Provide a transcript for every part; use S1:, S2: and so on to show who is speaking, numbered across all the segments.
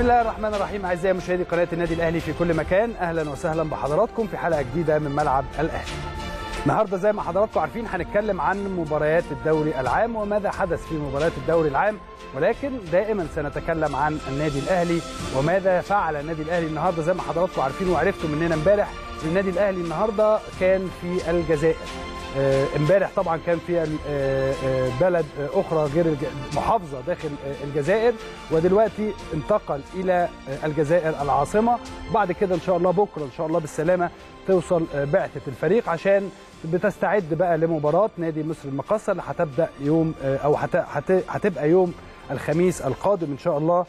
S1: الله الرحمن الرحيم اعزائي مشاهدي قناه النادي الاهلي في كل مكان اهلا وسهلا بحضراتكم في حلقه جديده من ملعب الاهلي. النهارده زي ما حضراتكم عارفين هنتكلم عن مباريات الدوري العام وماذا حدث في مباريات الدوري العام ولكن دائما سنتكلم عن النادي الاهلي وماذا فعل النادي الاهلي النهارده زي ما حضراتكم عارفين وعرفتوا مننا امبارح ان النادي الاهلي النهارده كان في الجزائر. امبارح طبعا كان في بلد اخرى غير محافظه داخل الجزائر ودلوقتي انتقل الى الجزائر العاصمه بعد كده ان شاء الله بكره ان شاء الله بالسلامه توصل بعثه الفريق عشان بتستعد بقى لمباراه نادي مصر المقاصه اللي هتبدا يوم او هتبقى يوم الخميس القادم ان شاء الله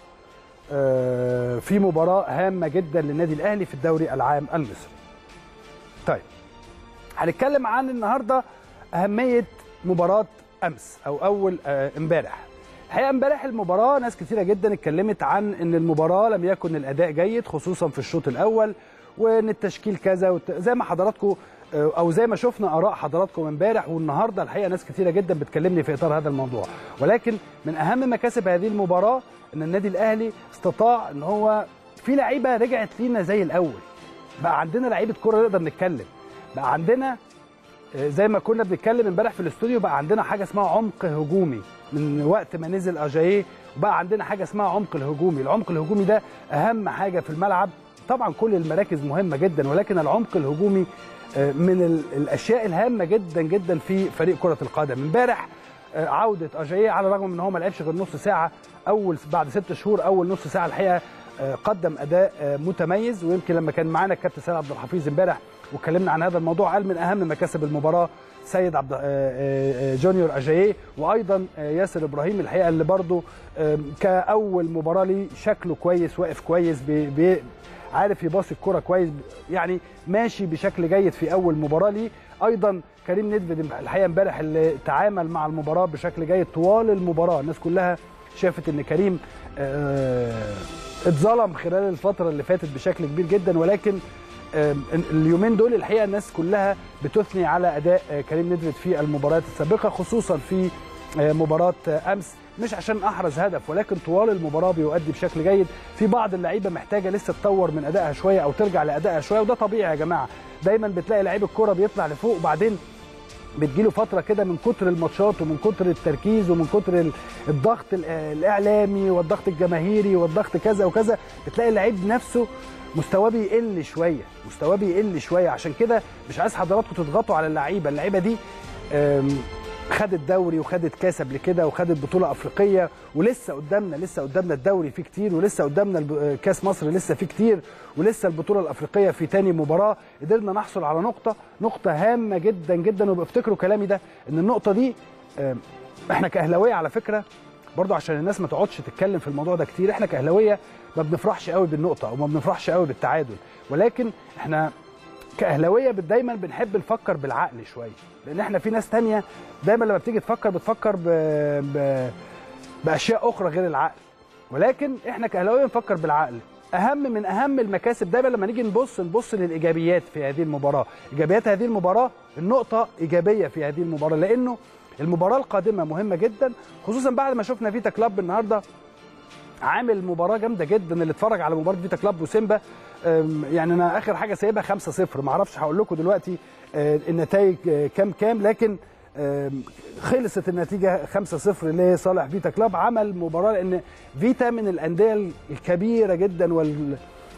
S1: في مباراه هامه جدا للنادي الاهلي في الدوري العام المصري. طيب هنتكلم عن النهارده اهميه مباراه امس او اول امبارح الحقيقه امبارح المباراه ناس كثيره جدا اتكلمت عن ان المباراه لم يكن الاداء جيد خصوصا في الشوط الاول وان التشكيل كذا وت... زي ما حضراتكم او زي ما شفنا اراء حضراتكم امبارح والنهارده الحقيقه ناس كثيره جدا بتكلمني في اطار هذا الموضوع ولكن من اهم مكاسب هذه المباراه ان النادي الاهلي استطاع ان هو في لعيبه رجعت لينا زي الاول بقى عندنا لعيبه كوره نقدر نتكلم بقى عندنا زي ما كنا بنتكلم امبارح في الاستوديو بقى عندنا حاجه اسمها عمق هجومي من وقت ما نزل اجاييه وبقى عندنا حاجه اسمها عمق الهجومي العمق الهجومي ده اهم حاجه في الملعب طبعا كل المراكز مهمه جدا ولكن العمق الهجومي من الاشياء الهامه جدا جدا في فريق كره القدم امبارح عوده اجاييه على الرغم من ان هو ما لعبش غير نص ساعه اول بعد ست شهور اول نص ساعه الحقيقه قدم اداء متميز ويمكن لما كان معانا الكابتن سيد عبد الحفيظ امبارح واتكلمنا عن هذا الموضوع قال من اهم مكاسب المباراه سيد عبد جونيور اجاييه وايضا ياسر ابراهيم الحقيقه اللي برضه كاول مباراه ليه شكله كويس واقف كويس بي بي عارف يباصي الكره كويس يعني ماشي بشكل جيد في اول مباراه ليه ايضا كريم نيدفيد الحقيقه امبارح اللي تعامل مع المباراه بشكل جيد طوال المباراه الناس كلها شافت ان كريم اتظلم خلال الفتره اللي فاتت بشكل كبير جدا ولكن اليومين دول الحقيقه الناس كلها بتثني على اداء كريم ندفد في المباريات السابقه خصوصا في مباراه امس مش عشان احرز هدف ولكن طوال المباراه بيؤدي بشكل جيد في بعض اللعيبه محتاجه لسه تطور من ادائها شويه او ترجع لادائها شويه وده طبيعي يا جماعه دايما بتلاقي لعيب الكوره بيطلع لفوق وبعدين بتجيله فتره كده من كتر الماتشات ومن كتر التركيز ومن كتر الضغط الاعلامي والضغط الجماهيري والضغط كذا وكذا بتلاقي اللعيب نفسه مستواه بيقل شويه مستواه بيقل شويه عشان كده مش عايز حضراتكم تضغطوا على اللعيبه اللعيبه دي خدت دوري وخدت كاس قبل كده وخدت بطوله افريقيه ولسه قدامنا لسه قدامنا الدوري فيه كتير ولسه قدامنا كاس مصر لسه فيه كتير ولسه البطوله الافريقيه في تاني مباراه قدرنا نحصل على نقطه نقطه هامه جدا جدا وبافتكروا كلامي ده ان النقطه دي احنا كاهلاويه على فكره برضو عشان الناس ما تقعدش تتكلم في الموضوع ده كتير احنا كاهلاويه ما بنفرحش قوي بالنقطه او ما بنفرحش قوي بالتعادل ولكن احنا كاهلاويه دايما بنحب نفكر بالعقل شويه لان احنا في ناس تانية دايما لما بتيجي تفكر بتفكر ب... ب... باشياء اخرى غير العقل ولكن احنا كاهلاويه بنفكر بالعقل اهم من اهم المكاسب دايما لما نيجي نبص نبص للايجابيات في هذه المباراه ايجابيات هذه المباراه النقطه ايجابيه في هذه المباراه لانه المباراه القادمه مهمه جدا خصوصا بعد ما شفنا فيتا كلاب النهارده عامل مباراه جامده جدا اللي اتفرج على مباراه فيتا كلاب وسيمبا يعني انا اخر حاجه سايبها 5-0 ما اعرفش هقول لكم دلوقتي النتائج كام كام لكن خلصت النتيجه 5-0 لصالح فيتا كلاب عمل مباراه لان فيتا من الانديه الكبيره جدا وال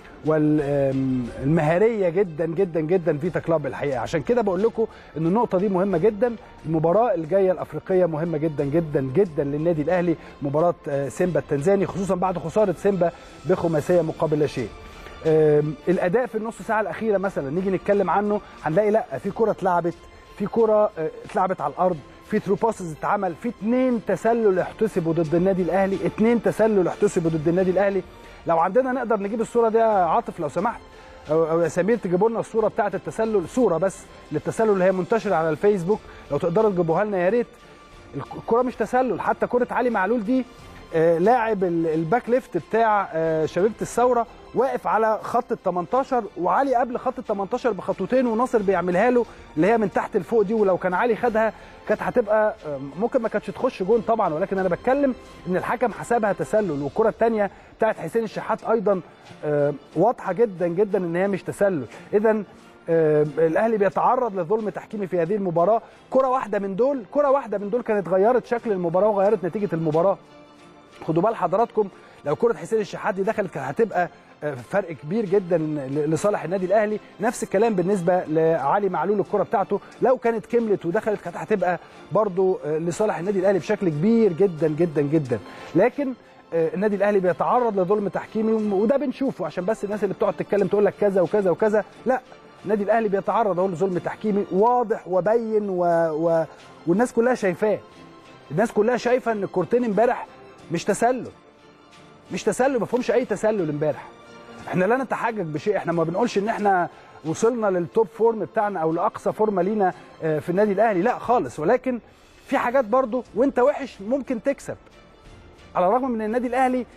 S1: والمهاريه جدا جدا جدا فيتا كلاب الحقيقه عشان كده بقول لكم ان النقطه دي مهمه جدا المباراه الجايه الافريقيه مهمه جدا جدا جدا للنادي الاهلي مباراه سيمبا التنزاني خصوصا بعد خساره سيمبا بخماسيه مقابل لا شيء الاداء في النص ساعه الاخيره مثلا نيجي نتكلم عنه هنلاقي لا في كره اتلعبت في كره اتلعبت على الارض في ثرو باسز اتعمل في اثنين تسلل احتسبوا ضد النادي الاهلي اثنين تسلل احتسبوا ضد النادي الاهلي لو عندنا نقدر نجيب الصوره دي يا عاطف لو سمحت او يا سمير تجيبوا لنا الصوره بتاعه التسلل صوره بس للتسلل اللي هي منتشره على الفيسبوك لو تقدروا تجيبوها لنا يا ريت الكره مش تسلل حتى كره علي معلول دي آه، لاعب ال- الباك ليفت بتاع آه، شبيبه الثوره واقف على خط ال 18 وعلي قبل خط ال 18 بخطوتين وناصر بيعملها له اللي هي من تحت لفوق دي ولو كان علي خدها كانت هتبقى آه، ممكن ما كانتش تخش جون طبعا ولكن انا بتكلم ان الحكم حسبها تسلل والكره الثانيه بتاعت حسين الشحات ايضا آه، واضحه جدا جدا ان هي مش تسلل اذا آه، الاهلي بيتعرض لظلم تحكيمي في هذه المباراه كره واحده من دول كره واحده من دول كانت غيرت شكل المباراه وغيرت نتيجه المباراه خدوا بال حضراتكم لو كره حسين الشحات دي دخلت كانت هتبقى آه، فرق كبير جدا ل- لصالح النادي الاهلي نفس الكلام بالنسبه لعلي معلول الكره بتاعته لو كانت كملت ودخلت كانت هتبقى برضو آه، لصالح النادي الاهلي بشكل كبير جدا جدا جدا لكن آه، النادي الاهلي بيتعرض لظلم تحكيمي وده بنشوفه عشان بس الناس اللي بتقعد تتكلم تقول لك كذا وكذا وكذا لا النادي الاهلي بيتعرض اهو لظلم تحكيمي واضح وبين و... و... والناس كلها شايفاه الناس كلها شايفه ان الكورتين امبارح مش تسلل مش تسلل ما فيهمش اي تسلل امبارح احنا لا نتحجج بشيء احنا ما بنقولش ان احنا وصلنا للتوب فورم بتاعنا او لاقصى فورمه لينا آه، في النادي الاهلي لا خالص ولكن في حاجات برضو وانت وحش ممكن تكسب على الرغم من ان النادي الاهلي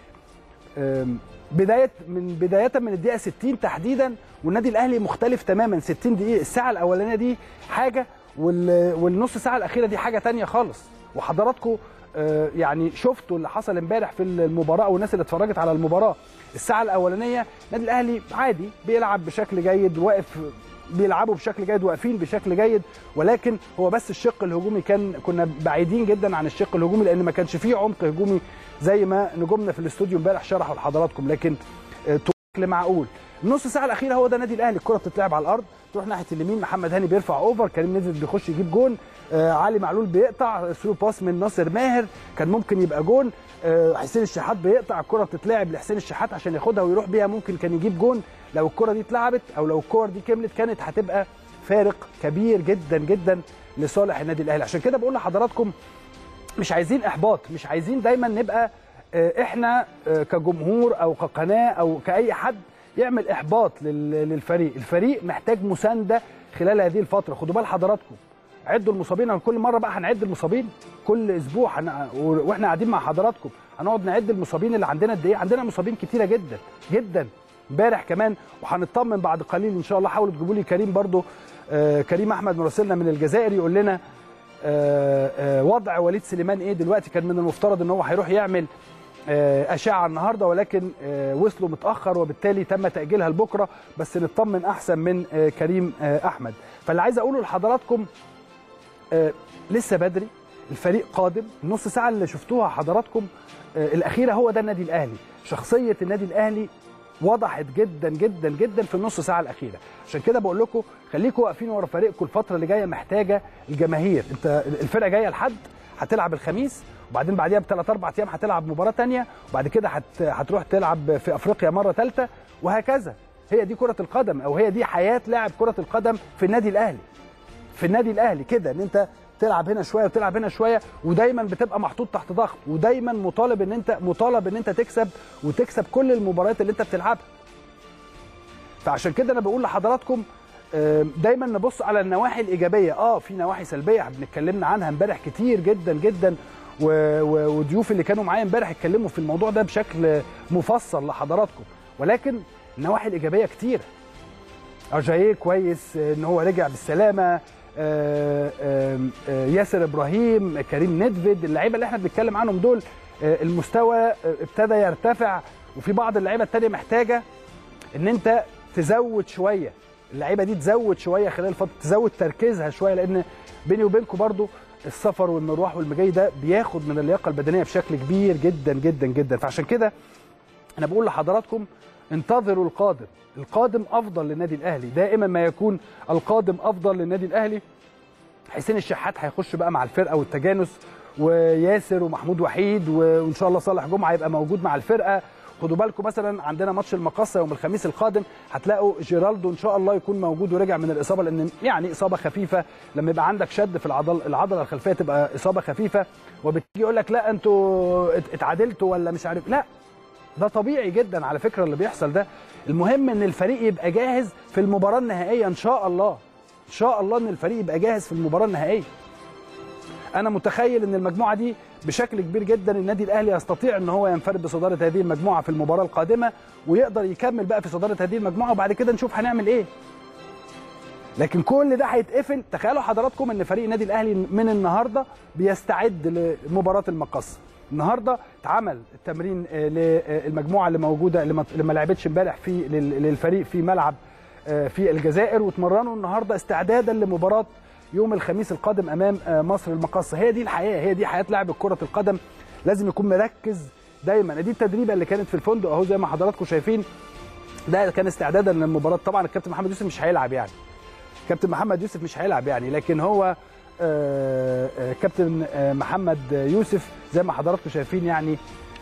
S1: آم، بدايه من بدايه من الدقيقه 60 تحديدا والنادي الاهلي مختلف تماما 60 دقيقه الساعه الاولانيه دي حاجه وال- والنص ساعه الاخيره دي حاجه تانية خالص وحضراتكم آه، يعني شفتوا اللي حصل امبارح في المباراه او الناس اللي اتفرجت على المباراه الساعه الاولانيه النادي الاهلي عادي بيلعب بشكل جيد واقف بيلعبوا بشكل جيد واقفين بشكل جيد ولكن هو بس الشق الهجومي كان كنا بعيدين جدا عن الشق الهجومي لان ما كانش فيه عمق هجومي زي ما نجومنا في الاستوديو امبارح شرحوا لحضراتكم لكن آه، بشكل معقول النص ساعه الاخيره هو ده النادي الاهلي الكره بتتلعب على الارض تروح ناحيه اليمين محمد هاني بيرفع اوفر كريم نزل بيخش يجيب جون آه علي معلول بيقطع ثرو باس من ناصر ماهر كان ممكن يبقى جون آه حسين الشحات بيقطع الكره بتتلعب لحسين الشحات عشان ياخدها ويروح بيها ممكن كان يجيب جون لو الكره دي اتلعبت او لو الكور دي كملت كانت هتبقى فارق كبير جدا جدا لصالح النادي الاهلي عشان كده بقول لحضراتكم مش عايزين احباط مش عايزين دايما نبقى آه، احنا آه، كجمهور او كقناه او كاي حد يعمل احباط لل- للفريق الفريق محتاج مسانده خلال هذه الفتره خدوا بال حضراتكم عدوا المصابين أنا كل مره بقى هنعد المصابين كل اسبوع هن... و- واحنا قاعدين مع حضراتكم هنقعد نعد المصابين اللي عندنا قد ايه عندنا مصابين كتيره جدا جدا امبارح كمان وهنطمن بعد قليل ان شاء الله حاولوا تجيبوا لي كريم برضو آه كريم احمد مراسلنا من الجزائر يقول لنا آه، آه، وضع وليد سليمان ايه دلوقتي كان من المفترض ان هو هيروح يعمل آه، اشعه النهارده ولكن آه، وصلوا متاخر وبالتالي تم تاجيلها لبكره بس نطمن احسن من آه، كريم آه، احمد فاللي عايز اقوله لحضراتكم آه، لسه بدري الفريق قادم النص ساعه اللي شفتوها حضراتكم آه، الاخيره هو ده النادي الاهلي شخصيه النادي الاهلي وضحت جدا جدا جدا في النص ساعه الاخيره عشان كده بقول لكم خليكم واقفين ورا فريقكم الفتره اللي جايه محتاجه الجماهير انت الفرقه جايه لحد هتلعب الخميس وبعدين بعديها بثلاث اربع ايام هتلعب مباراه تانية وبعد كده هت... هتروح تلعب في افريقيا مره ثالثه وهكذا هي دي كره القدم او هي دي حياه لاعب كره القدم في النادي الاهلي في النادي الاهلي كده ان انت تلعب هنا شويه وتلعب هنا شويه ودايما بتبقى محطوط تحت ضغط ودايما مطالب ان انت مطالب ان انت تكسب وتكسب كل المباريات اللي انت بتلعبها فعشان كده انا بقول لحضراتكم آه، دايما نبص على النواحي الايجابيه اه في نواحي سلبيه بنتكلمنا عنها امبارح كتير جدا جدا و- و- والضيوف اللي كانوا معايا امبارح اتكلموا في الموضوع ده بشكل مفصل لحضراتكم ولكن النواحي الايجابيه كتيره اجاييه كويس آه، ان هو رجع بالسلامه آه، آه، آه، ياسر ابراهيم كريم ندفد اللعيبه اللي احنا بنتكلم عنهم دول آه، المستوى آه، ابتدى يرتفع وفي بعض اللعيبه التانيه محتاجه ان انت تزود شويه اللعيبه دي تزود شويه خلال الفتره تزود تركيزها شويه لان بيني وبينكم برضو السفر والمروح والمجاي ده بياخد من اللياقه البدنيه بشكل كبير جدا جدا جدا فعشان كده انا بقول لحضراتكم انتظروا القادم القادم افضل للنادي الاهلي دائما ما يكون القادم افضل للنادي الاهلي حسين الشحات هيخش بقى مع الفرقه والتجانس وياسر ومحمود وحيد وان شاء الله صالح جمعه هيبقى موجود مع الفرقه خدوا بالكم مثلا عندنا ماتش المقصه يوم الخميس القادم هتلاقوا جيرالدو ان شاء الله يكون موجود ورجع من الاصابه لان يعني اصابه خفيفه لما يبقى عندك شد في العضل العضله الخلفيه تبقى اصابه خفيفه وبتيجي يقول لك لا انتوا ات- اتعادلتوا ولا مش عارف لا ده طبيعي جدا على فكره اللي بيحصل ده المهم ان الفريق يبقى جاهز في المباراه النهائيه ان شاء الله ان شاء الله ان الفريق يبقى جاهز في المباراه النهائيه انا متخيل ان المجموعه دي بشكل كبير جدا النادي الاهلي يستطيع ان هو ينفرد بصداره هذه المجموعه في المباراه القادمه ويقدر يكمل بقى في صداره هذه المجموعه وبعد كده نشوف هنعمل ايه لكن كل ده هيتقفل تخيلوا حضراتكم ان فريق النادي الاهلي من النهارده بيستعد لمباراه المقص النهارده اتعمل التمرين للمجموعه اللي موجوده اللي ما لعبتش امبارح في للفريق في ملعب في الجزائر واتمرنوا النهارده استعدادا لمباراه يوم الخميس القادم امام مصر المقصه هي دي الحياه هي دي حياه لاعب كره القدم لازم يكون مركز دايما دي التدريبه اللي كانت في الفندق اهو زي ما حضراتكم شايفين ده كان استعدادا للمباراه طبعا الكابتن محمد يوسف مش هيلعب يعني كابتن محمد يوسف مش هيلعب يعني لكن هو كابتن محمد يوسف زي ما حضراتكم شايفين يعني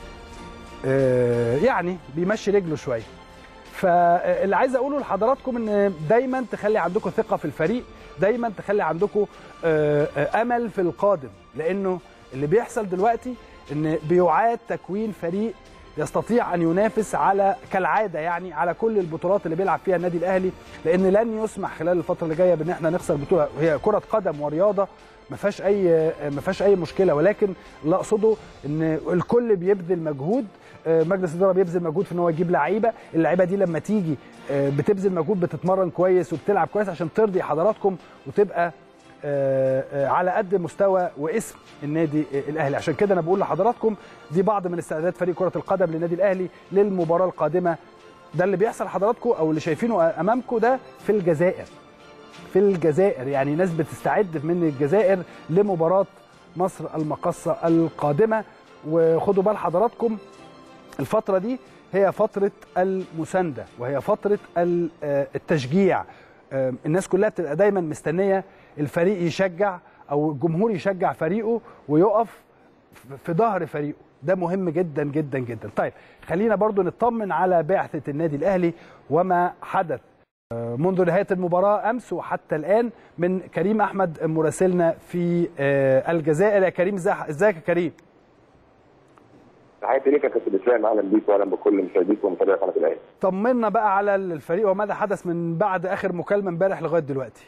S1: يعني بيمشي رجله شويه فاللي عايز اقوله لحضراتكم ان دايما تخلي عندكم ثقه في الفريق دايما تخلي عندكم امل في القادم لانه اللي بيحصل دلوقتي ان بيعاد تكوين فريق يستطيع ان ينافس على كالعاده يعني على كل البطولات اللي بيلعب فيها النادي الاهلي لان لن يسمح خلال الفتره اللي جايه بان احنا نخسر بطوله هي كره قدم ورياضه ما فيهاش اي ما فيهاش اي مشكله ولكن اللي اقصده ان الكل بيبذل مجهود مجلس الاداره بيبذل مجهود في ان هو يجيب لعيبه اللعيبه دي لما تيجي بتبذل مجهود بتتمرن كويس وبتلعب كويس عشان ترضي حضراتكم وتبقى على قد مستوى واسم النادي الاهلي عشان كده انا بقول لحضراتكم دي بعض من استعدادات فريق كره القدم للنادي الاهلي للمباراه القادمه ده اللي بيحصل لحضراتكم او اللي شايفينه امامكم ده في الجزائر في الجزائر يعني ناس بتستعد من الجزائر لمباراه مصر المقصه القادمه وخدوا بال حضراتكم الفتره دي هي فتره المسانده وهي فتره التشجيع الناس كلها بتبقى دايما مستنيه الفريق يشجع او الجمهور يشجع فريقه ويقف في ظهر فريقه ده مهم جدا جدا جدا طيب خلينا برضو نطمن على بعثه النادي الاهلي وما حدث منذ نهايه المباراه امس وحتى الان من كريم احمد مراسلنا في الجزائر يا كريم ازيك يا كريم
S2: تحياتي ليك يا كابتن اسلام اهلا بيك واهلا بكل مشاهديك ومتابعي قناه الاهلي
S1: طمنا بقى على الفريق وماذا حدث من بعد اخر مكالمه امبارح لغايه دلوقتي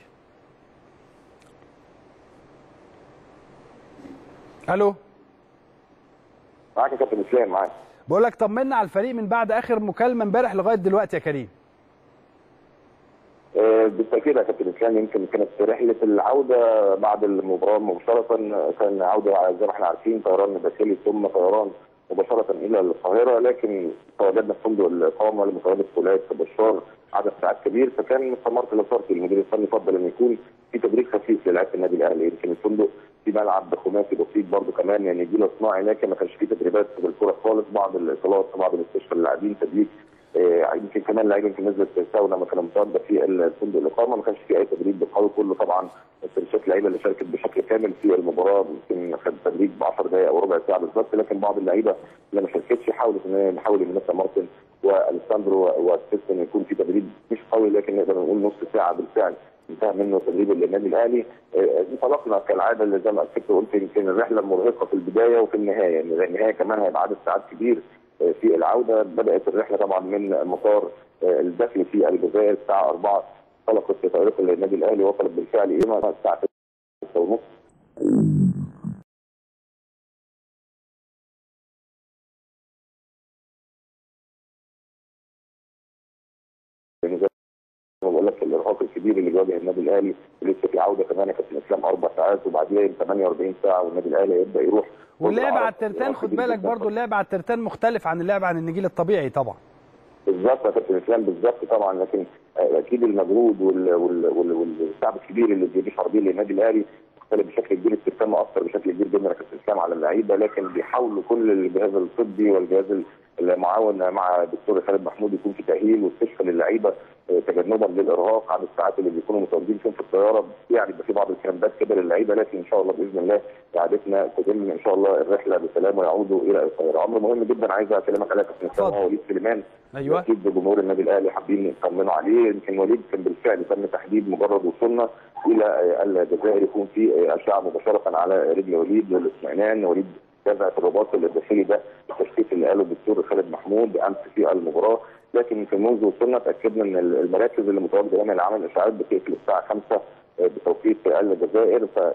S1: الو
S2: معاك يا كابتن اسلام معاك
S1: بقول لك طمنا على الفريق من بعد اخر مكالمه امبارح لغايه دلوقتي يا كريم
S2: آه بالتاكيد يا كابتن اسلام يمكن كانت رحله العوده بعد المباراه مباشره كان عوده زي ما احنا عارفين طيران داخلي ثم طيران مباشره الى القاهره لكن تواجدنا في فندق الاقامه لمتواجد ولايه بشار عدد ساعات كبير فكان ثمره الاسارتي المدير الفني فضل ان يكون في تدريب خفيف للاعيبه النادي الاهلي يمكن الفندق في ملعب خماسي بسيط برضه كمان يعني جيل صناعي لكن ما كانش فيه تدريبات بالكره خالص بعض الاصابات بعض الاستشفاء اللاعبين تدريب يمكن كمان لعيبه يمكن نزلت ساونا ما كان متواجده في الفندق الاقامه ما كانش في اي تدريب بالقوي كله طبعا استنشاق اللعيبه اللي شاركت بشكل كامل في المباراه يمكن خد تدريب ب 10 دقائق او ربع ساعه بالظبط لكن بعض اللعيبه اللي ما شاركتش حاولت ان نحاول ان مثلا مارتن والساندرو وستيفن يكون في تدريب مش قوي لكن نقدر نقول نص ساعه بالفعل انتهى منه تدريب النادي الاهلي انطلقنا كالعاده اللي زي ما كنت قلت يمكن الرحله مرهقه في البدايه وفي النهايه يعني النهايه كمان هيبقى عدد ساعات كبير في العوده بدات الرحله طبعا من مطار الداخلي في الجزائر الساعه 4 انطلقت طائره النادي الاهلي وصلت بالفعل الى الساعه 6 ونص بقول لك الارهاق الكبير اللي بيواجه النادي الاهلي ولسه في عوده كمان يا كابتن اسلام اربع ساعات وبعديها 48 ساعه والنادي الاهلي يبدا يروح
S1: واللعب على الترتان خد بالك برضو اللعب على الترتان مختلف عن اللعب عن النجيل الطبيعي طبعا
S2: بالظبط يا كابتن اسلام بالظبط طبعا لكن اكيد المجهود وال... وال... وال... والتعب الكبير اللي بيشعر بيه للنادي الاهلي مختلف بشكل كبير الترتان مؤثر بشكل كبير جدا يا كابتن اسلام على اللعيبه لكن بيحاولوا كل الجهاز الطبي والجهاز المعاون مع الدكتور خالد محمود يكون في تاهيل واستشفاء للعيبه تجنبا للارهاق عدد الساعات اللي بيكونوا متواجدين فيهم في الطياره يعني يبقى في بعض الكلامات كده للعيبه لكن ان شاء الله باذن الله سعادتنا تتم ان شاء الله الرحله بسلام ويعودوا الى القاهره امر مهم جدا عايز اكلمك عليه كابتن اسلام هو وليد سليمان
S1: ايوه
S2: اكيد جمهور النادي الاهلي حابين يطمنوا عليه يمكن وليد كان بالفعل تم تحديد مجرد وصولنا الى الجزائر يكون في اشعه مباشره على رجل وليد للاطمئنان وليد جزعه الرباط الداخلي ده التشخيص اللي قاله الدكتور خالد محمود امس في المباراه لكن في منذ وصلنا تاكدنا ان المراكز اللي متواجده هنا اللي عمل اشاعات بتقفل الساعه 5 بتوقيت الجزائر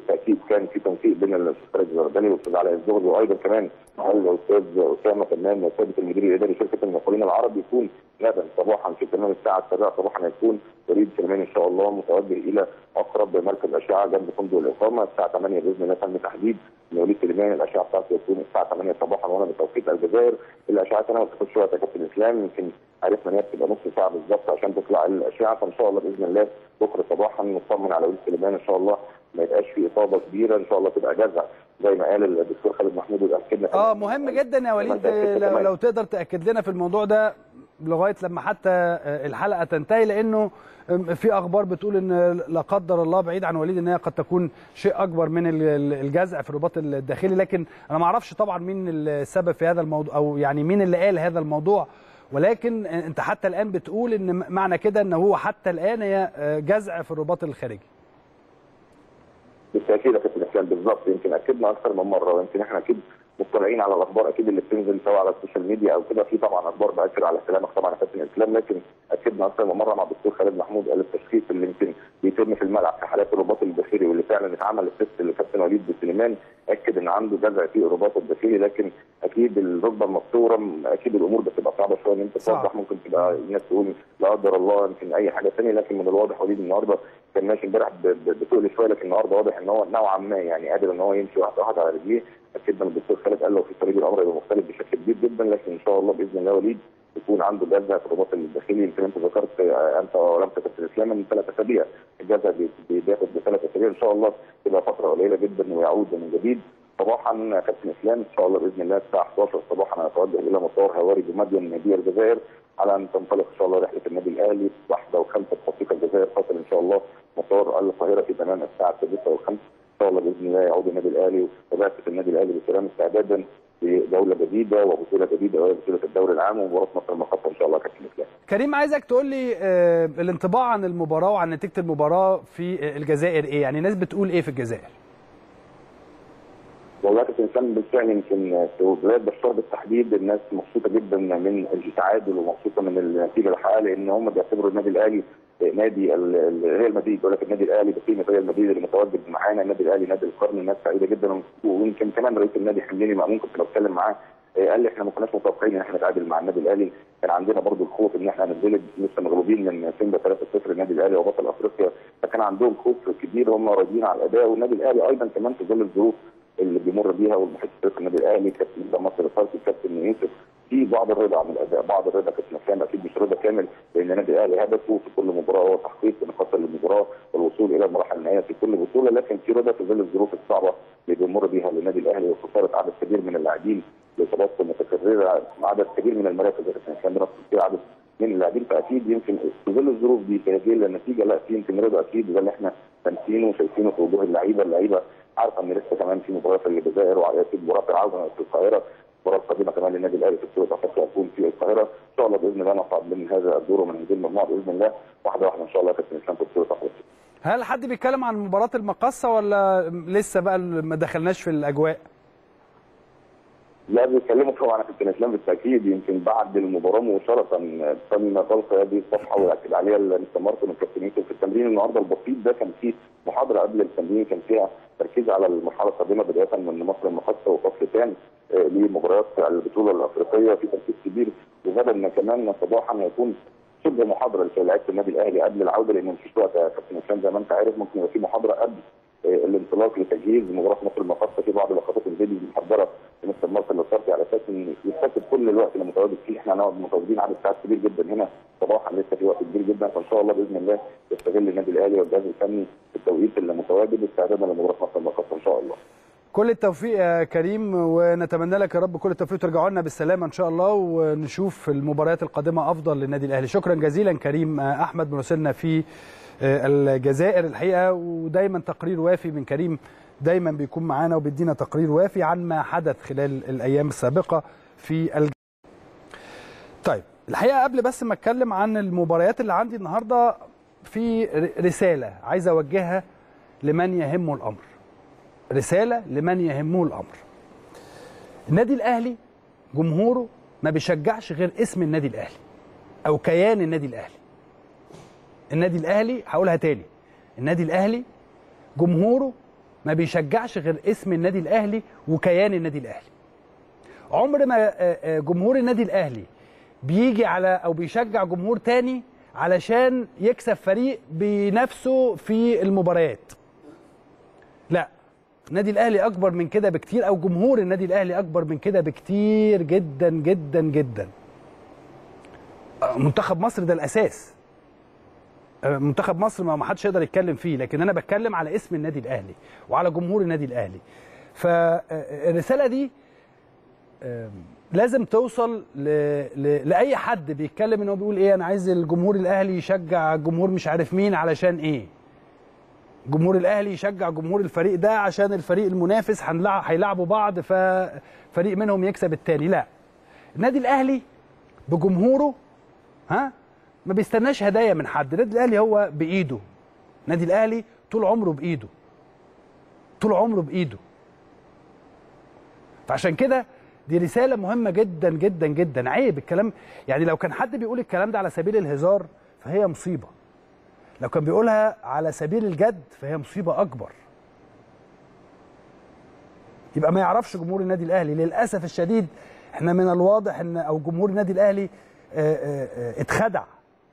S2: بالتاكيد كان في تنسيق بين الاستاذ خالد الزرداني والاستاذ علاء الزغبي وايضا كمان الاستاذ اسامه فنان وثابت المدير الاداري شركه المقاولين العرب يكون غدا صباحا في تمام الساعه السابعه صباحا هيكون وليد سليمان ان شاء الله متوجه الى اقرب مركز اشعه جنب فندق الاقامه الساعه 8 باذن الله تم تحديد ان وليد سليمان الاشعه بتاعته تكون الساعه 8 صباحا وانا بتوقيت الجزائر الاشعه انا ما بتاخدش وقت يا كابتن اسلام يمكن عرفنا ان هي بتبقى نص ساعه بالظبط عشان تطلع الاشعه فان شاء الله باذن الله بكره صباحا نطمن على وليد سليمان ان شاء الله ما يبقاش في اصابه كبيره ان شاء الله تبقى جزع زي ما قال الدكتور خالد محمود واكدنا
S1: اه مهم جدا يا وليد لو, لو تقدر تاكد لنا في الموضوع ده لغايه لما حتى الحلقه تنتهي لانه في اخبار بتقول ان لا قدر الله بعيد عن وليد ان هي قد تكون شيء اكبر من الجزع في الرباط الداخلي لكن انا ما اعرفش طبعا مين السبب في هذا الموضوع او يعني مين اللي قال هذا الموضوع ولكن انت حتى الان بتقول ان معنى كده ان هو حتى الان هي جزع في الرباط الخارجي
S2: بالتاكيد يا كابتن اسلام بالظبط يمكن اكدنا اكثر من مره ويمكن احنا اكيد مطلعين على الاخبار اكيد اللي بتنزل سواء على السوشيال ميديا او كده في طبعا اخبار باكد على كلامك طبعا يا كابتن اسلام لكن اكدنا اكثر من مره مع الدكتور خالد محمود قال التشخيص اللي يمكن بيتم في الملعب في حالات الرباط الداخلي واللي فعلا اتعمل التست لكابتن وليد سليمان اكد ان عنده جزع في الرباط الداخلي لكن اكيد الركبه المكسوره اكيد الامور بتبقى صعبه شويه ان انت توضح ممكن تبقى الناس تقول لا قدر الله يمكن اي حاجه ثانيه لكن من الواضح وليد النهارده كان ماشي امبارح بتقل شويه لكن النهارده واضح ان هو نوعا ما يعني قادر ان هو يمشي واحده واحده على رجليه اكدنا الدكتور خالد قال له في طريق الامر يبقى مختلف بشكل كبير جدا لكن ان شاء الله باذن الله وليد يكون عنده جزع في الرباط الداخلي يمكن انت ذكرت انت ولم كابتن اسلام من ثلاث اسابيع الجزع بياخد بثلاث اسابيع ان شاء الله تبقى فتره قليله جدا ويعود من جديد صباحا كابتن اسلام ان شاء الله باذن الله الساعه 11 صباحا هنتوجه الى مطار هواري بمدين نادي الجزائر على ان تنطلق ان شاء الله رحله النادي الاهلي واحده وخمسه توفيق الجزائر تصل ان شاء الله مطار القاهره في تمام الساعه 6 والخمس ان شاء الله باذن الله يعود النادي الاهلي وبعثه النادي الاهلي بسلام استعدادا لجوله جديده وبطوله جديده وهي بطوله الدوري العام ومباراه مصر المخططه ان شاء الله كابتن اسلام.
S1: كريم عايزك تقول لي آه الانطباع عن المباراه وعن نتيجه المباراه في الجزائر ايه؟ يعني الناس بتقول ايه في الجزائر؟
S2: والله كابتن اسلام بالفعل يمكن في بلاد بشار بالتحديد الناس مبسوطه جدا من التعادل ومبسوطه من النتيجه اللي حققها لان هم بيعتبروا النادي الاهلي نادي ريال مدريد يقول لك النادي الاهلي بقيمه ريال مدريد اللي متواجد معانا النادي الاهلي نادي القرن الناس سعيده جدا ويمكن كمان رئيس النادي حمديني مأمون كنت بتكلم معاه قال لي احنا ما كناش متوقعين ان احنا نتعادل مع النادي الاهلي كان عندنا برضو الخوف ان احنا هنتغلب لسه مغلوبين من سيمبا 3-0 النادي الاهلي وبطل افريقيا فكان عندهم خوف كبير هم راضيين على الاداء والنادي الاهلي ايضا كمان في ظل الظروف اللي بيمر بيها والمحيط الفريق النادي الاهلي كابتن مصر الفارسي كابتن يوسف في بعض الرضا عن الاداء بعض الرضا كابتن اسلام اكيد مش رضا كامل لان النادي الاهلي هدفه في كل مباراه هو تحقيق نقاط المباراه والوصول الى المراحل النهائيه في كل بطوله لكن في رضا في ظل الظروف الصعبه اللي بيمر بيها النادي الاهلي وخساره عدد كبير من اللاعبين لاصابات متكرره عدد كبير من المراكز يا كابتن اسلام بنفس في عدد من اللاعبين فاكيد يمكن في ظل الظروف دي تهجي النتيجه لا في يمكن رضا اكيد زي اللي احنا تمثينه وشايفينه في وجوه اللعيبه اللعيبه عارفه ان لسه كمان في مباراه في الجزائر وعلى اكيد مباراه العوده في القاهره مباراه قادمه كمان للنادي الاهلي في بطوله افريقيا هتكون في القاهره ان شاء الله باذن الله نصعد من هذا الدور ومن هذه المجموعه باذن الله واحده واحده ان شاء الله كابتن اسلام في بطوله افريقيا.
S1: هل حد بيتكلم عن مباراه المقصه ولا لسه بقى ما دخلناش في الاجواء؟
S2: لا بيتكلموا طبعا عن كابتن اسلام بالتاكيد يمكن بعد المباراه مباشره تم غلق هذه الصفحه والاكد عليها مستر مارتن والكابتن يوسف في التمرين النهارده البسيط ده كان فيه محاضره قبل التمرين كان فيها تركيز على المرحله القادمه بدايه من مصر المقصه وفصل ثاني لمباريات البطوله الافريقيه في تركيز كبير وغدا كمان صباحا هيكون شبه محاضره للاعيبه النادي الاهلي قبل العوده لان مفيش وقت يا كابتن اسلام زي ما انت عارف ممكن يبقى في محاضره قبل الانطلاق لتجهيز مباراه مصر المقصه في بعض لقطات الفيديو المحضره لمستر مارتن الصرفي على اساس ان يستفاد كل الوقت اللي متواجد فيه احنا هنقعد متواجدين عدد ساعات كبير جدا هنا صباحا لسه في وقت كبير جدا فان شاء الله باذن الله يستغل النادي الاهلي والجهاز الفني في التوقيت اللي متواجد استعدادا لمباراه مصر المقصه ان شاء الله.
S1: كل التوفيق يا كريم ونتمنى لك يا رب كل التوفيق وترجعوا لنا بالسلامه ان شاء الله ونشوف المباريات القادمه افضل للنادي الاهلي شكرا جزيلا كريم احمد مراسلنا في الجزائر الحقيقه ودايما تقرير وافي من كريم دايما بيكون معانا وبيدينا تقرير وافي عن ما حدث خلال الايام السابقه في الجزائر. طيب الحقيقه قبل بس ما اتكلم عن المباريات اللي عندي النهارده في رساله عايز اوجهها لمن يهمه الامر. رساله لمن يهمه الامر. النادي الاهلي جمهوره ما بيشجعش غير اسم النادي الاهلي او كيان النادي الاهلي. النادي الاهلي هقولها تاني النادي الاهلي جمهوره ما بيشجعش غير اسم النادي الاهلي وكيان النادي الاهلي عمر ما آه، آه، جمهور النادي الاهلي بيجي على او بيشجع جمهور تاني علشان يكسب فريق بنفسه في المباريات لا النادي الاهلي اكبر من كده بكتير او جمهور النادي الاهلي اكبر من كده بكتير جدا جدا جدا آه، منتخب مصر ده الاساس آه، منتخب مصر ما ما حدش يقدر يتكلم فيه لكن انا بتكلم على اسم النادي الاهلي وعلى جمهور النادي الاهلي فالرساله دي آم، لازم توصل ل... ل... لاي حد بيتكلم ان هو بيقول ايه انا عايز الجمهور الاهلي يشجع جمهور مش عارف مين علشان ايه جمهور الاهلي يشجع جمهور الفريق ده عشان الفريق المنافس هنلعب هيلعبوا بعض ففريق منهم يكسب التاني لا النادي الاهلي بجمهوره ها ما بيستناش هدايا من حد النادي الاهلي هو بايده النادي الاهلي طول عمره بايده طول عمره بايده فعشان كده دي رساله مهمه جدا جدا جدا عيب الكلام يعني لو كان حد بيقول الكلام ده على سبيل الهزار فهي مصيبه لو كان بيقولها على سبيل الجد فهي مصيبه اكبر يبقى ما يعرفش جمهور النادي الاهلي للاسف الشديد احنا من الواضح ان او جمهور النادي الاهلي آه، آه، آه، اتخدع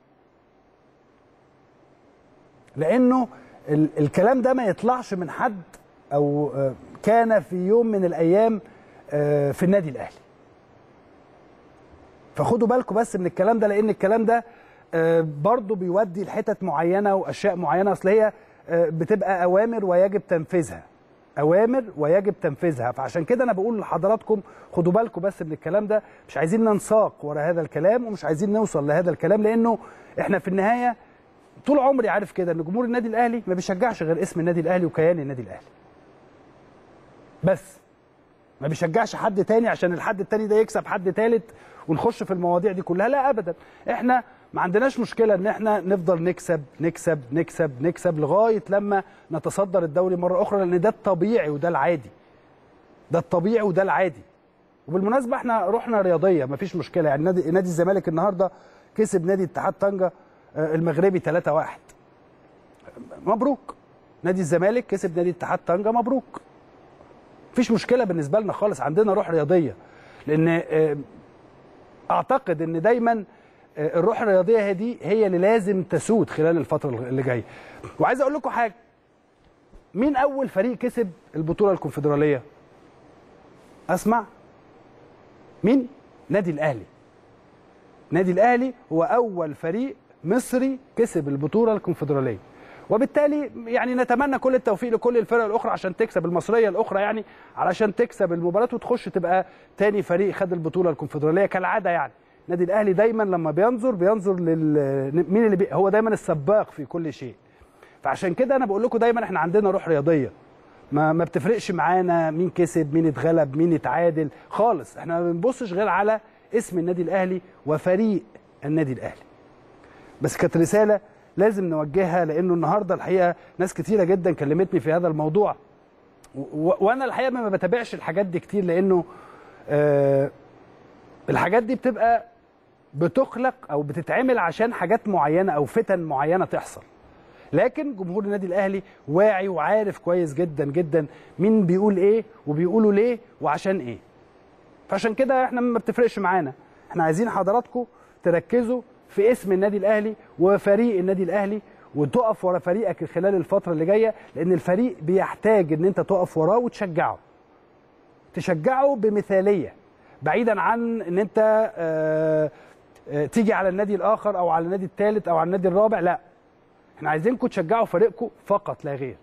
S1: لانه ال- الكلام ده ما يطلعش من حد او آه، كان في يوم من الايام آه، في النادي الاهلي فخدوا بالكم بس من الكلام ده لان الكلام ده آه، برضه بيودي لحتت معينه واشياء معينه اصل هي آه، بتبقى اوامر ويجب تنفيذها اوامر ويجب تنفيذها فعشان كده انا بقول لحضراتكم خدوا بالكم بس من الكلام ده مش عايزين ننساق ورا هذا الكلام ومش عايزين نوصل لهذا الكلام لانه احنا في النهايه طول عمري عارف كده ان جمهور النادي الاهلي ما بيشجعش غير اسم النادي الاهلي وكيان النادي الاهلي بس ما بيشجعش حد تاني عشان الحد التاني ده يكسب حد تالت ونخش في المواضيع دي كلها لا ابدا احنا ما عندناش مشكله ان احنا نفضل نكسب نكسب نكسب نكسب لغايه لما نتصدر الدوري مره اخرى لان ده الطبيعي وده العادي ده الطبيعي وده العادي وبالمناسبه احنا رحنا رياضيه ما فيش مشكله يعني نادي نادي الزمالك النهارده كسب نادي اتحاد طنجه آه، المغربي 3-1 مبروك نادي الزمالك كسب نادي اتحاد طنجه مبروك مفيش مشكله بالنسبه لنا خالص عندنا روح رياضيه لان آه، اعتقد ان دايما آه، الروح الرياضيه هي دي هي اللي لازم تسود خلال الفتره اللي جايه وعايز اقول لكم حاجه مين اول فريق كسب البطوله الكونفدراليه اسمع مين نادي الاهلي نادي الاهلي هو اول فريق مصري كسب البطوله الكونفدراليه وبالتالي يعني نتمنى كل التوفيق لكل الفرق الاخرى عشان تكسب المصريه الاخرى يعني علشان تكسب المباراه وتخش تبقى تاني فريق خد البطوله الكونفدراليه كالعاده يعني النادي الاهلي دايما لما بينظر بينظر لل مين اللي بي... هو دايما السباق في كل شيء فعشان كده انا بقول لكم دايما احنا عندنا روح رياضيه ما ما بتفرقش معانا مين كسب مين اتغلب مين اتعادل خالص احنا ما بنبصش غير على اسم النادي الاهلي وفريق النادي الاهلي بس كانت رساله لازم نوجهها لانه النهارده الحقيقه ناس كتيره جدا كلمتني في هذا الموضوع و- وانا الحقيقه ما بتابعش الحاجات دي كتير لانه آه الحاجات دي بتبقى بتخلق او بتتعمل عشان حاجات معينه او فتن معينه تحصل لكن جمهور النادي الاهلي واعي وعارف كويس جدا جدا مين بيقول ايه وبيقولوا ليه وعشان ايه فعشان كده احنا ما بتفرقش معانا احنا عايزين حضراتكم تركزوا في اسم النادي الاهلي وفريق النادي الاهلي وتقف ورا فريقك خلال الفتره اللي جايه لان الفريق بيحتاج ان انت تقف وراه وتشجعه تشجعه بمثاليه بعيدا عن ان انت آه، آه، تيجي على النادي الاخر او على النادي الثالث او على النادي الرابع لا احنا عايزينكم تشجعوا فريقكم فقط لا غير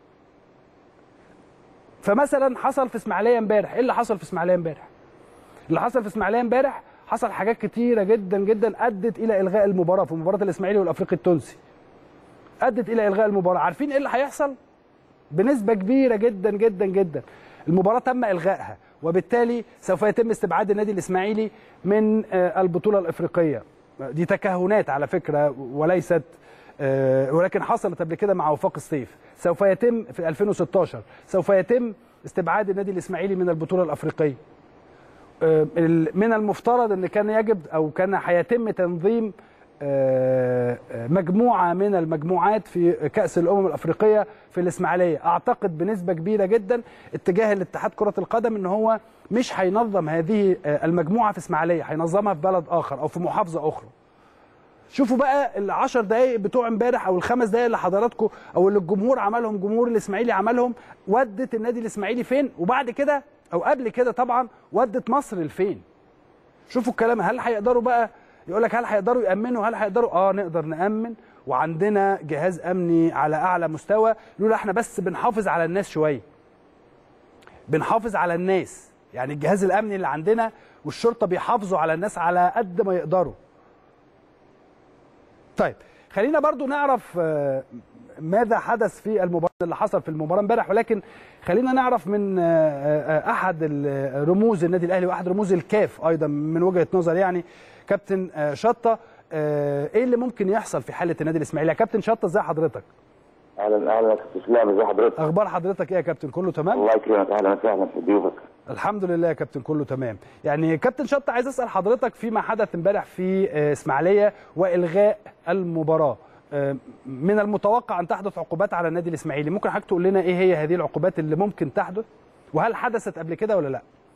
S1: فمثلا حصل في اسماعيليه امبارح ايه اللي حصل في اسماعيليه امبارح اللي حصل في اسماعيليه امبارح حصل حاجات كتيره جدا جدا ادت الى الغاء المباراه في مباراه الاسماعيلي والافريقي التونسي ادت الى الغاء المباراه عارفين ايه اللي هيحصل بنسبه كبيره جدا جدا جدا المباراه تم الغائها وبالتالي سوف يتم استبعاد النادي الاسماعيلي من آه، البطوله الافريقيه دي تكهنات على فكره وليست آه، ولكن حصلت قبل كده مع وفاق الصيف سوف يتم في 2016 سوف يتم استبعاد النادي الاسماعيلي من البطوله الافريقيه آه، ال- من المفترض ان كان يجب او كان هيتم تنظيم آه، آه، مجموعه من المجموعات في كاس الامم الافريقيه في الاسماعيليه اعتقد بنسبه كبيره جدا اتجاه الاتحاد كره القدم ان هو مش هينظم هذه آه، المجموعه في اسماعيليه هينظمها في بلد اخر او في محافظه اخرى شوفوا بقى العشر دقايق بتوع امبارح او الخمس دقايق اللي حضراتكم او اللي الجمهور عملهم جمهور الاسماعيلي عملهم ودت النادي الاسماعيلي فين وبعد كده او قبل كده طبعا ودت مصر لفين شوفوا الكلام هل هيقدروا بقى يقول لك هل هيقدروا يامنوا هل هيقدروا اه نقدر نامن وعندنا جهاز امني على اعلى مستوى لولا احنا بس بنحافظ على الناس شويه بنحافظ على الناس يعني الجهاز الامني اللي عندنا والشرطه بيحافظوا على الناس على قد ما يقدروا طيب خلينا برضو نعرف آه، ماذا حدث في المباراة اللي حصل في المباراة امبارح ولكن خلينا نعرف من آه، آه، أحد ال- رموز النادي الأهلي وأحد رموز الكاف أيضا من وجهة نظر يعني كابتن آه، شطة آه، إيه اللي ممكن يحصل في حالة النادي الإسماعيلي يا كابتن شطة إزي حضرتك
S2: اهلا اهلا يا كابتن اسلام ازي حضرتك
S1: أخبار حضرتك إيه يا كابتن كله تمام
S2: الله يكرمك اهلا وسهلا في ضيوفك
S1: الحمد لله يا كابتن كله تمام يعني كابتن شطة عايز أسأل حضرتك فيما حدث امبارح في آه، إسماعيلية وإلغاء المباراة آه، من المتوقع أن تحدث عقوبات على النادي الإسماعيلي ممكن حضرتك تقول لنا إيه هي هذه العقوبات اللي ممكن تحدث وهل حدثت قبل كده ولا لا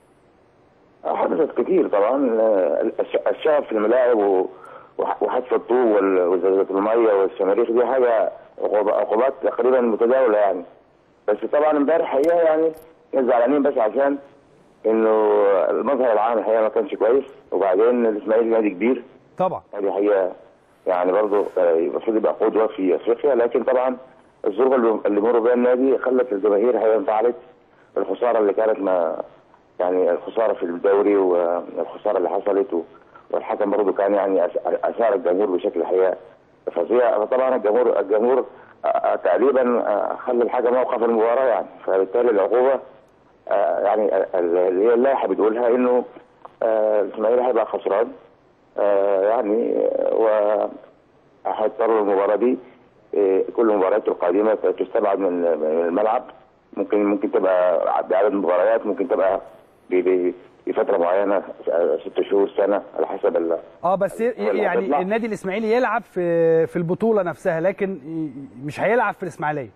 S2: حدثت كتير طبعا آه، الش- الشغب في الملاعب و- وح- وحذف الطوب وال- وزلزلة المية والشماريخ دي حاجة عقوب- عقوبات تقريبا متداولة يعني بس طبعا امبارح حقيقة يعني كنا زعلانين بس عشان انه المظهر العام الحقيقة ما كانش كويس وبعدين الاسماعيلي نادي كبير
S1: طبعا
S2: هذه حقيقة يعني برضه آه، المفروض يبقى قدوة في افريقيا لكن طبعا الظروف اللي اللي مروا بها النادي خلت الجماهير هي انفعلت الخسارة اللي كانت ما يعني الخسارة في الدوري والخسارة اللي حصلت و- والحكم برضه كان يعني أس- اثار الجمهور بشكل حقيقة فظيع فطبعا الجمهور الجمهور آه، آه، تقريبا آه، خلى الحكم موقف المباراة يعني فبالتالي العقوبة آه، يعني ال- ال- اللي هي اللائحة بتقولها انه آه، الاسماعيلي هيبقى خسران آه، يعني آه، وهيضطر المباراة دي آه، كل مبارياته القادمة تستبعد من من الملعب ممكن ممكن تبقى بعدد مباريات ممكن تبقى ب- ب- بفترة معينة آه، ست شهور سنة على حسب ال
S1: اه بس ي-
S2: ولا
S1: يعني
S2: هتطلع.
S1: النادي الإسماعيلي يلعب في في البطولة نفسها لكن ي- مش هيلعب في الإسماعيلية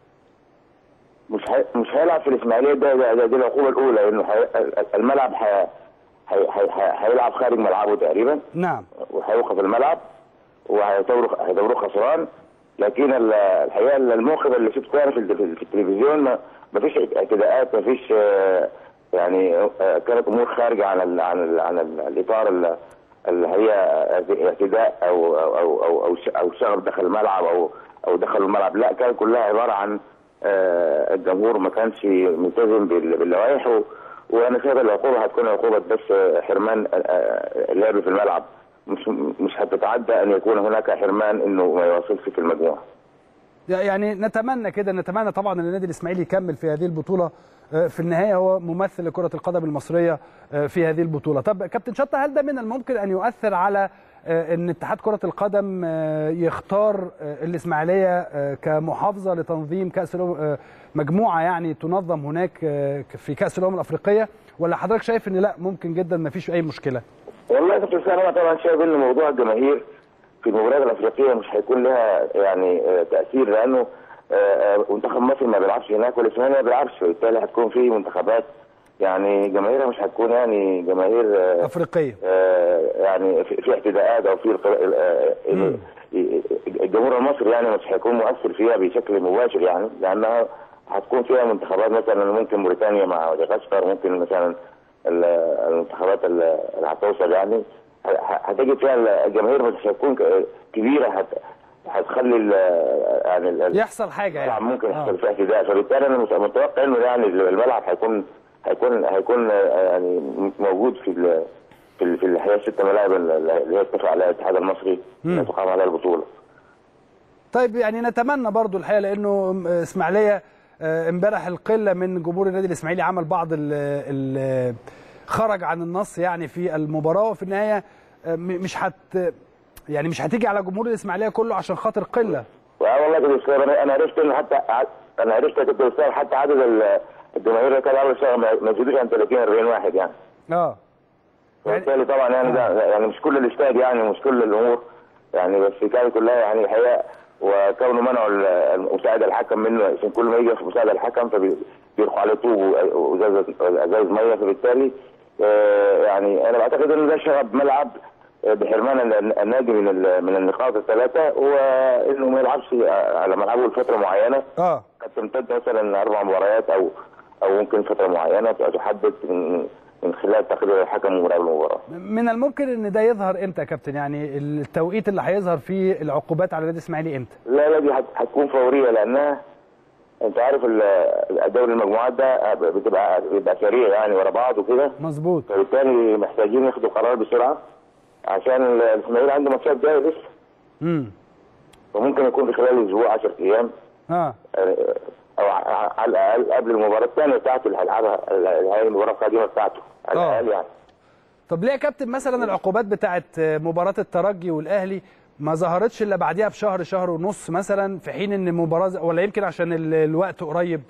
S2: مش هي... مش هيلعب في الاسماعيليه ده, ده, ده دي العقوبه الاولى انه هي... الملعب هي... هي... هي... هيلعب خارج ملعبه تقريبا
S1: نعم
S2: وهيوقف الملعب وهيدوروا هيدوروا خسران لكن ال- الحقيقه الموقف اللي شفته انا في ال- في التلفزيون ما ما فيش اعتداءات ما فيش آه، يعني آه، كانت امور خارجه عن ال عن ال عن ال الاطار ال- اللي هي اعتداء او او او او او, ش- أو شغب دخل الملعب او او دخلوا الملعب لا كان كلها عباره عن آه، الجمهور ما كانش ملتزم بال- باللوائح و- وانا شايف العقوبه هتكون عقوبه بس آه، حرمان آه، آه، اللعب في الملعب مش مش هتتعدى ان يكون هناك حرمان انه ما يواصلش في المجموعه
S1: يعني نتمنى كده نتمنى طبعا ان النادي الاسماعيلي يكمل في هذه البطوله آه، في النهايه هو ممثل لكره القدم المصريه آه، في هذه البطوله طب كابتن شطه هل ده من الممكن ان يؤثر على آه، ان اتحاد كره القدم آه، يختار آه، الاسماعيليه آه، كمحافظه لتنظيم كاس الأمم آه، مجموعه يعني تنظم هناك آه، في كاس الامم الافريقيه ولا حضرتك شايف ان لا ممكن جدا ما فيش اي مشكله
S2: والله يا كابتن سامي انا طبعا شايف ان موضوع الجماهير في المباريات الافريقيه مش هيكون لها يعني آه، تاثير لانه آه، آه، منتخب مصر ما بيلعبش هناك والاسماعيلي ما بيلعبش فبالتالي هتكون في منتخبات يعني جماهيرها مش هتكون يعني جماهير آه،
S1: افريقيه
S2: آه، يعني في في اعتداءات او في الق- آه،
S1: مم.
S2: الجمهور المصري يعني مش هيكون مؤثر فيها بشكل مباشر يعني لانها هتكون فيها منتخبات مثلا ممكن موريتانيا مع مدغشقر ممكن مثلا ال- المنتخبات ال- اللي هتوصل يعني ه- ه- هتجد فيها الجماهير مش هتكون ك- كبيره هت هتخلي ال- يعني ال-
S1: يحصل حاجه
S2: الملعب
S1: يعني
S2: ممكن
S1: آه.
S2: يحصل فيه اعتداء فبالتالي انا مت- متوقع انه يعني الملعب هيكون هيكون هيكون آه، يعني موجود في ال في ال- في الحقيقه الست ملاعب اللي هي اتفق عليها الاتحاد المصري
S1: مم.
S2: اللي تقام عليها البطوله.
S1: طيب يعني نتمنى برضو الحقيقه لانه اسماعيليه آه، امبارح القله من جمهور النادي الاسماعيلي عمل بعض ال ال خرج عن النص يعني في المباراه وفي النهايه آه، م- مش هت يعني مش هتيجي على جمهور الاسماعيليه كله عشان خاطر قله
S2: اه والله كده استاذ انا أنا عرفت انه حتى ع- انا عرفت يا كابتن استاذ حتى عدد ال- الجماهير اللي كان اول شهر ما ما يزيدوش عن 30 40 واحد يعني.
S1: اه يعني
S2: وبالتالي طبعا يعني ده يعني مش كل الاستاد يعني مش كل الامور
S3: يعني بس كانت كلها يعني الحقيقه وكونه منعوا المساعد الحكم منه عشان كل ما يجي في مساعد الحكم فبيرخوا عليه طوب وازاز ازاز ميه فبالتالي آه، يعني انا بعتقد ان ده شغب ملعب بحرمان النادي من من النقاط الثلاثه هو انه ما يلعبش على ملعبه لفتره معينه
S1: اه
S3: قد تمتد مثلا اربع مباريات او او ممكن فتره معينه تحدد من من خلال تقرير الحكم ومراقب المباراه.
S1: من الممكن ان ده يظهر امتى يا كابتن يعني التوقيت اللي هيظهر فيه العقوبات على نادي الاسماعيلي امتى؟
S3: لا لا دي هت- هتكون فوريه لانها انت عارف ال- دوري المجموعات ده بتبقى بيبقى سريع يعني ورا بعض وكده
S1: مظبوط
S3: فبالتالي محتاجين ياخدوا قرار بسرعه عشان الاسماعيلي عنده ماتشات جايه لسه
S1: امم
S3: فممكن يكون في خلال اسبوع 10 ايام
S1: اه
S3: آه، او ع- على الاقل قبل المباراه الثانيه بتاعته اللي هيلعبها اللي هي المباراه القادمه بتاعته على
S1: آه.
S3: الاقل يعني
S1: طب ليه يا كابتن مثلا العقوبات بتاعت مباراه الترجي والاهلي ما ظهرتش الا بعديها بشهر شهر ونص مثلا في حين ان المباراه ز- ولا يمكن عشان ال- الوقت قريب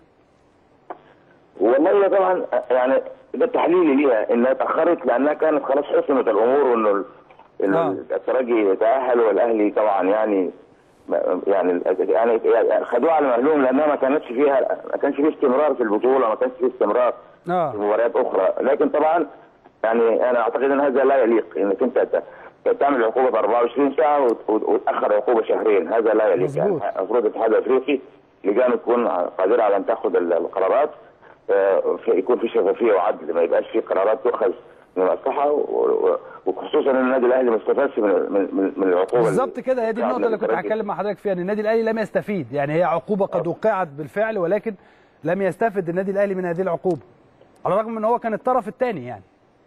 S3: والله هي طبعا يعني ده تحليلي ليها انها اتاخرت لانها كانت خلاص حسمت الامور وانه ال- إنه
S1: آه.
S3: الترجي يتاهل والاهلي طبعا يعني ما- يعني يعني يعني خدوها على مهلهم لانها ما كانتش فيها ما كانش فيه استمرار في البطوله ما كانش فيه استمرار في
S1: اه
S3: مباريات اخرى لكن طبعا يعني انا اعتقد ان هذا لا يليق انك انت ت- تعمل عقوبه 24 ساعه وت- وت- وتاخر عقوبه شهرين هذا لا يليق يعني
S1: مظبوط.
S3: المفروض الاتحاد الافريقي لجان تكون قادره على ان تاخذ ال- القرارات آه، في- يكون في شفافيه وعدل ما يبقاش في قرارات تؤخذ من المصلحه و- و- وخصوصا ان النادي الاهلي ما استفادش من من من- من العقوبه
S1: بالظبط كده هي دي النقطه اللي كنت
S3: الترجي.
S1: هتكلم مع حضرتك فيها ان النادي الاهلي لم يستفيد يعني هي عقوبه قد وقعت بالفعل ولكن لم يستفد النادي الاهلي من هذه العقوبه على الرغم ان هو كان الطرف الثاني يعني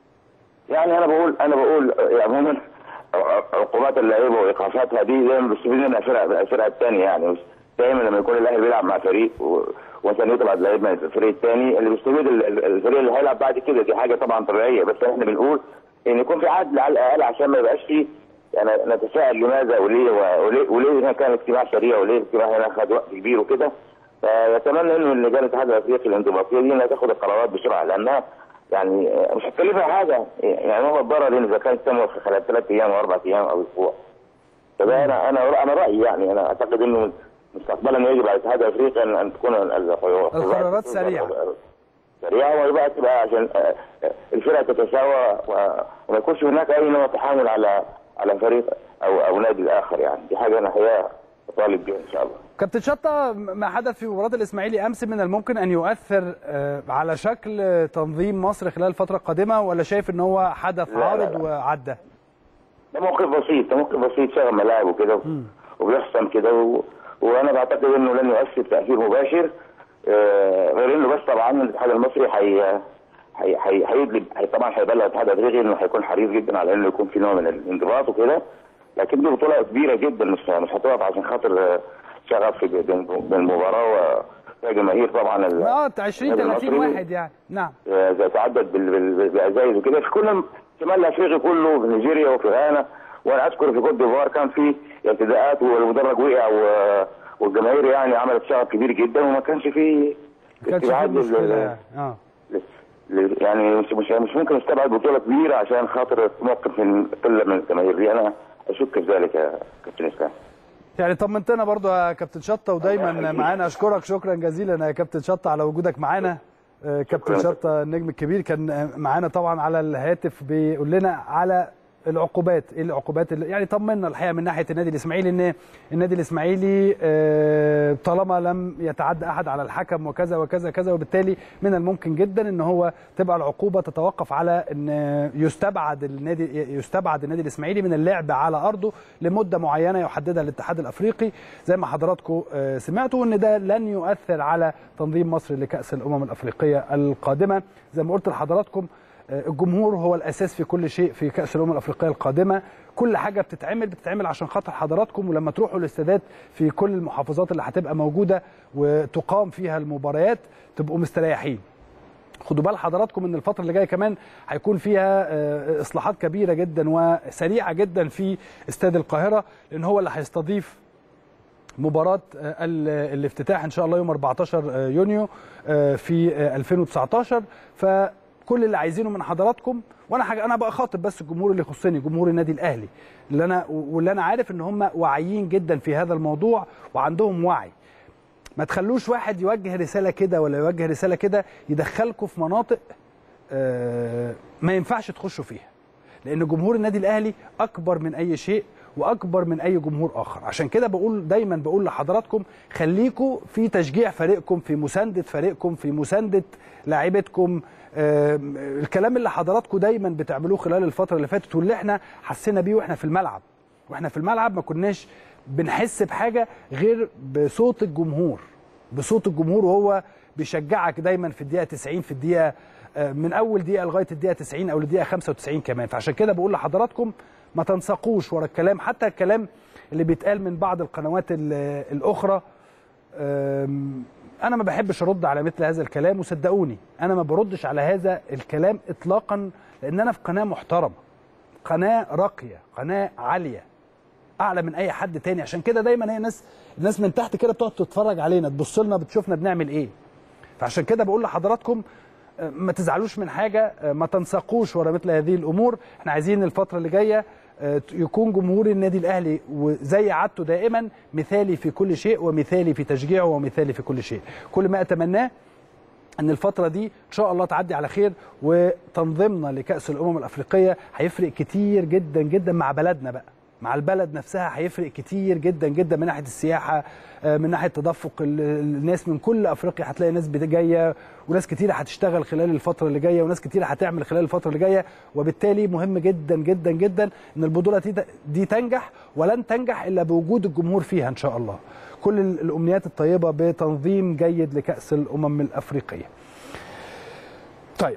S3: يعني انا بقول انا بقول يعني عموما عقوبات اللعيبه وايقافاتها دي زي ما بيستفيد منها الفرق الفرق الثانيه يعني مش دايما لما يكون الاهلي بيلعب مع فريق و- ومثلا يطلع لعيب من الفريق الثاني اللي بيستفيد ال- ال- الفريق اللي هيلعب بعد كده دي حاجه طبعا طبيعيه بس احنا بنقول ان يكون في عدل على الاقل عشان ما يبقاش في يعني نتساءل لماذا وليه وليه وليه هنا كان اجتماع سريع وليه الاجتماع هنا خد وقت كبير وكده فيتمنى انه اللجان الاتحاد الافريقي الانضباطيه دي انها تاخد القرارات بسرعه لانها يعني مش هتكلفها حاجه يعني هو الضرر اذا كان تم في خلال ثلاث ايام او اربع ايام او اسبوع فده انا انا انا رايي يعني انا اعتقد انه مستقبلا يجب على الاتحاد الافريقي ان أن تكون ال- ال-
S1: القرارات سريعة.
S3: سريعه ويبقى تبقى عشان آه، آه، الفرق تتساوى و- وما يكونش هناك اي نوع تحامل على على فريق او او نادي الاخر يعني دي حاجه انا الحقيقه اطالب بها ان شاء الله
S1: كابتن شطه ما حدث في مباراه الاسماعيلي امس من الممكن ان يؤثر آه، على شكل آه، تنظيم مصر خلال الفتره القادمه ولا شايف ان هو حدث
S3: لا، لا،
S1: عارض
S3: لا.
S1: وعدى
S3: ده موقف بسيط ده موقف بسيط شغل ملاعب وكده وبيحسم كده و... وانا بعتقد انه لن يؤثر تاثير مباشر آه، غير انه بس طبعا الاتحاد المصري حي حي حي هيدلب حي طبعا هيبلغ الاتحاد الافريقي انه هيكون حريص جدا على انه يكون في نوع من الانضباط وكده لكن دي بطوله كبيره جدا مش مش هتقف عشان خاطر آه، شغف بين بين المباراه وفيها جماهير طبعا ال-
S1: اه 20
S3: النادي
S1: 30
S3: المصري.
S1: واحد يعني نعم
S3: اذا تعدد بال- بال- بالازايز وكده في كل شمال الافريقي كله في نيجيريا وفي غانا وانا اذكر في كوت ديفوار كان في ارتداءات والمدرج وقع و- والجماهير يعني عملت شغب كبير جدا وما كانش في
S1: ما كانش في
S3: استبعاد لل-
S1: مشكله يعني. اه
S3: لل- يعني مش مش مش ممكن استبعد بطوله كبيره عشان خاطر موقف من قله من الجماهير دي انا اشك في ذلك يا كابتن اسلام
S1: يعني طمنتنا برضو يا كابتن شطه ودايما معانا اشكرك شكرا جزيلا يا كابتن شطه على وجودك معانا آه، كابتن
S3: شكراً.
S1: شطه النجم الكبير كان آه، معانا طبعا على الهاتف بيقول لنا على العقوبات ايه العقوبات اللي يعني طمنا الحقيقه من ناحيه النادي الاسماعيلي ان النادي الاسماعيلي آه، طالما لم يتعدى احد على الحكم وكذا وكذا كذا وبالتالي من الممكن جدا ان هو تبقى العقوبه تتوقف على ان يستبعد النادي يستبعد النادي الاسماعيلي من اللعب على ارضه لمده معينه يحددها الاتحاد الافريقي زي ما حضراتكم آه، سمعتوا ان ده لن يؤثر على تنظيم مصر لكاس الامم الافريقيه القادمه زي ما قلت لحضراتكم آه، الجمهور هو الاساس في كل شيء في كاس الامم الافريقيه القادمه كل حاجه بتتعمل بتتعمل عشان خاطر حضراتكم ولما تروحوا الاستادات في كل المحافظات اللي هتبقى موجوده وتقام فيها المباريات تبقوا مستريحين خدوا بال حضراتكم ان الفتره اللي جايه كمان هيكون فيها آه، اصلاحات كبيره جدا وسريعه جدا في استاد القاهره لان هو اللي هيستضيف مباراة آه، ال- الافتتاح ان شاء الله يوم 14 يونيو آه، في آه، 2019 فكل كل اللي عايزينه من حضراتكم وانا حاجة انا بقى خاطب بس الجمهور اللي يخصني جمهور النادي الاهلي اللي انا واللي انا عارف ان هم واعيين جدا في هذا الموضوع وعندهم وعي ما تخلوش واحد يوجه رساله كده ولا يوجه رساله كده يدخلكم في مناطق آه، ما ينفعش تخشوا فيها لان جمهور النادي الاهلي اكبر من اي شيء واكبر من اي جمهور اخر عشان كده بقول دايما بقول لحضراتكم خليكم في تشجيع فريقكم في مسانده فريقكم في مسانده لاعيبتكم آم، الكلام اللي حضراتكم دايما بتعملوه خلال الفتره اللي فاتت واللي احنا حسينا بيه واحنا في الملعب واحنا في الملعب ما كناش بنحس بحاجه غير بصوت الجمهور بصوت الجمهور وهو بيشجعك دايما في الدقيقه 90 في الدقيقه آه، من اول دقيقه لغايه الدقيقه 90 او الدقيقه 95 كمان فعشان كده بقول لحضراتكم ما تنساقوش ورا الكلام حتى الكلام اللي بيتقال من بعض القنوات ال- الاخرى آم، انا ما بحبش ارد على مثل هذا الكلام وصدقوني انا ما بردش على هذا الكلام اطلاقا لان انا في قناه محترمه قناه راقيه قناه عاليه اعلى من اي حد تاني عشان كده دايما هي ناس الناس من تحت كده بتقعد تتفرج علينا تبص لنا بتشوفنا بنعمل ايه فعشان كده بقول لحضراتكم آه، ما تزعلوش من حاجه آه، ما تنساقوش ورا مثل هذه الامور احنا عايزين الفتره اللي جايه آه، يكون جمهور النادي الاهلي وزي عادته دائما مثالي في كل شيء ومثالي في تشجيعه ومثالي في كل شيء كل ما اتمناه ان الفتره دي ان شاء الله تعدي على خير وتنظيمنا لكاس الامم الافريقيه هيفرق كتير جدا جدا مع بلدنا بقى مع البلد نفسها هيفرق كتير جدا جدا من ناحيه السياحه آه، من ناحيه تدفق ال- الناس من كل افريقيا هتلاقي ناس بت- جايه وناس كتير هتشتغل خلال الفتره اللي جايه وناس كتير هتعمل خلال الفتره اللي جايه وبالتالي مهم جدا جدا جدا ان البطوله دي, دي تنجح ولن تنجح الا بوجود الجمهور فيها ان شاء الله كل ال- الامنيات الطيبه بتنظيم جيد لكاس الامم الافريقيه طيب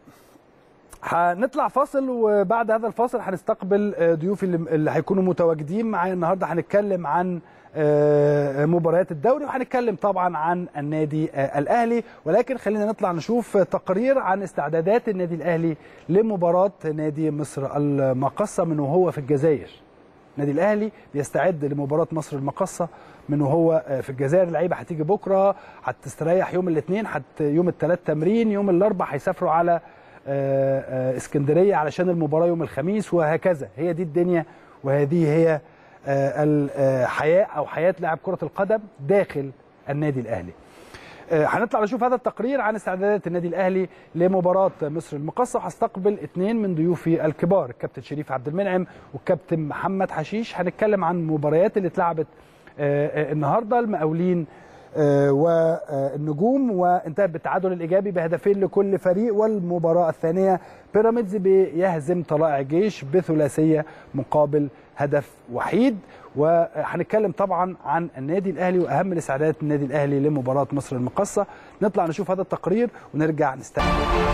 S1: هنطلع فاصل وبعد هذا الفاصل هنستقبل آه، ضيوفي اللي, اللي هيكونوا متواجدين معايا النهارده هنتكلم عن آه، مباريات الدوري وهنتكلم طبعا عن النادي آه، الاهلي ولكن خلينا نطلع نشوف تقرير عن استعدادات النادي الاهلي لمباراه نادي مصر المقصه من وهو في الجزائر النادي الاهلي بيستعد لمباراه مصر المقصه من وهو آه، في الجزائر اللعيبه هتيجي بكره هتستريح يوم الاثنين حت يوم الثلاث تمرين يوم الاربع هيسافروا على آه، آه، اسكندريه علشان المباراه يوم الخميس وهكذا هي دي الدنيا وهذه هي آه، الحياه او حياه لاعب كره القدم داخل النادي الاهلي آه، هنطلع نشوف هذا التقرير عن استعدادات النادي الاهلي لمباراه مصر المقصه وهستقبل اثنين من ضيوفي الكبار الكابتن شريف عبد المنعم والكابتن محمد حشيش هنتكلم عن المباريات اللي اتلعبت آه، آه، النهارده المقاولين آه، والنجوم وانتهت بالتعادل الايجابي بهدفين لكل فريق والمباراه الثانيه بيراميدز بيهزم طلائع الجيش بثلاثيه مقابل هدف وحيد وهنتكلم طبعا عن النادي الاهلي واهم الاستعدادات النادي الاهلي لمباراه مصر المقصه نطلع نشوف هذا التقرير ونرجع نستعد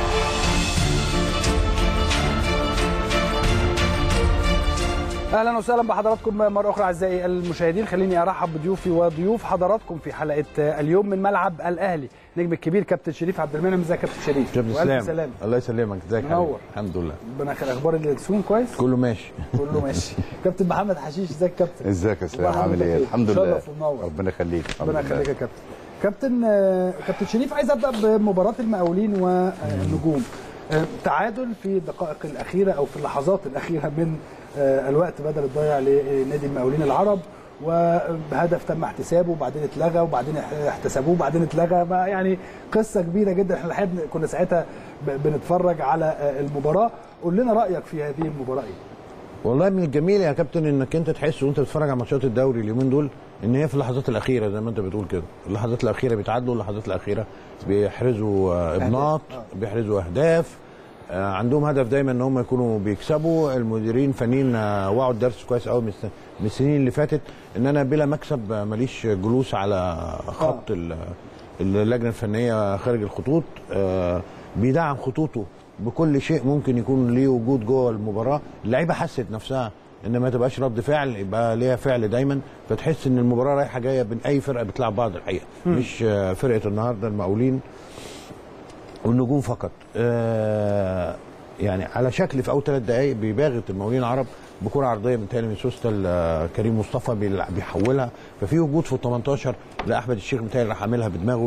S1: اهلا وسهلا بحضراتكم مره اخرى اعزائي المشاهدين خليني ارحب بضيوفي وضيوف حضراتكم في حلقه اليوم من ملعب الاهلي نجم الكبير كابتن شريف عبد المنعم ازيك يا كابتن شريف
S4: كابتن
S1: والف
S4: سلام
S1: سلامه
S4: الله يسلمك ازيك يا
S1: منور.
S4: حبيبي؟ الحمد لله
S1: ربنا يخليك اخبار السون كويس
S4: كله ماشي
S1: كله ماشي كابتن محمد حشيش ازيك يا كابتن
S5: ازيك يا اسلام
S1: الله
S5: عامل
S1: يخليك.
S5: ايه الحمد لله
S1: شرف ومنور.
S5: ربنا يخليك الحمد
S1: ربنا
S5: لله.
S1: يخليك يا كابتن كابتن آه، كابتن شريف عايز ابدا بمباراه المقاولين والنجوم آه، تعادل في الدقائق الاخيره او في اللحظات الاخيره من آه، الوقت بدل الضايع لنادي المقاولين العرب وبهدف تم احتسابه وبعدين اتلغى وبعدين احتسبوه وبعدين اتلغى ما يعني قصه كبيره جدا احنا الحقيقه كنا ساعتها ب- بنتفرج على آه، المباراه قول لنا رايك في هذه المباراه ايه؟
S4: والله من الجميل يا كابتن انك انت تحس وانت بتتفرج على ماتشات الدوري اليومين دول ان هي في اللحظات الاخيره زي ما انت بتقول كده اللحظات الاخيره بيتعادلوا اللحظات الاخيره بيحرزوا آه، ابناط بيحرزوا اهداف آه، عندهم هدف دايما ان هم يكونوا بيكسبوا المديرين فنيين آه، وعوا الدرس كويس قوي من الس- من السنين اللي فاتت ان انا بلا مكسب آه، ماليش جلوس على خط ال- اللجنه الفنيه خارج الخطوط آه، بيدعم خطوطه بكل شيء ممكن يكون ليه وجود جوه المباراه اللعيبه حست نفسها ان ما تبقاش رد فعل يبقى ليها فعل دايما فتحس ان المباراه رايحه جايه بين اي فرقه بتلعب بعض الحقيقه مش آه، فرقه النهارده المقاولين والنجوم فقط آه يعني على شكل في اول ثلاث دقائق بيباغت المقاولين العرب بكره عرضيه من تاني من سوسته لكريم مصطفى بيلع- بيحولها ففي وجود في ال 18 لاحمد الشيخ متهيألي راح عاملها بدماغه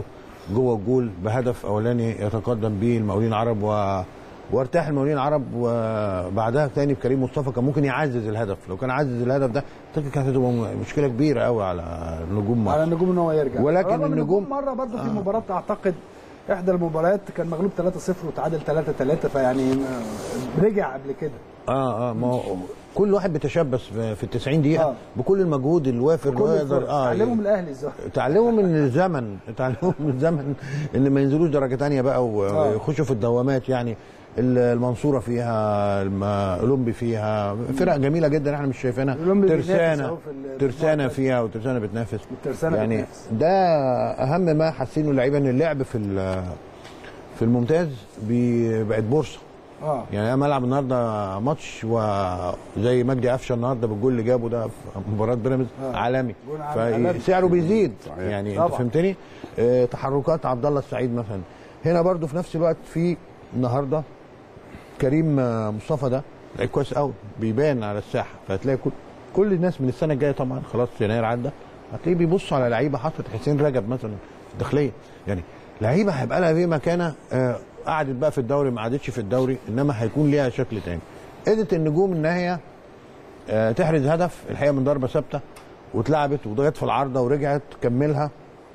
S4: جوه الجول بهدف اولاني يتقدم به المقاولين العرب و وارتاح المقاولين العرب وبعدها تاني بكريم مصطفى كان ممكن يعزز الهدف لو كان عزز الهدف ده اعتقد كانت هتبقى مشكله كبيره قوي على نجوم
S1: على
S4: مصر
S1: النجوم ان هو يرجع
S4: ولكن
S1: رغم إن
S4: النجوم-
S1: مره برضه في مباراه اعتقد احدى المباريات كان مغلوب 3-0 وتعادل 3-3 فيعني آه، رجع قبل كده
S4: اه اه ما هو كل واحد بيتشبث في في ال 90 دقيقه
S1: آه.
S4: آه. بكل المجهود الوافر اللي
S1: كل
S4: هو يقدر
S1: الفرق.
S4: اه
S1: تعلموا من الاهلي ازاي
S4: تعلموا من الزمن تعلموا من الزمن ان ما ينزلوش درجه تانية بقى
S1: آه.
S4: ويخشوا في الدوامات يعني المنصوره فيها الم- اولمبي فيها فرق جميله جدا احنا مش شايفينها
S1: الأولمبي بينافس
S4: ترسانه
S1: أهو في ال-
S4: ترسانه فيها وترسانه بتنافس
S1: والترسانة
S4: يعني
S1: بتنافس.
S4: ده اهم ما حاسينه اللعيبه ان اللعب في ال- في الممتاز بي- بقت بورصه
S1: اه
S4: يعني انا ملعب النهارده ماتش وزي مجدي قفشه النهارده بالجول اللي جابه ده في مباراه بيراميدز
S1: آه.
S4: عالمي
S1: جول عالمي.
S4: فسعره بيزيد
S5: صحيح.
S4: يعني
S1: طبعا.
S4: انت فهمتني آه تحركات عبد الله السعيد مثلا هنا برضو في نفس الوقت في النهارده كريم آه، مصطفى ده لعيب كويس قوي بيبان على الساحه فهتلاقي كل كل الناس من السنه الجايه طبعا خلاص يناير عدى هتلاقيه بيبص على لعيبه حاطط حسين رجب مثلا في الداخليه يعني لعيبه هيبقى لها بيه مكانه آه، قعدت بقى في الدوري ما قعدتش في الدوري انما هيكون ليها شكل تاني قدرت النجوم ان هي آه، تحرز هدف الحقيقه من ضربه ثابته واتلعبت وضغط في العارضه ورجعت كملها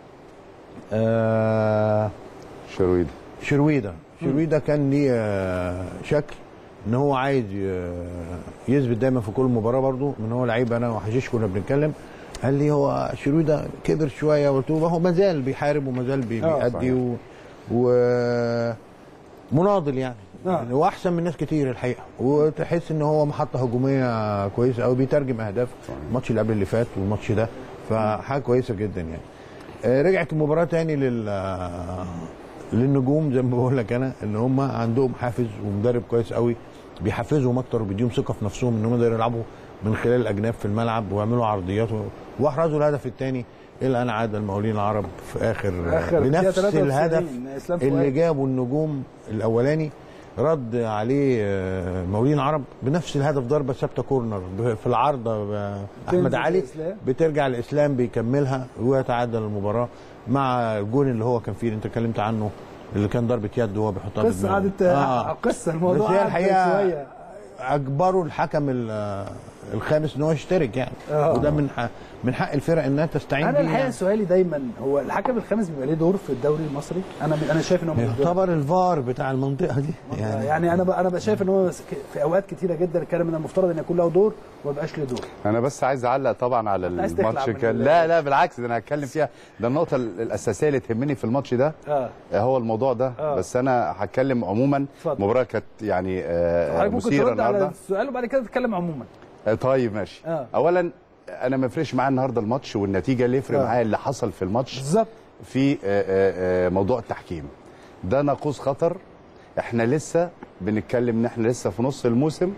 S4: آه
S5: شرويد
S4: شرويده شرويده كان ليه آه، شكل ان هو عايز ي- يثبت دايما في كل مباراه برضو ان هو لعيب انا وحشيش كنا بنتكلم قال لي هو شرويده كبر شويه قلت له هو ما زال بيحارب وما زال بي-
S1: آه،
S4: بيأدي و, و مناضل يعني
S1: آه.
S4: يعني هو احسن من ناس كتير الحقيقه وتحس ان هو محطه هجوميه كويسه قوي بيترجم اهداف الماتش اللي قبل اللي فات والماتش ده فحاجه كويسه جدا يعني آه، رجعت المباراه تاني لل آه، للنجوم زي ما بقول لك انا ان هم عندهم حافز ومدرب كويس قوي بيحفزهم اكتر وبيديهم ثقه في نفسهم ان هم يقدروا يلعبوا من خلال الاجناب في الملعب ويعملوا عرضيات و- واحرزوا الهدف الثاني الى ان عاد المقاولين العرب في اخر,
S1: آخر
S4: لنفس
S1: دقيقة 93
S4: الهدف
S1: إسلام فؤاد.
S4: اللي جابوا النجوم الاولاني رد عليه آه، المقاولين العرب بنفس الهدف ضربه ثابته كورنر ب- في العارضه آه، احمد
S1: تنزل
S4: علي
S1: لإسلام.
S4: بترجع الاسلام بيكملها ويتعادل المباراه مع الجون اللي هو كان فيه اللي انت اتكلمت عنه اللي كان ضربه يد وهو بيحطها
S1: قصه
S4: بدماغه.
S1: قعدت آه. قصه الموضوع
S4: بس هي
S1: قعد
S4: الحقيقه
S1: شويه
S4: اجبروا الحكم ال- الخامس ان هو يشترك يعني
S1: آه.
S4: وده من حق من حق الفرق انها تستعين
S1: انا
S4: بيه
S1: الحقيقه
S4: يعني.
S1: سؤالي دايما هو الحكم الخامس بيبقى ليه دور في الدوري المصري انا انا شايف ان هو ملوش دور.
S4: يعتبر الفار بتاع المنطقه دي
S1: يعني,
S4: يعني
S1: يعني انا ب- انا بقى شايف ان هو بس ك- في اوقات كتيره جدا كان من المفترض ان يكون له دور وما يبقاش له دور
S5: انا بس عايز اعلق طبعا على
S1: عايز تخلع
S5: الماتش
S1: من
S5: كان
S1: ال-
S5: لا لا بالعكس ده انا هتكلم فيها ده النقطه ال- الاساسيه اللي تهمني في الماتش ده
S1: اه
S5: هو الموضوع ده
S1: آه.
S5: بس انا هتكلم عموما
S1: اتفضل.
S5: مباراه كانت يعني آه،
S1: حضرتك ممكن
S5: مثيره
S1: ترد على
S5: النهارده
S1: السؤال وبعد كده تتكلم عموما
S5: آه، طيب ماشي
S1: آه.
S5: اولا انا ما يفرقش معايا النهارده الماتش والنتيجه اللي يفرق
S1: آه.
S5: معايا اللي حصل في الماتش
S1: بالظبط
S5: في آه، آه، آه، موضوع التحكيم ده ناقوس خطر احنا لسه بنتكلم ان احنا لسه في نص الموسم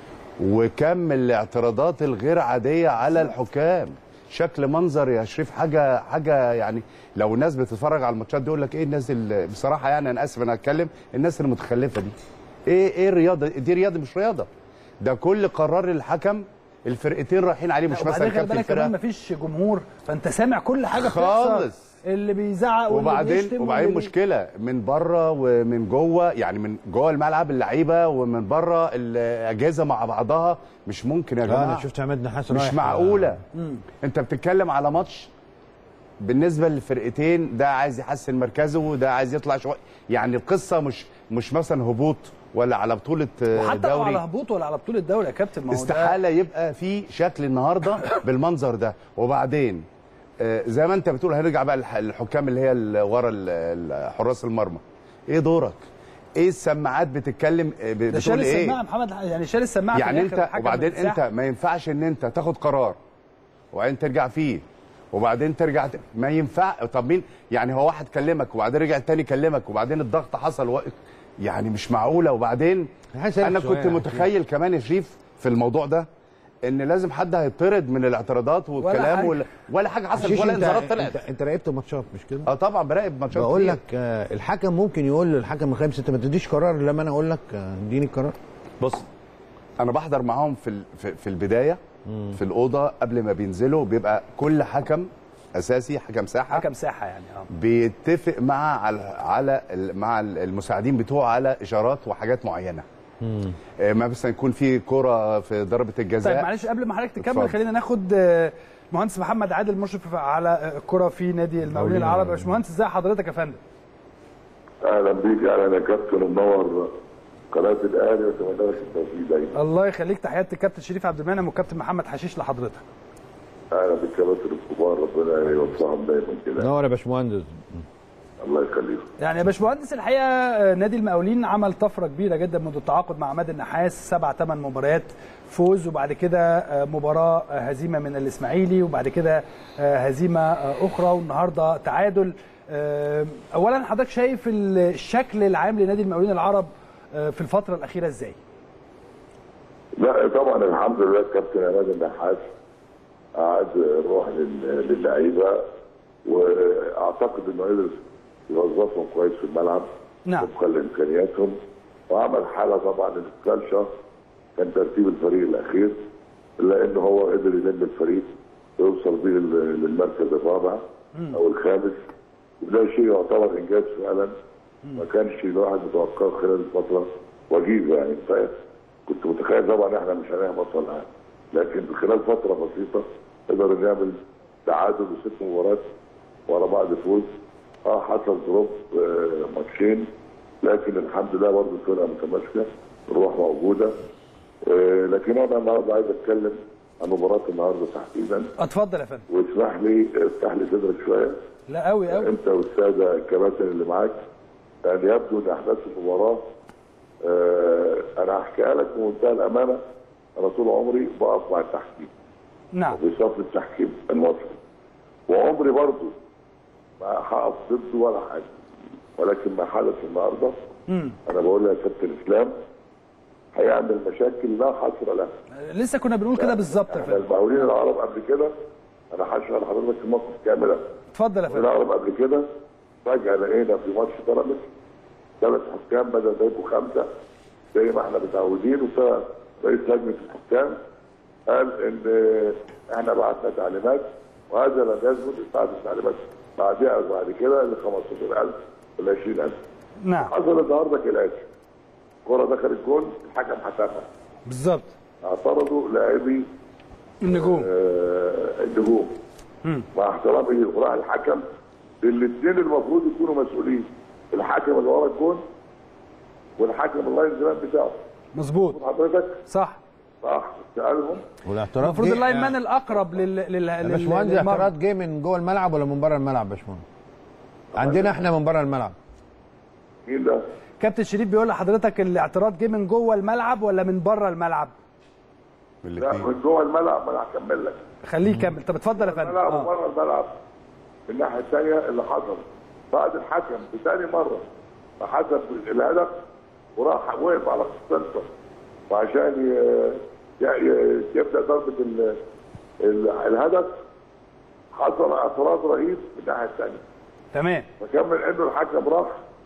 S5: وكم الاعتراضات الغير عاديه على الحكام شكل منظر يا شريف حاجه حاجه يعني لو الناس بتتفرج على الماتشات دي يقول لك ايه الناس اللي بصراحه يعني انا اسف انا هتكلم الناس المتخلفه دي ايه ايه الرياضه دي رياضه مش رياضه ده كل قرار الحكم الفرقتين رايحين عليه مش مثلا
S1: وبعدين خلي
S5: كابتن
S1: بالك كمان
S5: الفرقه
S1: مفيش جمهور فانت سامع كل حاجه بتحصل
S5: خالص.
S1: اللي بيزعق واللي
S5: وبعدين
S1: بيشتم
S5: وبعدين
S1: واللي بي-
S5: مشكله من بره ومن جوه يعني من جوه الملعب اللعيبه ومن بره الاجهزه مع بعضها مش ممكن يا
S4: لا
S5: جماعه
S4: انا شفت عماد نحاس
S5: مش
S4: رايح-
S5: معقوله انت بتتكلم على ماتش بالنسبه للفرقتين ده عايز يحسن مركزه وده عايز يطلع شويه يعني القصه مش مش مثلا هبوط ولا على بطوله آه،
S1: وحتى لو على
S5: دوري
S1: هبوط ولا على بطوله الدوري يا كابتن ما هو ده-
S5: استحاله يبقى في شكل النهارده بالمنظر ده وبعدين آه، زي ما انت بتقول هنرجع بقى للح- للحكام اللي هي ال- ورا ال- ال- حراس المرمى ايه دورك ايه السماعات بتتكلم آه، ب-
S1: ده
S5: بتقول
S1: شال
S5: ايه
S1: السماعه محمد يعني شال السماعه في
S5: يعني
S1: الآخر،
S5: انت
S1: الحكم
S5: وبعدين
S1: بيتسحب.
S5: انت ما ينفعش ان انت تاخد قرار وبعدين ترجع فيه وبعدين ترجع ت... ما ينفع طب مين يعني هو واحد كلمك وبعدين رجع التاني كلمك وبعدين الضغط حصل و... يعني مش معقوله وبعدين
S4: أنا عايز أسألك
S5: انا
S4: سؤال
S5: كنت
S4: يا
S5: متخيل كمان يا شريف في الموضوع ده ان لازم حد هيطرد من الاعتراضات والكلام
S1: حاجة.
S5: ولا, ولا حاجه حصلت
S4: حشيش
S5: ولا
S4: انت
S5: انذارات طلعت
S4: انت, انت راقبت ماتشات مش كده؟
S5: اه طبعا براقب ماتشات
S4: بقول
S5: كتير.
S4: لك آه، الحكم ممكن يقول للحكم الخامس انت ما تديش قرار إلا لما انا اقول لك آه، اديني القرار
S5: بص انا بحضر معاهم في ال- في, في البدايه في الاوضه قبل ما بينزلوا بيبقى كل حكم اساسي حكم ساحه
S1: حكم ساحه يعني اه
S5: بيتفق مع على على ال- مع المساعدين بتوعه على اشارات وحاجات معينه آه، ما مثلا يكون في كره في ضربه الجزاء
S1: طيب معلش قبل ما حضرتك تكمل
S5: اتفضل.
S1: خلينا ناخد آه، مهندس محمد عادل مشرف على آه، الكره في نادي المقاولين العرب يا باشمهندس ازي حضرتك يا فندم
S6: اهلا بيك اهلا يا كابتن منور قناه الاهلي واتمنى لك التوفيق دايما
S1: الله يخليك تحياتي الكابتن شريف عبد المنعم والكابتن محمد حشيش لحضرتك
S6: اهلا بالكباتن الكبار ربنا يوفقهم دايما كده
S4: نور يا باشمهندس
S6: الله يخليهم
S1: يعني يا باشمهندس الحقيقه آه، نادي المقاولين عمل طفره كبيره جدا منذ التعاقد مع عماد النحاس سبع ثمان مباريات فوز وبعد كده آه، مباراه آه، هزيمه من الاسماعيلي وبعد كده آه، هزيمه آه، اخرى والنهارده تعادل آه، اولا حضرتك شايف الشكل العام لنادي المقاولين العرب آه، في الفتره الاخيره ازاي؟
S6: لا طبعا الحمد لله الكابتن عماد النحاس قعد روح لل- للعيبه واعتقد انه قدر يوظفهم كويس في الملعب
S1: نعم.
S6: وفقا لامكانياتهم وعمل حاله طبعا الكالشا كان ترتيب الفريق الاخير الا ان هو قدر يلم الفريق ويوصل بيه لل- للمركز الرابع او الخامس وده شيء يعتبر انجاز فعلا ما كانش الواحد متوقعه خلال الفتره وجيزه يعني كنت متخيل طبعا احنا مش هنهبط ولا حاجه لكن خلال فتره بسيطه قدر نعمل تعادل وست مباريات ورا بعض فوز اه حصل ظروف آه ماتشين لكن الحمد لله برضه الفرقه متماسكه الروح موجوده آه لكن انا النهارده عايز اتكلم عن مباراه النهارده تحديدا
S1: اتفضل يا فندم
S6: واسمح لي افتح لي صدرك شويه
S1: لا قوي قوي
S6: انت والساده الكباتن اللي معاك يعني يبدو ان احداث المباراه آه انا هحكيها لك بمنتهى الامانه انا طول عمري بقف مع التحكيم
S1: نعم
S6: في صف التحكيم المصري وعمري برضو ما هقف ضده ولا حاجه ولكن ما حدث النهارده انا بقول يا كابتن اسلام هيعمل مشاكل لا حصر لها
S1: لسه كنا بنقول كده بالظبط يا
S6: احنا
S1: فندم
S6: المقاولين العرب قبل كده انا هشرح لحضرتك الموقف كاملا
S1: اتفضل يا فندم
S6: العرب قبل كده فجأة لقينا في ماتش بيراميدز ثلاث حكام بدل ما يبقوا خمسة زي ما احنا متعودين وطلع رئيس لجنة الحكام قال ان احنا بعتنا تعليمات وهذا لم يثبت بعد التعليمات بعدها بعد كده ل 15000 ولا 20000
S1: نعم
S6: حصل النهارده كالاتي كرة دخلت جون الحكم حسبها
S1: بالظبط
S6: اعترضوا لاعبي
S1: النجوم
S6: آه، النجوم مع احترامي لقراء الحكم الاثنين المفروض يكونوا مسؤولين الحكم اللي ورا الجون والحكم اللاين زمان بتاعه
S1: مظبوط
S6: حضرتك
S1: صح
S6: صح سالهم
S4: والاعتراض
S1: المفروض
S4: جه-
S1: اللاين مان الاقرب لل لل
S4: يا
S1: لل-
S4: باشمهندس
S1: للمرمى.
S4: الاعتراض جه من جوه الملعب ولا من بره الملعب يا باشمهندس؟ عندنا احنا من بره الملعب
S6: مين ده؟
S1: كابتن شريف بيقول لحضرتك الاعتراض جه من جوه الملعب ولا من بره الملعب
S5: من
S6: لا
S5: الاثنين
S6: من جوه الملعب ما انا هكمل لك
S1: خليه يكمل طب اتفضل يا فندم
S6: الملعب
S1: اه
S6: وبره الملعب من الناحيه الثانيه اللي حصل بعد الحكم بثاني مره فحسب الهدف وراح وقف على السنتر وعشان ي- ي- ي- يبدا ضربه ال- ال- الهدف حصل اعتراض رهيب من الناحيه الثانيه
S1: تمام
S6: فكمل انه الحكم راح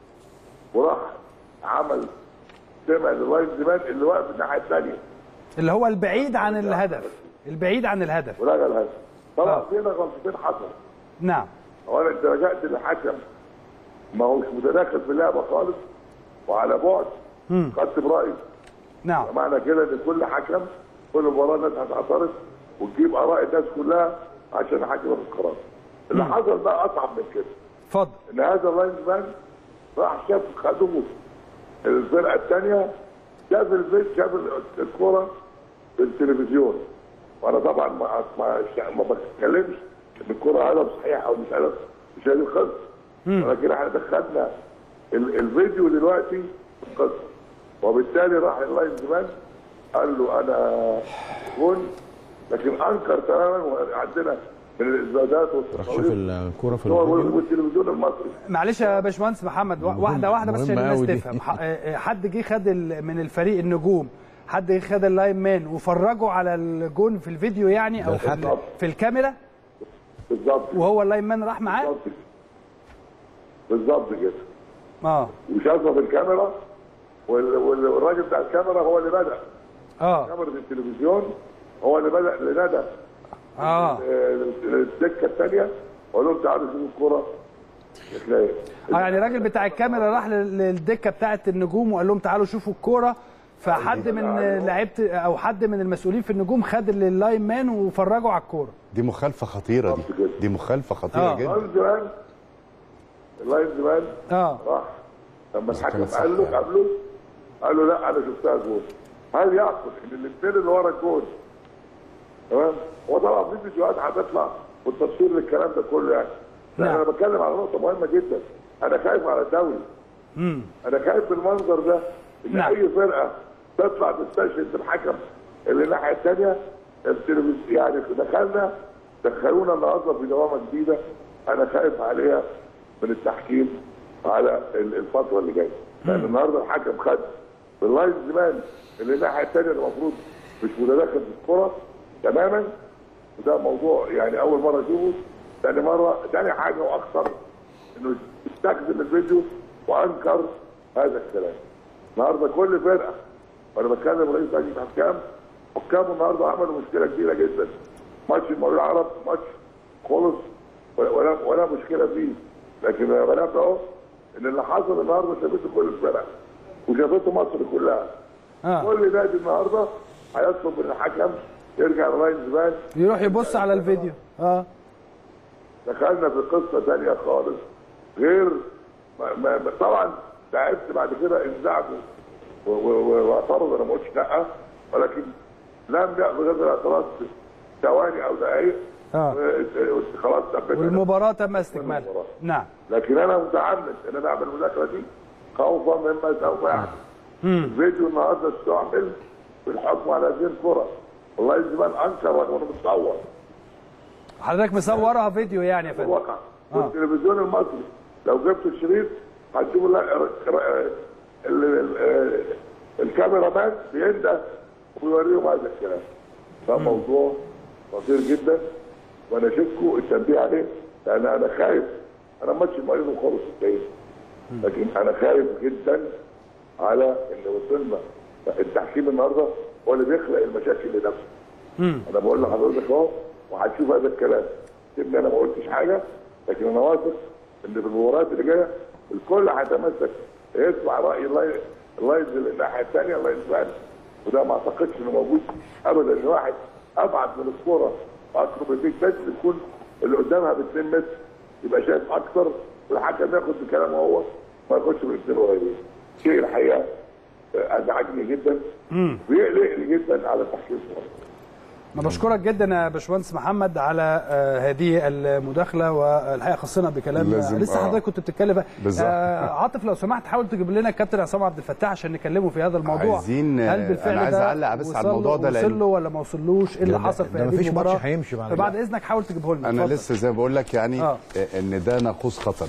S6: وراح عمل سمع للرايت زمان اللي واقف الناحيه الثانيه
S1: اللي هو البعيد عن الهدف البعيد عن الهدف
S6: ولغى الهدف طبعا
S1: آه.
S6: فينا غلطتين حصل
S1: نعم
S6: اولا انت رجعت للحكم ما هوش متداخل في اللعبه خالص وعلى بعد خدت برايي
S1: نعم
S6: معنى كده ان كل حكم كل مباراه الناس هتعترض وتجيب اراء الناس كلها عشان الحكم ياخد قرار اللي حصل بقى اصعب من كده
S1: اتفضل
S6: ان هذا اللاين مان راح شاف خدوه الفرقه الثانيه شاف البيت شاف الكوره في التلفزيون وانا طبعا ما ما, ما بتكلمش ان الكوره هدف صحيح او مش هدف مش هي دي القصه ولكن احنا دخلنا ال- الفيديو دلوقتي في القصه وبالتالي راح اللاين زمان قال له انا جون لكن انكر تماما وعندنا من الاثباتات
S4: روح شوف
S6: والتصاوير
S4: الكوره في
S6: هو
S4: الفيديو
S6: والتلفزيون المصري
S1: معلش يا باشمهندس محمد وا- واحده واحده بس عشان
S4: مهمة
S1: الناس
S4: أوي دي.
S1: تفهم ح- آه، حد جه خد ال- من الفريق النجوم حد جه خد اللاين مان وفرجوا على الجون في الفيديو يعني او في, ال-
S6: الحكم.
S1: في الكاميرا
S6: بالظبط
S1: وهو اللاين مان راح معاه
S6: بالظبط بالظبط كده
S1: اه
S6: وشافها في الكاميرا وال- وال- والراجل بتاع الكاميرا هو اللي بدا
S1: اه
S6: كاميرا التلفزيون هو اللي بدا اللي ندى
S1: اه
S6: آه، الدكه الثانيه واقول لهم تعالوا شوفوا الكوره تلاقي
S1: اه يعني الراجل بتاع الكاميرا راح لل- للدكه بتاعه النجوم وقال لهم تعالوا شوفوا الكوره فحد من لعيبه او حد من المسؤولين في النجوم خد اللاين مان وفرجوا على الكوره
S5: دي مخالفه خطيره دي دي مخالفه خطيره
S1: آه.
S5: جدا
S6: اللاين زمان اللاين زمان
S1: اه
S6: راح لما الحكم
S5: كانت صح
S6: قال له
S5: يعني.
S6: قبله قال له لا انا شفتها جول هل يعقل ان الاثنين اللي ورا الجول تمام هو طبعا في فيديوهات هتطلع والتصوير للكلام ده كله يعني لا
S1: نعم.
S6: انا بتكلم على نقطه مهمه جدا انا خايف على الدوري انا خايف بالمنظر ده ان
S1: نعم.
S6: اي فرقه تطلع تستشهد بالحكم اللي الناحيه الثانيه التلفزيون يعني دخلنا دخلونا النهارده في دوامه جديده انا خايف عليها من التحكيم على ال- الفتره اللي جايه لان النهارده الحكم خد باللاين زمان اللي الناحيه الثانيه اللي المفروض مش متدخل في الكره تماما وده موضوع يعني اول مره اشوفه ثاني مره ثاني حاجه واكثر انه استخدم الفيديو وانكر هذا الكلام النهارده كل فرقه وانا بتكلم رئيس لجنه حكام حكام النهارده عملوا مشكله كبيره جدا ماتش المقاولين العرب ماتش خلص ولا ولا مشكله فيه لكن انا بنبه اهو ان اللي حصل النهارده شافته كل الفرق وشافته مصر كلها
S1: اه
S6: كل نادي النهارده هيطلب من الحكم يرجع للاين زمان
S1: يروح يبص على الفيديو اه
S6: دخلنا في قصه ثانيه خالص غير ما ما ما- طبعا تعبت بعد كده انزعجوا و- و- و- واعترض انا ما قلتش لا ولكن لم ياخذ هذا الاعتراض ثواني او دقائق
S1: آه.
S6: و- و- خلاص ثبت
S1: والمباراه تم استكمالها
S6: المباراة.
S1: نعم
S6: لكن انا متعمد ان انا اعمل المذاكره دي خوفا مما سوف يحدث الفيديو النهارده استعمل في الحكم على هذه الكره والله زمان انكر وانا متصور
S1: حضرتك مصورها فيديو يعني يا
S6: في
S1: فندم
S6: الواقع والتلفزيون المصري لو جبت الشريط هتشوفوا لا- ر- ر- ال- ال- الكاميرا مان بينده ويوريهم هذا الكلام ده موضوع خطير جدا وانا اشوفكم التنبيه عليه لان انا خايف انا ماتش المريض وخلص التاني لكن انا خايف جدا على ان وصلنا التحكيم النهارده هو اللي بيخلق المشاكل لنفسه انا بقول لحضرتك اهو وهتشوف هذا الكلام سيبني انا ما قلتش حاجه لكن انا واثق ان في المباريات اللي جايه الكل هيتمسك يسمع راي اللاين اللاين الناحيه الثانيه اللاين الثاني وده ما اعتقدش انه موجود ابدا ان واحد ابعد من الكوره واقرب البيت بس يكون اللي قدامها ب 2 متر يبقى شايف اكتر والحكم ياخد بكلامه هو ما ياخدش من الاثنين قريبين شيء الحقيقه آه، ازعجني جدا ويقلقني جدا على التحكيم في مصر.
S1: انا بشكرك جدا يا باشمهندس محمد على آه، هذه المداخله والحقيقه خصنا بكلام
S5: لازم،
S1: لسه
S5: آه.
S1: حضرتك كنت بتتكلم
S5: بالظبط.
S1: آه، عاطف لو سمحت حاول تجيب لنا الكابتن عصام عبد الفتاح عشان نكلمه في هذا الموضوع
S5: عايزين-
S1: هل بالفعل
S5: أنا عايز
S1: ده
S5: أعلق بس على
S1: وصل له-
S5: الموضوع ده
S1: وصل
S5: لأن-
S1: له ولا ما وصلوش ايه اللي
S4: ده-
S1: حصل في
S4: ده
S1: هذه
S4: مفيش ماتش
S1: المباراه
S4: هيمشي بعد
S1: فبعد
S4: كده.
S1: اذنك حاول تجيبه لنا
S5: انا
S1: اتفضل.
S5: لسه زي ما بقول لك يعني
S1: آه.
S5: آه. ان ده ناقوس خطر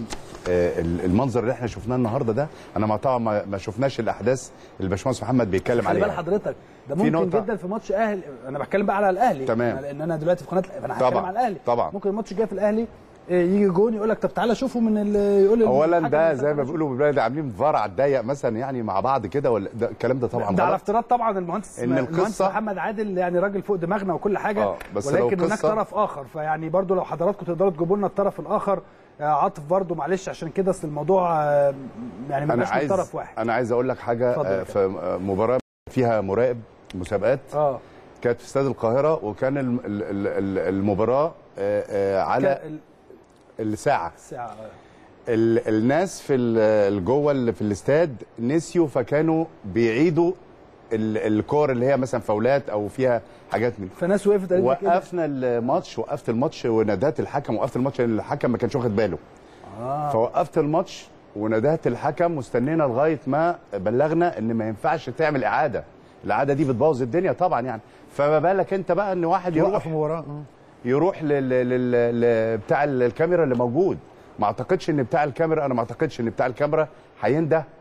S5: آه ال- المنظر اللي احنا شفناه النهارده ده انا ما طبعا ما ما شفناش الاحداث اللي الباشمهندس محمد بيتكلم
S1: خلي بال
S5: عليها
S1: حضرتك ده
S5: في
S1: ممكن
S5: نقطة.
S1: جدا في ماتش اهلي انا بتكلم بقى على الاهلي
S5: تمام.
S1: لان انا دلوقتي في قناه انا هتكلم
S5: طبعا.
S1: على الاهلي
S5: طبعا.
S1: ممكن الماتش الجاي في الاهلي آه، يجي جون يقول لك طب تعالى شوفوا من ال- يقول
S5: اولا
S1: الحكم
S5: ده
S1: بتاع
S5: زي ما
S1: الماتش.
S5: بيقولوا بالبلد عاملين فار على الضيق مثلا يعني مع بعض كده ولا ده الكلام ده طبعا
S1: ده على
S5: غلط
S1: افتراض طبعا المهندس
S5: إن
S1: المهندس
S5: القصة-
S1: محمد عادل يعني راجل فوق دماغنا وكل حاجه
S5: آه، بس لو
S1: ولكن هناك
S5: قصة-
S1: طرف اخر فيعني برضو لو حضراتكم تقدروا تجيبوا لنا الطرف الاخر آه، عاطف برضو معلش عشان كده اصل الموضوع آه، يعني ما
S5: انا
S1: بقاش من
S5: عايز
S1: طرف واحد
S5: انا عايز اقول لك حاجه
S1: اتفضل يا
S5: آه، في آه، مباراه فيها مراقب مسابقات
S1: اه
S5: كانت في استاد القاهره وكان الم- ال- ال- ال- المباراه آه، آه، على
S1: ال-
S5: الساعه
S1: الساعه آه.
S5: ال- الناس في ال- جوه اللي في الاستاد نسيوا فكانوا بيعيدوا ال- الكور اللي هي مثلا فاولات او فيها حاجات من
S1: فناس وقفت قالت لي كده
S5: وقفنا الماتش وقفت الماتش ونادات الحكم وقفت الماتش لان الحكم ما كانش واخد باله
S1: آه.
S5: فوقفت الماتش وندهت الحكم واستنينا لغايه ما بلغنا ان ما ينفعش تعمل اعاده الاعاده دي بتبوظ الدنيا طبعا يعني فما بالك انت بقى ان واحد
S4: يوقف
S5: يروح
S4: المباراه
S5: يروح لل... لل... لل... بتاع الكاميرا اللي موجود ما اعتقدش ان بتاع الكاميرا انا ما اعتقدش ان بتاع الكاميرا هينده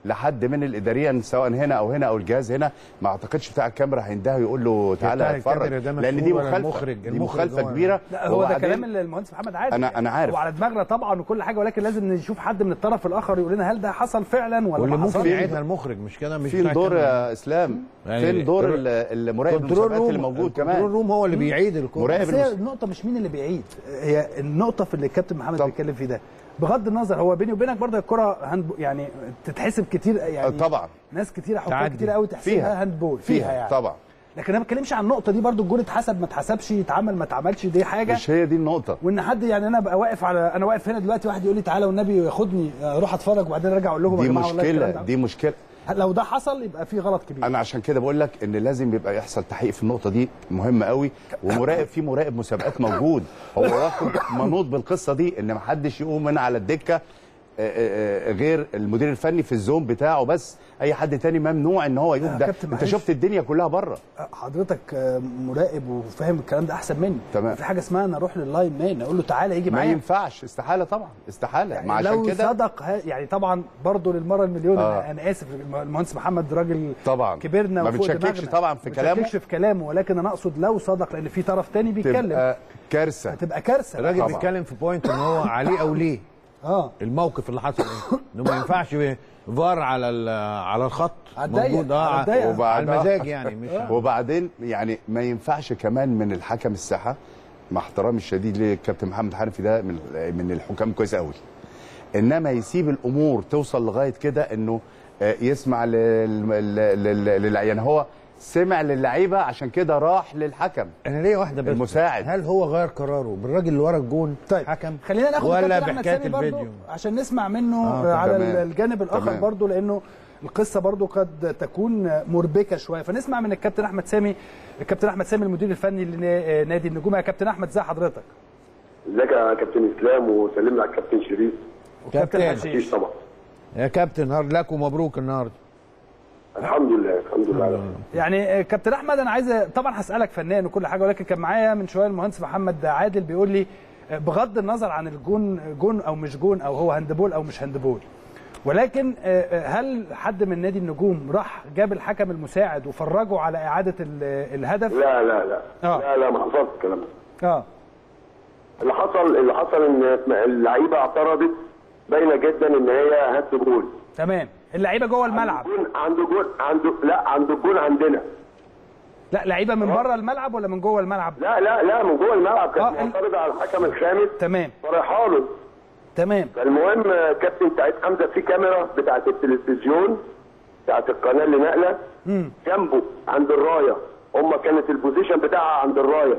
S5: لحد من الاداريين سواء هنا او هنا او الجهاز هنا ما اعتقدش بتاع الكاميرا هينده ويقول له تعالى
S4: بتاع
S5: اتفرج
S4: الكاميرا ده
S5: لان دي
S4: مسؤول ولا
S5: مخالفه
S4: المخرج؟
S5: دي
S4: المخرج
S5: مخالفه
S4: هو-
S5: كبيره
S1: لا هو ده
S5: وبعدين-
S1: كلام المهندس محمد عادل
S5: أنا- أنا عارف.
S1: وعلى دماغنا طبعا وكل حاجه ولكن لازم نشوف حد من الطرف الاخر يقول لنا هل ده حصل فعلا ولا
S4: واللي
S1: ما
S4: ممكن
S1: حصلش
S4: يعيدها المخرج مش كده مش
S5: فين
S4: بتاع
S5: دور
S4: الكاميرا.
S5: يا اسلام
S4: يعني
S5: فين دور
S4: كنترول-
S5: ال- المراقب
S4: كنترول
S5: المسابقات
S4: روم
S5: اللي موجود
S4: كنترول
S5: كمان
S4: روم هو اللي بيعيد الكوره
S5: مراقب
S1: بس هي
S5: المس-
S1: النقطة مش مين اللي بيعيد هي النقطة في اللي الكابتن محمد
S5: طب.
S1: بيتكلم فيه ده بغض النظر هو بيني وبينك برضه الكرة هاند يعني تتحسب كتير يعني
S5: طبعا
S1: ناس كتير حكام
S4: تعدي.
S1: كتير قوي تحسبها
S5: فيها.
S1: هاند بول فيها,
S5: فيها
S1: يعني
S5: طبعا
S1: لكن انا ما بتكلمش عن النقطة دي برضه الجول اتحسب ما اتحسبش اتعمل ما اتعملش دي حاجة
S5: مش هي دي النقطه
S1: وان حد يعني انا ابقى واقف على انا واقف هنا دلوقتي واحد يقول لي تعالى والنبي ياخدني اروح اتفرج وبعدين ارجع اقول لهم يا
S5: دي
S1: جماعه والله الكلام
S5: مشكله
S1: ده-
S5: دي مشكله
S1: لو ده حصل يبقى في غلط كبير
S5: انا عشان كده بقول لك ان لازم يبقى يحصل تحقيق في النقطه دي مهمه قوي ومراقب في مراقب مسابقات موجود هو واخد منوط بالقصه دي ان محدش يقوم من على الدكه آه، آه، آه، غير المدير الفني في الزوم بتاعه بس اي حد تاني ممنوع ان هو
S1: يا
S5: يقوم ده
S1: كابتن
S5: انت
S1: معلش.
S5: شفت الدنيا كلها بره
S1: حضرتك آه، مراقب وفاهم الكلام ده احسن مني
S5: تمام.
S1: في حاجه اسمها انا اروح لللاين مان اقول له تعالى يجي
S5: ما
S1: معايا
S5: ينفعش استحاله طبعا استحاله
S1: يعني
S5: ما عشان
S1: لو
S5: كده
S1: صدق ها- يعني طبعا برضه للمره المليون
S5: آه.
S1: أنا- انا اسف المهندس محمد راجل
S5: طبعا.
S1: كبرنا
S5: ما
S1: وفوق
S5: بنشككش
S1: دماغنا.
S5: طبعا في
S1: ما
S5: كلامه.
S1: بنشككش في كلامه ولكن انا اقصد لو صدق لان في طرف تاني بيتكلم
S5: تبقى كارثه
S1: هتبقى كارثه
S4: الراجل
S5: طبعا.
S4: بيتكلم في بوينت ان هو عليه او ليه
S1: اه
S4: الموقف اللي حصل ايه انه ما ينفعش فار على ال- على الخط
S1: على الضيق،
S4: موجود اه
S1: على الضيق.
S4: على
S5: وبعد-
S4: المزاج يعني مش
S5: وبعدين يعني ما ينفعش كمان من الحكم الساحه مع احترامي الشديد للكابتن محمد حنفي ده من من الحكام كويس قوي انما يسيب الامور توصل لغايه كده انه آه، يسمع لل- لل- لل- لل- يعني هو سمع للعيبه عشان كده راح للحكم
S4: انا ليا واحده بس
S5: المساعد.
S4: هل هو غير قراره بالراجل اللي ورا الجون
S1: طيب
S4: حكم
S1: خلينا ناخد
S4: ولا
S1: كابتن أحمد
S4: بحكايه
S1: سامي برضو
S4: الفيديو
S1: عشان نسمع منه
S4: آه،
S1: آه على
S5: تمام.
S1: الجانب الاخر
S5: تمام.
S1: برضو لانه القصه برضو قد تكون مربكه شويه فنسمع من الكابتن احمد سامي الكابتن احمد سامي المدير الفني لنادي النجوم يا كابتن احمد ازي حضرتك
S7: ازيك يا كابتن اسلام وسلمنا على الكابتن شريف
S1: وكابتن
S4: كابتن.
S1: حشيش
S7: حشيش طبعا
S4: يا كابتن هارد لك ومبروك النهارده
S7: الحمد لله الحمد لله
S1: يعني آه، كابتن احمد انا عايز طبعا هسالك فنان وكل حاجه ولكن كان معايا من شويه المهندس محمد عادل بيقول لي آه، بغض النظر عن الجون جون او مش جون او هو هاندبول او مش هاندبول ولكن آه، آه، هل حد من نادي النجوم راح جاب الحكم المساعد وفرجه على اعاده ال- الهدف
S7: لا لا لا
S1: آه.
S7: لا لا ما حصلش الكلام ده
S1: اه
S7: اللي حصل اللي حصل ان اللعيبه اعترضت باينه جدا ان هي هات جول
S1: تمام اللعيبه جوه الملعب
S7: جون عنده جول عنده لا عنده الجول عندنا
S1: لا لعيبه من بره الملعب ولا من جوه الملعب
S7: لا لا لا من جوه الملعب
S1: آه،
S7: كانت
S1: ال-
S7: معترضه على الحكم الخامس
S1: تمام
S7: فرحها له
S1: تمام
S7: فالمهم آه، كابتن سعيد حمزه في كاميرا بتاعت التلفزيون بتاعت القناه اللي نقله جنبه عند الرايه هم كانت البوزيشن بتاعها عند الرايه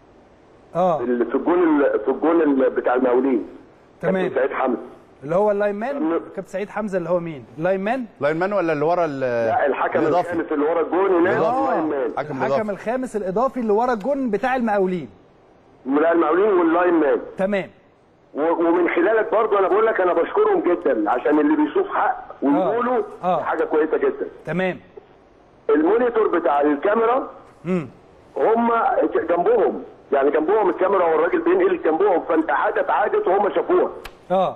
S1: اه
S7: اللي في الجون ال- في الجون ال- بتاع المقاولين
S1: تمام.
S7: كابتن سعيد حمزه
S1: اللي هو اللاين مان كابتن سعيد حمزه اللي هو مين اللاين مان
S5: لاين مان ولا اللي ورا ال-
S7: لا الحكم
S5: الإضافي؟
S7: الخامس اللي ورا الجون هناك
S5: الإضافي.
S7: اللاين مان
S5: حكم
S1: الحكم
S5: الإضافي.
S1: الخامس الاضافي اللي ورا الجون بتاع المقاولين
S7: لا المقاولين واللاين مان
S1: تمام
S7: و- ومن خلالك برضو انا بقول لك انا بشكرهم جدا عشان اللي بيشوف حق ويقولوا
S1: آه.
S7: دي حاجه كويسه جدا
S1: تمام
S7: المونيتور بتاع الكاميرا
S1: امم
S7: هم جنبهم يعني جنبهم الكاميرا والراجل بينقل جنبهم فالاعاده اتعادت وهم شافوها
S1: اه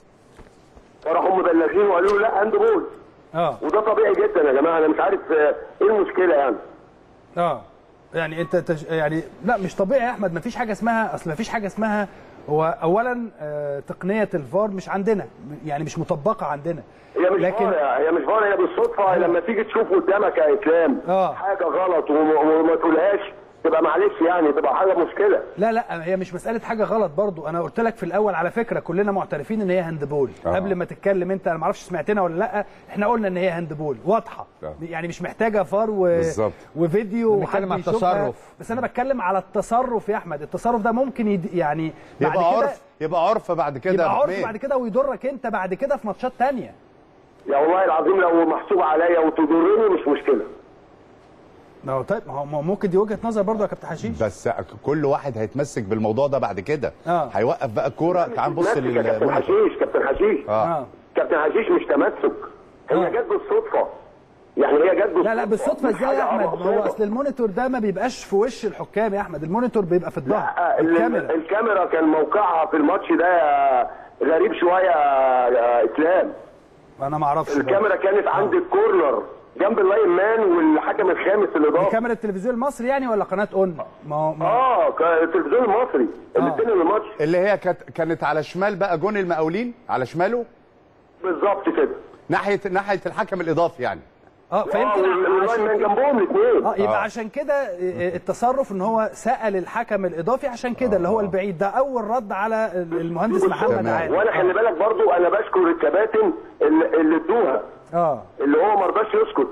S7: فراحوا مبلغين وقالوا له لا هاند بول
S1: اه
S7: وده طبيعي جدا يا جماعه انا مش عارف آه، ايه المشكله يعني
S1: اه يعني انت تش... يعني لا مش طبيعي يا احمد مفيش حاجه اسمها اصل مفيش حاجه اسمها هو اولا آه تقنيه الفار مش عندنا يعني مش مطبقه عندنا
S7: هي مش
S1: لكن-
S7: لكن هي مش فار هي بالصدفه لما تيجي تشوف قدامك يا اسلام
S1: آه.
S7: حاجه غلط وما وما تقولهاش تبقى معلش يعني تبقى حاجه مشكله
S1: لا لا هي مش مساله حاجه غلط برضو انا قلت لك في الاول على فكره كلنا معترفين ان هي هاندبول
S5: آه.
S1: قبل ما تتكلم انت انا ما اعرفش سمعتنا ولا لا احنا قلنا ان هي هاندبول واضحه
S5: آه.
S1: يعني مش محتاجه فار و...
S5: بالظبط.
S1: وفيديو
S4: بنتكلم
S1: وحد
S4: على
S1: يشوفها.
S4: التصرف.
S1: بس انا بتكلم على التصرف يا احمد التصرف ده ممكن يد... يعني بعد
S5: يبقى
S1: كده
S5: عرف يبقى عرف بعد كده
S1: يبقى
S5: يا أبو
S1: عرف
S5: حميد.
S1: بعد كده ويضرك انت بعد كده في ماتشات تانية
S7: يا والله العظيم لو محسوب عليا وتضرني مش مشكله
S1: ما هو طيب ما هو ما هو ممكن دي وجهه نظر برضو يا كابتن حشيش
S5: بس كل واحد هيتمسك بالموضوع ده بعد كده
S1: آه.
S5: هيوقف بقى الكوره تعال نبص
S7: تمسك يا كابتن
S5: للمونيتور
S7: حشيش كابتن حشيش
S5: اه
S1: اه
S7: كابتن حشيش مش تمسك
S1: آه.
S7: هي جت بالصدفه يعني هي جت بالصدفه
S1: لا لا بالصدفه
S7: مش
S1: ازاي يا
S7: حاجة
S1: احمد ما هو
S7: مقصودة.
S1: اصل المونيتور ده ما بيبقاش في وش الحكام يا احمد المونيتور بيبقى في الظهر
S7: لا ال-
S1: الكاميرا
S7: الكاميرا كان موقعها في الماتش ده غريب شويه يا اسلام
S1: انا ما اعرفش برضه.
S7: الكاميرا كانت عند الكورنر جنب اللاين مان والحكم الخامس
S1: دي
S7: الاضافي
S1: كاميرا التلفزيون المصري يعني ولا قناه اون ما هو ما
S7: اه كان التلفزيون المصري الاثنين الماتش
S5: اللي هي كانت كانت على شمال بقى جون المقاولين على شماله
S7: بالظبط كده
S5: ناحيه ناحيه الحكم الاضافي يعني
S1: اه
S7: اه
S1: فيمكن
S7: واللاين
S1: عشان
S7: مان جنبهم الاثنين
S1: اه يبقى عشان كده التصرف ان هو سال الحكم الاضافي عشان كده اللي هو البعيد ده اول رد على المهندس محمد
S5: تمام.
S1: عادل
S7: وانا خلي بالك برضو انا بشكر الكباتن اللي اللي ادوها
S1: اه
S7: اللي هو ما رضاش يسكت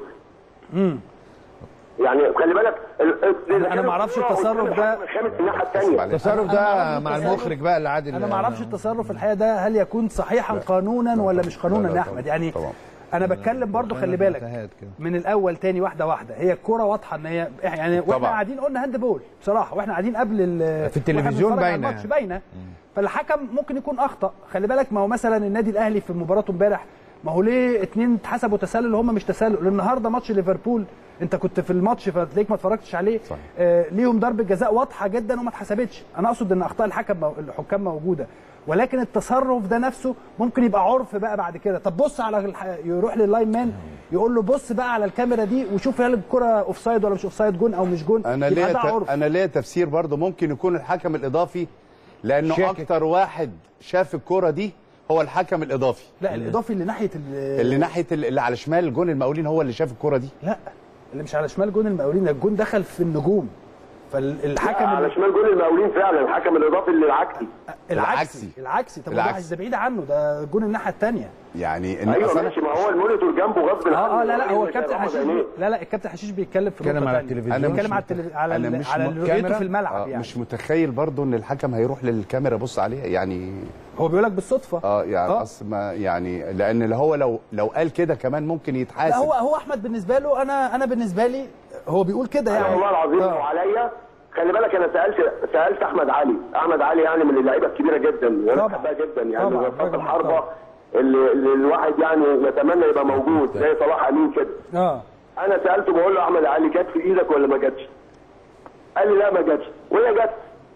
S7: يعني خلي بالك ال- ال-
S1: أنا-
S7: إذا
S1: أنا
S7: كان
S1: ما أعرفش
S7: الكورة
S1: التصرف
S7: قدام
S1: ده.
S7: الحكم الخامس الناحيه الثانيه
S4: التصرف
S1: أنا
S4: ده
S1: معرفش
S4: مع
S1: التصرف.
S4: المخرج بقى اللي عادل
S1: انا ما اعرفش التصرف الحقيقه ده هل يكون صحيحا قانونا ولا مش قانونا
S5: لا،
S1: يا
S5: طبعاً.
S1: احمد يعني
S5: طبعاً.
S1: انا بتكلم برضو خلي بالك
S4: انتهت كده.
S1: من الاول تاني واحده واحده هي الكوره واضحه ان هي يعني واحنا
S5: طبعاً.
S1: قاعدين قلنا هاند بول بصراحه واحنا قاعدين قبل ال-
S4: في التلفزيون
S1: وإحنا بنتفرج على
S4: باينة
S1: الماتش
S4: يعني.
S1: باينه فالحكم ممكن يكون اخطا خلي بالك ما هو مثلا النادي الاهلي في مباراته امبارح ما هو ليه اتنين اتحسبوا تسلل وهم مش تسلل النهارده ماتش ليفربول انت كنت في الماتش فتلاقيك ما اتفرجتش عليه
S5: صحيح.
S1: آه ليهم ضربه جزاء واضحه جدا وما اتحسبتش انا اقصد ان اخطاء الحكم مو... الحكام موجوده ولكن التصرف ده نفسه ممكن يبقى عرف بقى بعد كده طب بص على الح... يروح لللاين مان يقول له بص بقى على الكاميرا دي وشوف هل الكره اوف سايد ولا مش اوف سايد جون او مش جون
S5: انا
S1: يبقى
S5: ليا
S1: ده
S5: ت-
S1: عرف
S5: انا ليا تفسير برضه ممكن يكون الحكم الاضافي لانه
S4: شاكك.
S5: اكتر واحد شاف الكرة دي هو الحكم الاضافي
S1: لا الاضافي اللي ناحيه ال...
S5: اللي ناحيه ال- اللي على شمال جون المقاولين هو اللي شاف الكرة دي
S1: لا اللي مش على شمال جون المقاولين ده الجون دخل في النجوم فالحكم
S7: على
S1: اللي...
S7: شمال جول المقاولين فعلا الحكم الاضافي اللي العكسي
S1: العكسي
S5: العكسي.
S1: العكسي طب ده
S5: العكسي.
S1: عايز ده بعيد عنه ده جون الناحيه الثانيه
S5: يعني إن
S7: ايوه
S5: أصلاً-
S7: ماشي ما هو المونيتور جنبه غصب عنه
S1: اه اه لا لا هو
S7: مش
S1: الكابتن
S7: هيغمض
S1: حشيش
S7: عينيه.
S1: بي... لا لا الكابتن حشيش بيتكلم في
S4: بيتكلم
S1: نقطة
S4: على
S1: تانية.
S4: التلفزيون.
S1: بيتكلم
S5: مش
S1: على
S5: مت-
S1: التلف... على
S5: أنا
S1: ال...
S5: مش
S1: على
S5: م-
S1: رؤيته
S4: كاميرا؟
S1: في الملعب
S5: آه
S1: يعني
S5: مش متخيل برضه ان الحكم هيروح للكاميرا بص عليها يعني
S1: هو بيقول لك بالصدفه
S5: اه يعني
S1: آه.
S5: اصل ما يعني لان اللي هو لو لو قال كده كمان ممكن
S1: لا
S5: يتحاسب
S1: هو هو احمد بالنسبه له انا انا بالنسبه لي هو بيقول كده
S7: انا
S1: يعني
S7: والله العظيم
S1: آه.
S7: لو عليا خلي بالك انا سالت سالت احمد علي احمد علي يعني من اللعيبه الكبيره جدا وانا
S1: طبعا.
S7: بحبها جدا يعني
S1: طبعا.
S7: من خط
S1: راجل
S7: الحربه
S1: محترم.
S7: اللي, اللي الواحد يعني يتمنى يبقى موجود زي صلاح امين كده
S1: اه
S7: انا سالته بقول له احمد علي جت في ايدك ولا ما جاتش؟ قال لي لا ما جاتش وهي جت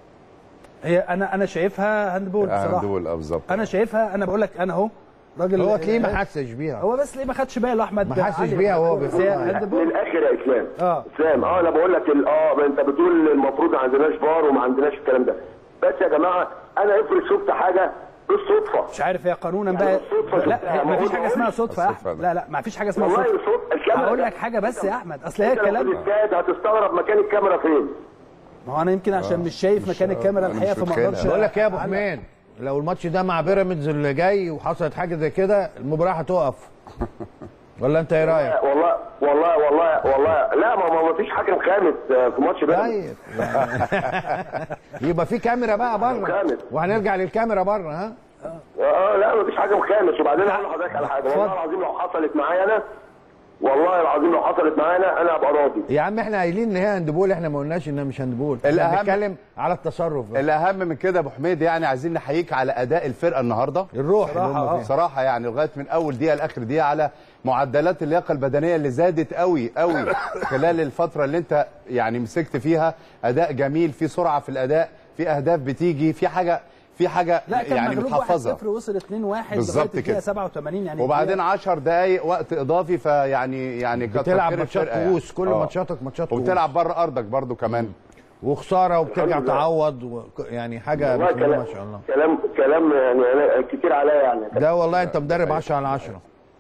S1: هي انا انا شايفها هاندبول
S5: آه،
S1: بصراحه
S5: دول آه، بالظبط
S1: انا شايفها انا بقول لك انا اهو راجل
S4: هو تلاقيه ما حسش بيها
S1: هو بس ليه ما خدش باله احمد
S4: ما حسش
S1: علي.
S4: بيها وهو
S1: بس
S4: بيفوت.
S1: هي
S7: من
S1: هاندبول
S7: الاخر يا اسلام
S1: اه.
S7: اسلام اه انا بقول لك ال- اه ما انت بتقول المفروض ما عندناش فار وما عندناش الكلام ده بس يا جماعه انا افرض شفت حاجه بالصدفه
S1: مش عارف هي قانونا
S7: يعني
S1: بقى
S7: الصدفة
S1: لا
S7: شفتها.
S1: هي- ما فيش
S7: ما
S1: حاجه اسمها
S7: قلتش.
S1: صدفه يا
S5: الصدفة
S1: احمد
S5: ده.
S1: لا لا ما فيش حاجه اسمها
S7: والله
S1: صدفه
S7: الصوت الكاميرا
S1: هقول
S7: ده.
S1: لك حاجه بس يا احمد اصل هي
S7: انت لو في
S1: الكلام
S7: الاستاد هتستغرب مكان الكاميرا فين
S1: ما هو انا يمكن عشان مش شايف مكان الكاميرا
S5: أنا مش
S1: الحقيقه فما
S5: متخيلها.
S1: اقدرش
S4: بقول لك ايه يا ابو
S1: أعلق.
S4: حميد لو الماتش ده مع بيراميدز اللي جاي وحصلت حاجه زي كده المباراه هتقف ولا انت ايه رايك؟
S7: والله والله والله والله لا ما ما فيش حكم خامس آه، في ماتش بيراميدز
S4: طيب يبقى في كاميرا بقى بره
S7: خامس.
S4: وهنرجع للكاميرا بره ها
S7: اه لا ما فيش حكم خامس وبعدين اقول لحضرتك على حاجه والله العظيم لو حصلت معايا انا والله العظيم لو حصلت معايا انا انا ابقى راضي
S4: يا عم احنا قايلين ان هي هاندبول احنا ما قلناش انها مش هاندبول
S5: الأهم-
S4: احنا بنتكلم على التصرف بس.
S5: الاهم من كده يا ابو حميد يعني عايزين نحييك على اداء الفرقه النهارده
S4: الروح اللي
S1: صراحة،
S4: هم
S1: آه.
S4: فيها
S5: صراحه يعني لغايه من اول دقيقه لاخر دقيقه على معدلات اللياقه البدنيه اللي زادت قوي قوي خلال الفتره اللي انت يعني مسكت فيها اداء جميل في سرعه في الاداء في اهداف بتيجي في حاجه في حاجه
S1: لا كان
S5: يعني
S1: مغلوب
S5: بتحفظها
S1: 1-0 وصل 2-1 لغايه
S5: بالظبط
S1: الدقيقه
S5: كده.
S1: 87 يعني
S5: وبعدين
S1: الدقيقة-
S5: 10 دقائق وقت اضافي فيعني يعني كتر
S4: بتلعب
S5: خير
S4: ماتشات
S5: الفرقة
S4: كؤوس كل
S5: آه.
S4: ماتشاتك ماتشات كؤوس
S5: وبتلعب بره ارضك برضو كمان
S4: وخساره وبترجع
S7: الحمد لله.
S4: تعوض و... يعني حاجه
S7: والله
S4: بسم الله
S7: كلام
S4: ما شاء الله
S7: كلام كلام يعني أنا كتير عليا يعني
S4: ده والله انت مدرب 10 على 10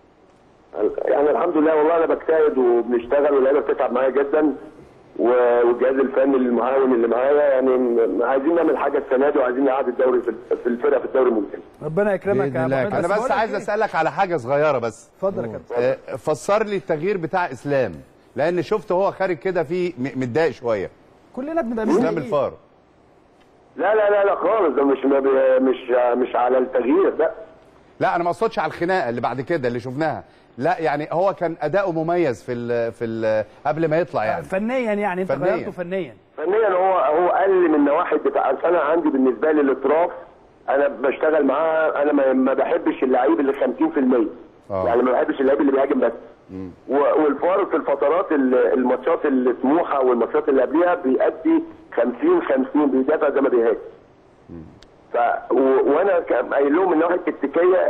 S7: يعني الحمد لله والله انا بجتهد وبنشتغل واللعيبه بتتعب معايا جدا و- والجهاز الفني المعاون اللي معايا يعني م- عايزين نعمل حاجه السنه دي وعايزين نعاد الدوري في في الفرقه في الدوري الممتاز
S1: ربنا يكرمك
S4: بإذن
S1: يا أبو
S4: الله.
S1: حميد.
S5: انا
S1: بقول
S5: بس
S1: لك
S5: عايز
S1: إيه؟
S5: اسالك على حاجه صغيره بس
S1: اتفضل يا كابتن
S5: آه، فسر لي التغيير بتاع اسلام لان شفت هو خارج كده في م- متضايق شويه
S1: كلنا بنبقى
S5: اسلام
S1: متضايقين.
S5: الفار
S7: لا لا لا لا خالص ده مش ما بي- مش مش على التغيير لا
S5: لا انا ما اقصدش على الخناقه اللي بعد كده اللي شفناها لا يعني هو كان اداؤه مميز في ال في ال قبل ما يطلع يعني
S1: فنيا يعني انت
S5: فنياً.
S1: غيرته فنيا
S7: فنيا هو هو قل من النواحي بتاع أصل انا عندي بالنسبه لي الاطراف انا بشتغل معاه انا ما, ما بحبش اللعيب اللي 50%
S5: آه.
S7: يعني ما بحبش اللعيب اللي بيهاجم بس و- والفار في الفترات ال- الماتشات السموحه والماتشات اللي قبليها بيأدي 50 50 بيدافع زي ما بيهاجم ف و- وانا ك- قايل لهم من الناحيه التكتيكيه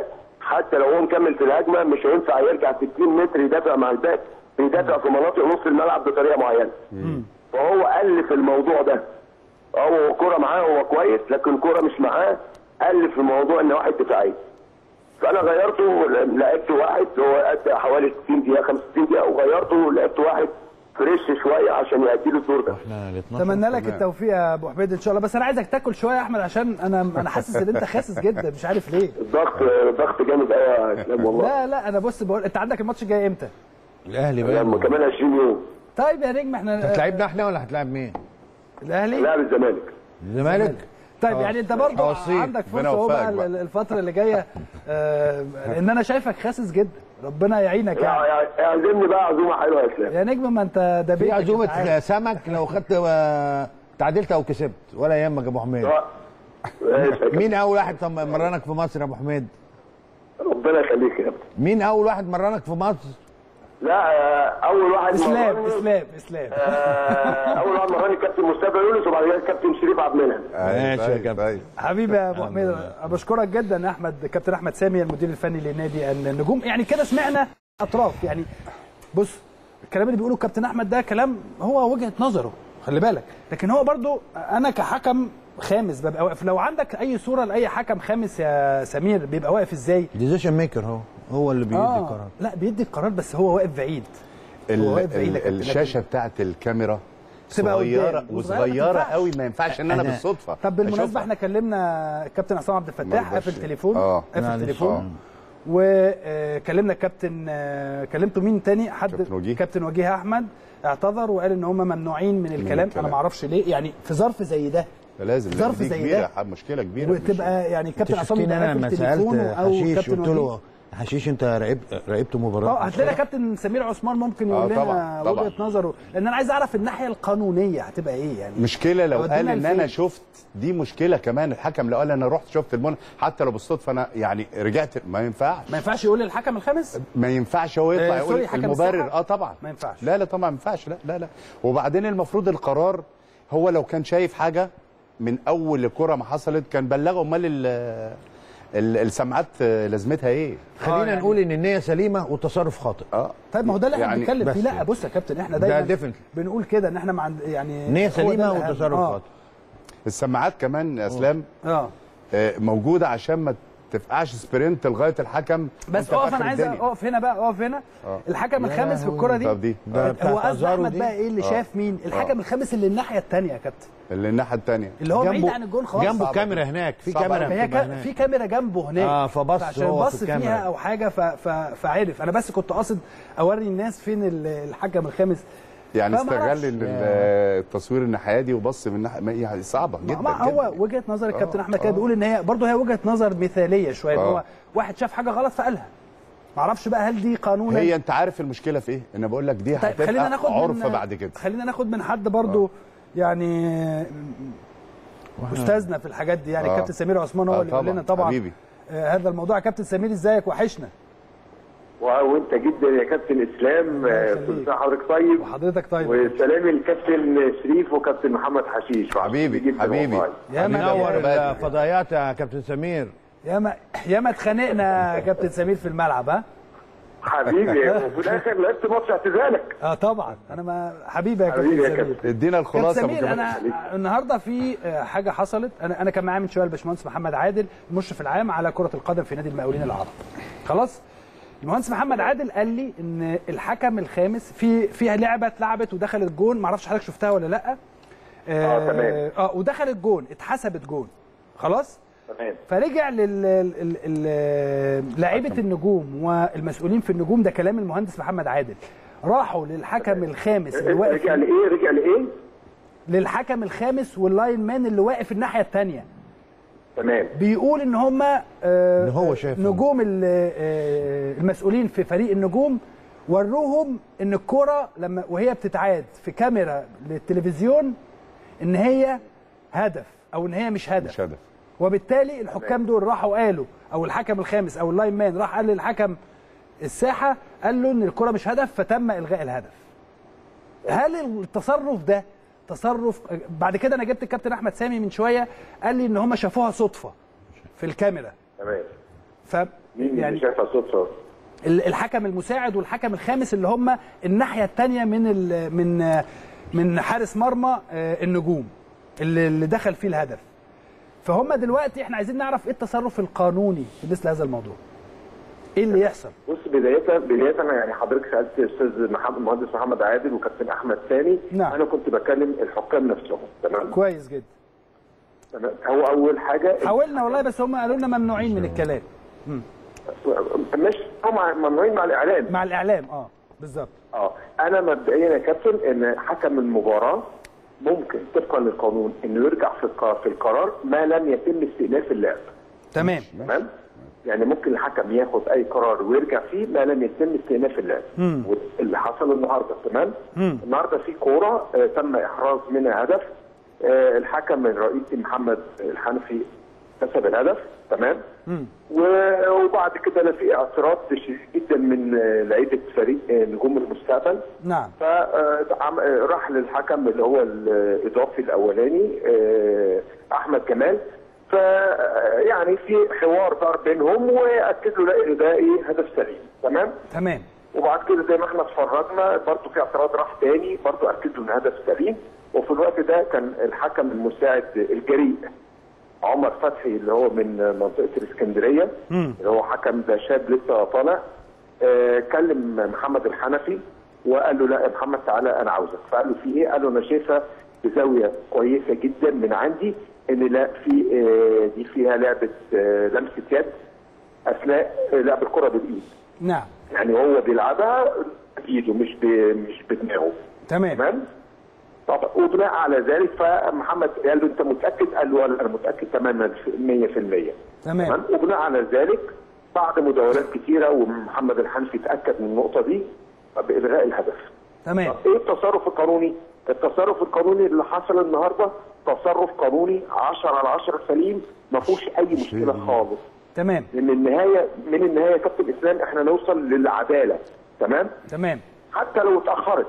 S7: حتى لو هو مكمل في الهجمه مش هينفع يرجع 60 متر يدافع مع الباك بيدافع في مناطق نص الملعب بطريقه معينه فهو الف الموضوع ده هو الكوره معاه هو كويس لكن الكوره مش معاه الف الموضوع ان واحد دفاعي فانا غيرته لعبت واحد هو ادى حوالي 60 دقيقه 65 دقيقه وغيرته لعبت واحد فريش شويه عشان يأدي له الدور ده
S4: احنا ال 12
S1: اتمنى لك التوفيق يا ابو حميد ان شاء الله بس انا عايزك تاكل شويه يا احمد عشان انا انا حاسس ان انت خاسس جدا مش عارف ليه
S7: الضغط الضغط جامد قوي يا اسلام والله
S1: لا لا انا بص بقول انت عندك الماتش الجاي امتى
S4: الاهلي
S7: لما
S4: بقى
S7: كمان 20 يوم
S1: طيب يا نجم احنا
S4: هتلاعبنا احنا ولا هتلاعب مين؟
S1: الاهلي
S7: لاعب الزمالك
S4: الزمالك؟
S1: طيب يعني انت برضه
S4: هوصيك.
S1: عندك
S5: ربنا
S1: فرصه اهو بقى
S5: يوفقك بقى.
S1: ال- الفتره اللي جايه آه، لان انا شايفك خاسس جدا ربنا يعينك يعني
S7: يعني اعزمني بقى عزومه حلوه يا اسلام
S1: يا نجم ما انت ده
S4: في
S1: بيتك، انت
S4: عزومه
S1: عارف.
S4: سمك لو خدت آه، تعادلت او كسبت ولا يهمك يا ابو حميد
S7: آه. ماشي.
S4: مين اول واحد طب مرنك في مصر يا ابو حميد؟
S7: ربنا يخليك يا ابني
S4: مين اول واحد مرنك في مصر؟
S7: لا آه، اول واحد
S1: اسلام
S7: مرني-
S1: اسلام اسلام
S7: آه، اول واحد مراني كابتن مصطفى يونس وبعد كده كابتن شريف عبد المنعم
S4: ماشي يا كابتن.
S5: طيب.
S1: حبيبي يا ابو حميد أنا بشكرك جدا يا احمد كابتن احمد سامي المدير الفني لنادي النجوم يعني كده سمعنا اطراف يعني بص الكلام اللي بيقوله الكابتن احمد ده كلام هو وجهه نظره خلي بالك لكن هو برضو انا كحكم خامس ببقى واقف لو عندك اي صوره لاي حكم خامس يا سمير بيبقى واقف ازاي
S4: ديسيشن ميكر هو هو اللي بيدي
S1: آه،
S4: القرار
S1: لا بيدي القرار بس هو واقف بعيد
S5: ال-
S1: هو واقف بعيد
S5: ال-
S1: يا كابتن.
S5: الشاشه بتاعت الكاميرا
S1: تبقى
S5: صغيره
S1: قدام. وصغيرة ما
S5: وصغيره
S1: تنفعش.
S5: قوي ما ينفعش ان انا
S4: أنا-
S5: بالصدفه
S1: طب بالمناسبه
S5: أشوفها.
S1: احنا كلمنا الكابتن عصام عبد الفتاح
S5: ما رضاش.
S1: قافل تليفون
S5: آه.
S1: قافل
S4: معلش.
S1: تليفون وكلمنا الكابتن آه، كلمته مين تاني حد
S5: كابتن وجيه.
S1: كابتن وجيه احمد اعتذر وقال ان هم ممنوعين من الكلام
S5: الكلام.
S1: انا ما اعرفش ليه يعني في ظرف زي ده
S5: ده لازم
S1: ظرف
S5: ظرف
S1: زي
S5: زي
S1: ده.
S5: كبيره مشكله كبيره
S1: وتبقى يعني الكابتن عصام
S4: شفتني
S1: يبقى
S4: انا
S1: قافل
S4: لما
S1: تليفونه
S4: سالت
S1: او
S4: حشيش
S1: كابتن
S4: قلت
S1: وجيه
S4: له حشيش انت راقبت راقبت مباراه
S1: اه هتلاقي كابتن سمير عثمان ممكن
S5: آه،
S1: يقول لنا
S5: طبعاً، طبعاً.
S1: وجهه نظره لان انا عايز اعرف الناحيه القانونيه هتبقى ايه يعني
S5: مشكله لو
S1: ودينا
S5: قال ان
S1: لفين؟
S5: انا شفت دي مشكله كمان الحكم لو قال انا رحت شفت المن حتى لو بالصدفه انا يعني رجعت ما ينفعش
S1: ما ينفعش يقول للحكم الخامس
S5: ما ينفعش هو يطلع
S1: آه،
S5: يقول
S1: سوري، حكم
S5: المبرر
S1: الساحة؟
S5: اه طبعا
S1: ما ينفعش.
S5: لا لا طبعا ما ينفعش لا لا لا وبعدين المفروض القرار هو لو كان شايف حاجه من اول الكره ما حصلت كان بلغه امال ال- ال- السماعات آه، لازمتها ايه
S4: خلينا
S1: يعني-
S4: نقول ان النيه سليمه والتصرف خاطئ
S5: اه
S1: طيب ما هو ده اللي احنا
S5: يعني
S1: بنتكلم
S4: بس
S1: فيه لا
S4: يعني.
S1: بص يا كابتن احنا
S4: ده
S1: دايما
S4: definitely.
S1: بنقول كده ان احنا مع يعني
S4: نيه
S1: هو ده
S4: سليمه
S1: الأهم.
S4: والتصرف
S1: آه.
S4: خاطئ
S5: السماعات كمان يا اسلام
S1: اه
S5: آه، موجوده عشان ما تفقعش سبرنت لغايه الحكم
S1: بس
S5: وأنت في
S1: اقف
S5: آخر
S1: انا عايز
S5: الدنيا.
S1: اقف هنا بقى اقف هنا
S5: آه.
S1: الحكم
S4: يا
S1: الخامس في
S4: لهوي.
S1: الكره دي
S5: طب دي
S4: ده بتاعت
S1: هو قصد
S4: أزارو
S1: احمد
S4: دي.
S1: بقى ايه اللي
S5: آه.
S1: شاف مين الحكم الخامس اللي الناحيه الثانيه يا كابتن
S5: اللي الناحيه الثانيه
S1: اللي هو بعيد
S4: جنبه-
S1: عن الجون خالص
S4: جنبه
S5: صعب.
S4: كاميرا هناك في
S5: صعب
S4: كاميرا
S5: أوي.
S1: فهي
S4: بتبقى
S1: كا...
S4: هناك.
S1: في كاميرا جنبه هناك
S4: آه، فبص
S1: عشان
S4: هو في
S1: بص
S4: الكاميرا.
S1: فيها او حاجه ف... ف... فعرف انا بس كنت قاصد اوري الناس فين ال- الحكم الخامس
S5: يعني
S1: فما أعرفش.
S5: استغل ال- التصوير الناحيه دي وبص من ناحيه يعني صعبه جدا
S1: ما هو
S5: جدا.
S1: وجهه نظر الكابتن
S5: آه،
S1: احمد كده
S5: آه.
S1: بيقول ان هي برضه هي وجهه نظر مثاليه شويه ان
S5: آه.
S1: هو واحد شاف حاجه غلط فقالها ما اعرفش بقى هل دي قانونا
S5: هي انت عارف المشكله في ايه؟ انا بقول لك دي
S1: طيب خلينا
S5: هتبقى
S1: ناخد
S5: عرف
S1: من
S5: بعد كده
S1: خلينا ناخد من حد برضه يعني استاذنا في الحاجات دي يعني
S5: آه.
S1: الكابتن سمير عثمان هو
S5: آه،
S1: اللي يقول
S5: طبعاً،
S1: لنا طبعا
S5: حبيبي.
S1: آه هذا الموضوع يا كابتن سمير ازيك وحشنا
S7: و- وانت جدا يا كابتن اسلام آه،
S1: يخليك.
S7: كل سنه حضرتك طيب
S1: وحضرتك طيب
S7: وسلامي الكابتن شريف وكابتن محمد حشيش
S5: حبيبي،
S7: جدا
S5: حبيبي.
S7: والله.
S1: يا ما
S4: منور
S1: يا-
S4: الفضائيات يا كابتن سمير
S1: يا ما يا ما اتخانقنا يا كابتن سمير في الملعب ها
S7: حبيبي وفي الاخر لعبت ماتش اعتزالك
S1: اه طبعا انا ما حبيبي يا
S7: حبيبي يا
S1: كابتن سمير
S7: كابتن.
S5: ادينا
S1: كابتن
S5: الخلاصه
S1: سمير
S5: من
S1: انا النهارده في آه، حاجه حصلت انا انا كان معايا من شويه الباشمهندس محمد عادل المشرف العام على كره القدم في نادي المقاولين العرب خلاص المهندس محمد عادل قال لي ان الحكم الخامس في فيها لعبه اتلعبت ودخلت جون ما اعرفش حضرتك شفتها ولا لا
S7: آه، تمام.
S1: اه ودخلت جون اتحسبت جون خلاص
S7: تمام
S1: فرجع لل ال- ال- لعيبه النجوم والمسؤولين في النجوم ده كلام المهندس محمد عادل راحوا للحكم الخامس اللي واقف
S7: رجع لايه رجع لايه
S1: للحكم الخامس واللاين مان اللي واقف الناحيه الثانيه
S7: تمام
S1: بيقول ان هم
S4: إن هو شايف
S1: نجوم ال- آه، المسؤولين في فريق النجوم وروهم ان الكره لما وهي بتتعاد في كاميرا للتلفزيون ان هي هدف او ان هي مش هدف
S5: مش هدف
S1: وبالتالي الحكام دول راحوا قالوا او الحكم الخامس او اللاين مان راح قال للحكم الساحه قال له ان الكره مش هدف فتم الغاء الهدف هل التصرف ده تصرف بعد كده انا جبت الكابتن احمد سامي من شويه قال لي ان هم شافوها صدفه في الكاميرا
S7: تمام مين اللي
S1: يعني
S7: شايفها صدفه
S1: ال- الحكم المساعد والحكم الخامس اللي هم الناحيه الثانيه من ال- من من حارس مرمى آه، النجوم اللي اللي دخل فيه الهدف فهم دلوقتي احنا عايزين نعرف ايه التصرف القانوني في مثل هذا الموضوع ايه اللي يحصل
S7: بص بداية بداية أنا يعني حضرتك سألت أستاذ محمد المهندس محمد عادل وكابتن أحمد ثاني
S1: نعم.
S7: أنا كنت بكلم الحكام نفسهم تمام
S1: كويس جدا
S7: تمام. هو أول حاجة
S1: حاولنا والله بس هم قالوا لنا ممنوعين من الكلام
S7: مش هم ممنوعين مع الإعلام
S1: مع الاعلام اه بالظبط
S7: اه انا مبدئيا يا كابتن ان حكم المباراه ممكن طبقا للقانون انه يرجع في الق- في القرار ما لم يتم استئناف اللعب
S1: تمام
S7: تمام يعني ممكن الحكم ياخد اي قرار ويرجع فيه ما لم يتم استئناف اللعب اللي حصل النهارده تمام النهارده في كوره آه تم احراز منها هدف آه الحكم الرئيسي محمد الحنفي كسب الهدف تمام و- وبعد كده لا في اعتراض شديد جدا من آه، لعيبه فريق آه، نجوم المستقبل
S1: نعم
S7: فراح للحكم اللي هو الاضافي الاولاني آه، احمد جمال ف يعني في حوار دار بينهم واكد له لا ان ده ايه هدف سليم تمام
S1: تمام
S7: وبعد كده زي ما احنا اتفرجنا برضه في اعتراض راح تاني برضه اكد له ان هدف سليم وفي الوقت ده كان الحكم المساعد الجريء عمر فتحي اللي هو من منطقه الاسكندريه اللي هو حكم ده شاب لسه طالع آه كلم محمد الحنفي وقال له لا يا محمد تعالى انا عاوزك فقال له في ايه؟ قال له انا شايفها بزاويه كويسه جدا من عندي ان لا في آه دي فيها لعبه آه لمسه يد اثناء آه، لعب الكره بالايد
S1: نعم
S7: يعني هو بيلعبها بايده مش ب... مش بدماغه
S1: تمام
S7: تمام طب وبناء على ذلك فمحمد قال له انت متاكد؟ قال له انا متاكد تماما 100%
S1: تمام
S7: وبناء على ذلك بعد مداولات كثيره ومحمد الحنفي اتاكد من النقطه دي بالغاء الهدف
S1: تمام
S7: ايه التصرف القانوني؟ التصرف القانوني اللي حصل النهارده تصرف قانوني 10 على 10 سليم ما فيهوش اي مشكله خالص
S1: تمام
S7: من النهايه من النهايه يا كابتن اسلام احنا نوصل للعداله تمام؟
S1: تمام
S7: حتى لو اتاخرت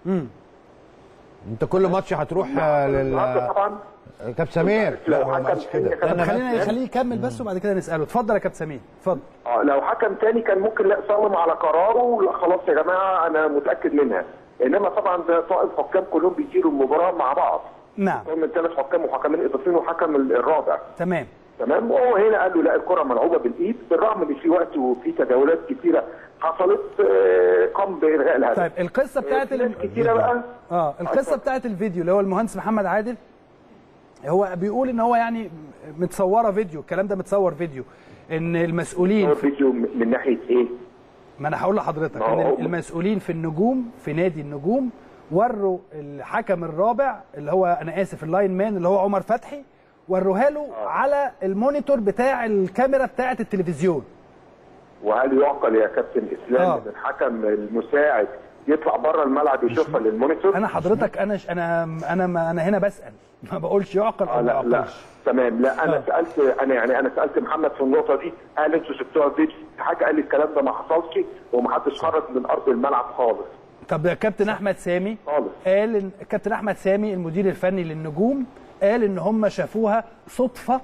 S4: انت كل ماتش هتروح آه،
S7: النهارده
S4: لل
S7: طبعا
S4: كابتن سمير
S7: لو
S4: لا ما
S7: حكم
S4: عملتش كده
S7: تاني
S1: طب
S7: كان-
S1: خلينا خليه يكمل بس وبعد كده نساله اتفضل يا كابتن سمير اتفضل
S7: اه لو حكم تاني كان ممكن لا صمم على قراره لا خلاص يا جماعه انا متاكد منها انما طبعا ده طائف حكام كلهم بيديروا المباراه مع بعض
S1: نعم
S7: من ثلاث حكام وحكمين اضافيين وحكم الرابع
S1: تمام
S7: تمام وهو هنا قال له لا الكره ملعوبه بالايد بالرغم ان في وقت وفي تداولات كثيره حصلت آه، قام بالغاء الهدف
S1: طيب القصه بتاعت
S7: في ناس
S1: ال...
S7: كثيره بقى
S1: اه القصه بتاعت الفيديو اللي هو المهندس محمد عادل هو بيقول ان هو يعني متصوره فيديو الكلام ده متصور فيديو ان المسؤولين
S7: هو فيديو من ناحيه ايه؟
S1: ما انا هقول لحضرتك
S7: ما
S1: ان
S7: هو-
S1: المسؤولين في النجوم في نادي النجوم وروا الحكم الرابع اللي هو انا اسف اللاين مان اللي هو عمر فتحي وروها له على المونيتور بتاع الكاميرا بتاعه التلفزيون
S7: وهل يعقل يا كابتن اسلام
S1: آه.
S7: ان الحكم المساعد يطلع بره الملعب يشوفها للمونيتور؟
S1: انا حضرتك انا ش... انا انا ما انا هنا بسال ما بقولش يعقل
S7: آه
S1: او ما
S7: لا لا
S1: يعقلش
S7: تمام لا انا
S1: آه.
S7: سالت انا يعني انا سالت محمد في النقطه دي قال انتوا سبتوها فيديو حاجه قال لي الكلام ده ما حصلش ومحدش خرج من ارض الملعب خالص
S1: طب يا كابتن احمد سامي
S7: خالص.
S1: قال ان كابتن احمد سامي المدير الفني للنجوم قال ان هم شافوها صدفه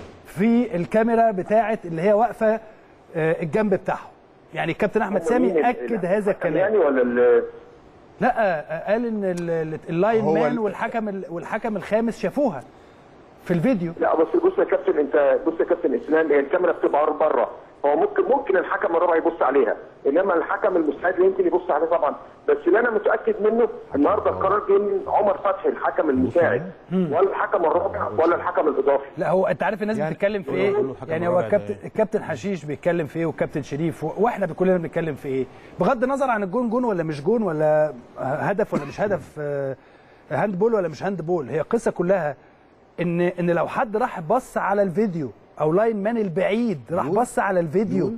S1: في الكاميرا بتاعه اللي هي واقفه آه، الجنب بتاعهم يعني الكابتن احمد
S7: مين
S1: سامي
S7: ال-
S1: اكد هذا
S7: الحكم يعني
S1: الكلام
S7: ولا ال-
S1: لا آه، قال ان ال- ال- اللاين
S5: هو
S1: مان
S5: ال-
S1: والحكم ال- والحكم الخامس شافوها في الفيديو
S7: لا بس بص يا كابتن انت بص يا كابتن اسلام هي الكاميرا بتبقى بره هو ممكن ممكن الحكم الرابع يبص عليها انما الحكم المساعد لا يمكن يبص عليها طبعا بس اللي انا متاكد منه النهارده القرار جه من عمر فتحي الحكم المساعد ولا الحكم الرابع ولا الحكم الاضافي
S1: لا هو انت عارف الناس
S4: يعني
S1: بتتكلم في
S4: قول-
S1: ايه
S4: قول له الحكم
S1: يعني هو
S4: الرابع ده
S1: الكابتن
S4: إيه؟
S1: الكابتن حشيش بيتكلم في ايه والكابتن شريف و- واحنا كلنا بنتكلم في ايه بغض النظر عن الجون جون ولا مش جون ولا هدف ولا مش هدف آه، هاند بول ولا مش هاند بول هي القصه كلها ان ان لو حد راح بص على الفيديو او لاين مان البعيد راح بص على الفيديو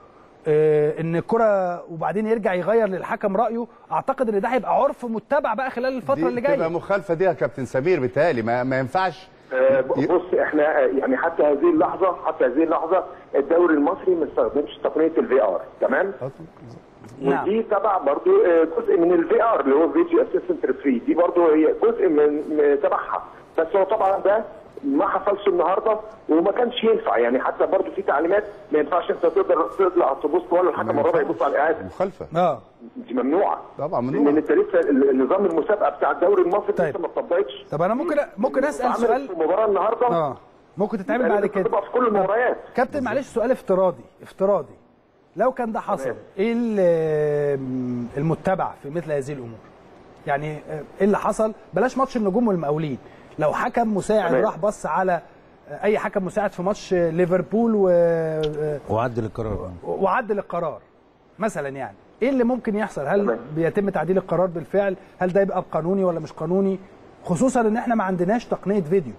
S1: آه، ان الكره وبعدين يرجع يغير للحكم رايه اعتقد ان ده هيبقى عرف متبع بقى خلال الفتره
S5: دي
S1: اللي
S5: تبقى
S1: جايه
S5: مخالفه دي يا كابتن سمير بتهيألي ما, ما ينفعش
S7: آه، بص احنا آه، يعني حتى هذه اللحظه حتى هذه اللحظه الدوري المصري ما استخدمش تقنيه الفي ار تمام
S1: نعم.
S7: ودي تبع برضو آه، جزء من الفي ار اللي هو فيديو اسيستنت ريفري دي برضو هي جزء من من- تبعها بس هو طبعا ده ما حصلش النهارده وما كانش ينفع يعني حتى برضه في تعليمات ما ينفعش انت تقدر تطلع تبص ولا الحكم الرابع يبص على الاعاده
S5: مخالفه
S1: اه
S7: دي ممنوعه
S5: طبعا
S7: لان
S5: ممنوع
S7: انت لسه ال- نظام المسابقه بتاع الدوري المصري
S1: طيب.
S7: لسه ما اتطبقتش
S1: طب انا ممكن ممكن اسال
S7: عملت
S1: سؤال
S7: في المباراه النهارده
S1: اه ممكن تتعمل
S7: لازم
S1: بعد كده
S7: تطبق في كل المباريات
S1: كابتن معلش سؤال افتراضي افتراضي لو كان ده حصل
S7: تمام.
S1: ايه ال- المتبع في مثل هذه الامور يعني ايه اللي حصل بلاش ماتش النجوم والمقاولين لو حكم مساعد
S7: تمام.
S1: راح بص على اي حكم مساعد في ماتش ليفربول و...
S4: وعدل القرار
S1: وعدل القرار مثلا يعني ايه اللي ممكن يحصل هل
S7: تمام.
S1: بيتم تعديل القرار بالفعل هل ده يبقى قانوني ولا مش قانوني خصوصا ان احنا ما عندناش تقنيه فيديو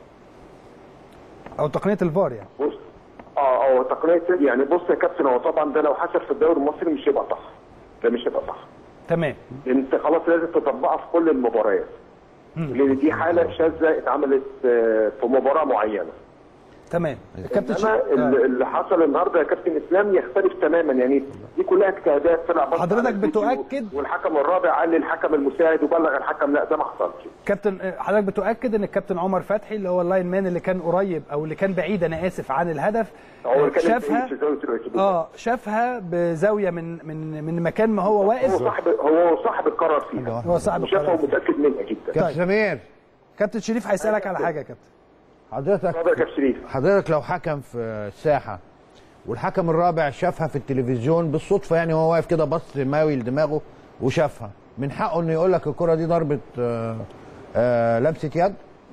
S1: او تقنيه الفار يعني
S7: بص اه اه تقنيه يعني بص يا كابتن هو طبعا ده لو حصل في الدوري المصري مش هيبقى صح ده مش هيبقى صح
S1: تمام
S7: انت خلاص لازم تطبقها في كل المباريات لان دي حاله شاذه اتعملت آه، في مباراه معينه
S1: تمام الكابتن
S7: انما
S1: شيء
S7: ال- اللي حصل النهارده يا كابتن اسلام يختلف تماما يعني دي كلها اجتهادات طلع بص
S1: حضرتك
S7: على الفيديو
S1: بتؤكد-
S7: والحكم الرابع قال للحكم المساعد وبلغ الحكم لا ده ما حصلش
S1: كابتن حضرتك بتؤكد ان الكابتن عمر فتحي اللي هو اللاين مان اللي كان قريب او اللي كان بعيد انا اسف عن الهدف
S7: هو اللي كان
S1: شافها
S7: في زاويه الاتوبيس
S1: اه شافها بزاويه من من من مكان ما هو
S7: هو
S1: واقف
S7: صاحب هو صاحب القرار فيها
S1: هو صاحب
S7: وشافها
S1: القرار
S7: ومتاكد منها جدا
S4: كابتن سمير
S1: كابتن شريف هيسالك على حاجه يا كابتن
S4: حضرتك
S7: اتفضل يا كابتن شريف
S4: حضرتك لو حكم في الساحه والحكم الرابع شافها في التلفزيون بالصدفه يعني هو واقف كده بص ماوي لدماغه وشافها من حقه انه يقول لك الكره دي ضربه آه، آه، لمسه يد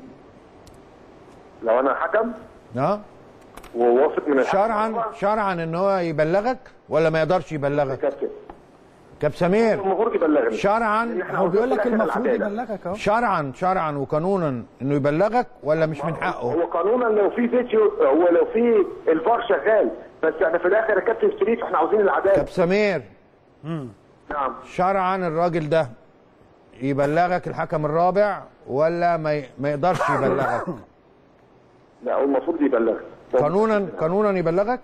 S7: لو انا حكم
S4: اه
S7: وواثق من الحكم
S4: شرعا
S7: الرابع،
S4: شرعا ان هو يبلغك ولا ما يقدرش يبلغك
S7: كابتن
S4: كابتن سمير
S7: المفروض يبلغني
S4: شرعا
S7: لأن إحنا
S1: هو بيقول لك
S7: قلنا في الآخر
S1: المفروض
S7: العدالة.
S1: يبلغك اهو
S4: شرعا شرعا وقانونا انه يبلغك ولا مش من حقه
S7: هو قانونا لو في فيديو هو لو في الفار شغال بس احنا في الاخر يا كابتن شريف احنا عاوزين العداله
S4: كابتن سمير
S7: نعم
S4: شرعا الراجل ده يبلغك الحكم الرابع ولا ما ي- ما يقدرش يبلغك
S7: لا هو المفروض يبلغ
S4: قانونا قانونا يبلغك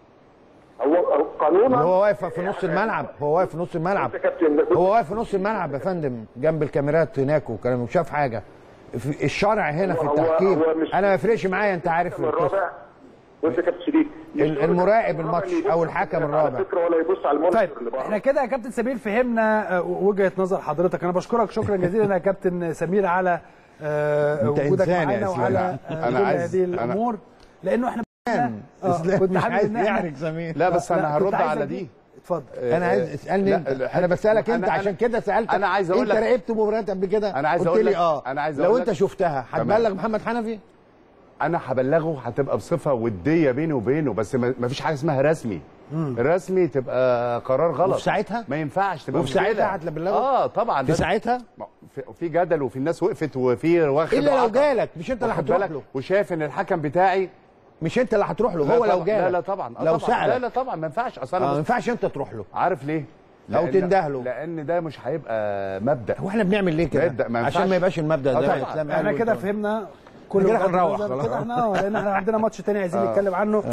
S7: هو هو قانونا
S4: هو واقف في نص الملعب هو واقف في نص الملعب
S7: يا كابتن
S4: هو واقف في نص الملعب يا فندم جنب الكاميرات هناك والكلام وشاف حاجه في الشرع هنا في
S7: هو-
S4: التحكيم
S7: هو مش-
S4: انا ما يفرقش معايا انت عارف
S7: الحكم الرابع بص يا كابتن شريف مش
S4: ال-
S7: دور
S4: المراقب
S7: الحكم
S4: الماتش
S7: الرابع
S4: أو
S7: اللي يبص
S4: الحكم
S7: على
S4: الرابع.
S7: فكره ولا يبص على المونيتور
S1: طيب
S7: اللي بره
S1: احنا كده يا كابتن سمير فهمنا آه، وجهه نظر حضرتك انا بشكرك شكرا جزيلا يا كابتن سمير على آه،
S4: أنت
S1: وجودك
S4: إنسان يا
S1: معانا
S4: إسلام.
S1: وعلى آه،
S5: أنا
S1: كل
S5: عايز-
S1: هذه
S5: أنا-
S1: الامور لانه احنا آه،
S4: اسلام
S1: كنت
S4: مش
S1: حابب
S4: عايز
S1: إن إحنا-
S4: يعرج سمير
S5: لا بس
S1: لا،
S5: انا
S1: كنت
S5: هرد
S1: عايز
S5: على
S1: أجيب-
S5: دي
S1: اتفضل
S4: انا عايز اسالني
S5: لا،
S4: انت
S5: لا،
S4: انا بسالك
S5: أنا-
S4: انت
S5: أنا-
S4: عشان كده سالتك
S5: أنا عايز أقول
S4: انت
S5: لك-
S4: لعبت مباريات قبل كده
S5: أنا عايز
S4: قلت
S5: أقول
S4: لي
S5: لك-
S4: اه
S5: أنا عايز
S4: لو
S5: أقول
S4: انت
S5: لك-
S4: شفتها
S5: تمام.
S4: هتبلغ محمد حنفي
S5: انا هبلغه هتبقى بصفه وديه بيني وبينه بس ما ما فيش حاجه اسمها رسمي رسمي تبقى قرار غلط
S4: وفي ساعتها؟
S5: ما ينفعش تبقى
S4: وفي ساعتها
S5: مشكلة.
S4: هتبلغه؟
S5: اه طبعا
S4: في
S5: ده-
S4: ساعتها
S5: ما- في- في جدل وفي الناس وقفت وفي واخد
S4: الا لو
S5: وعطى.
S4: جالك مش انت اللي
S5: واخد
S4: هتروح
S5: بالك؟
S4: له
S5: وشايف ان الحكم بتاعي
S4: مش انت اللي هتروح له
S5: لا
S4: هو لو
S5: طبعاً.
S4: جالك
S5: لا لا طبعا آه
S4: لو
S5: طبعاً. لا
S4: سالك
S5: لا طبعا ما ينفعش اصل
S4: آه، ما
S5: انا
S4: ينفعش انت تروح له
S5: عارف ليه؟
S4: أو
S5: لأن-
S4: تنده له.
S5: لان ده مش هيبقى مبدا
S4: هو احنا بنعمل ليه
S5: مبدأ،
S4: كده
S5: ما ينفعش.
S4: عشان ما يبقاش المبدا
S5: آه
S4: ده
S5: طبعاً.
S4: الإسلام
S1: احنا
S4: قال
S1: كده
S4: وانت-
S1: فهمنا كل
S4: كده
S1: وجهات
S4: هنروح
S1: النظر.
S4: خلاص.
S1: كده احنا اه لان احنا عندنا ماتش تاني عايزين نتكلم عنه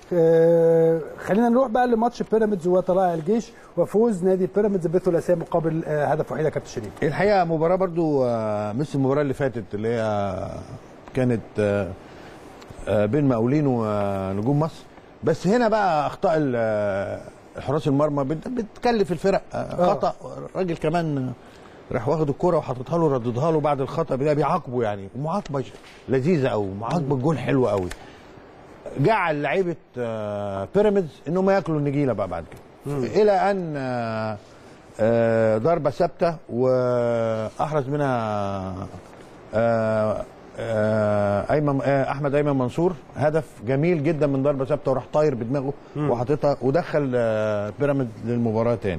S1: آه خلينا نروح بقى لماتش بيراميدز وطلائع الجيش وفوز نادي بيراميدز بثلاثيه مقابل آه هدف وحيد يا كابتن شريف
S4: الحقيقه مباراه برضو آه، مثل المباراه اللي فاتت اللي هي كانت آه، آه، بين مقاولين ونجوم مصر بس هنا بقى اخطاء ال- آه، حراس المرمى بت- بتكلف الفرق آه، خطا الراجل كمان راح واخد الكرة وحاططها له رددها له بعد الخطا ده بيعاقبه يعني معاقبه لذيذه قوي معاقبه الجول حلوه قوي جعل لعيبه آه، بيراميدز انهم ياكلوا النجيله بقى بعد كده الى ان آه، آه، ضربه ثابته واحرز منها آه، آه، ايمن آه، احمد ايمن منصور هدف جميل جدا من ضربه ثابته وراح طاير بدماغه وحاططها ودخل آه، بيراميدز للمباراه تاني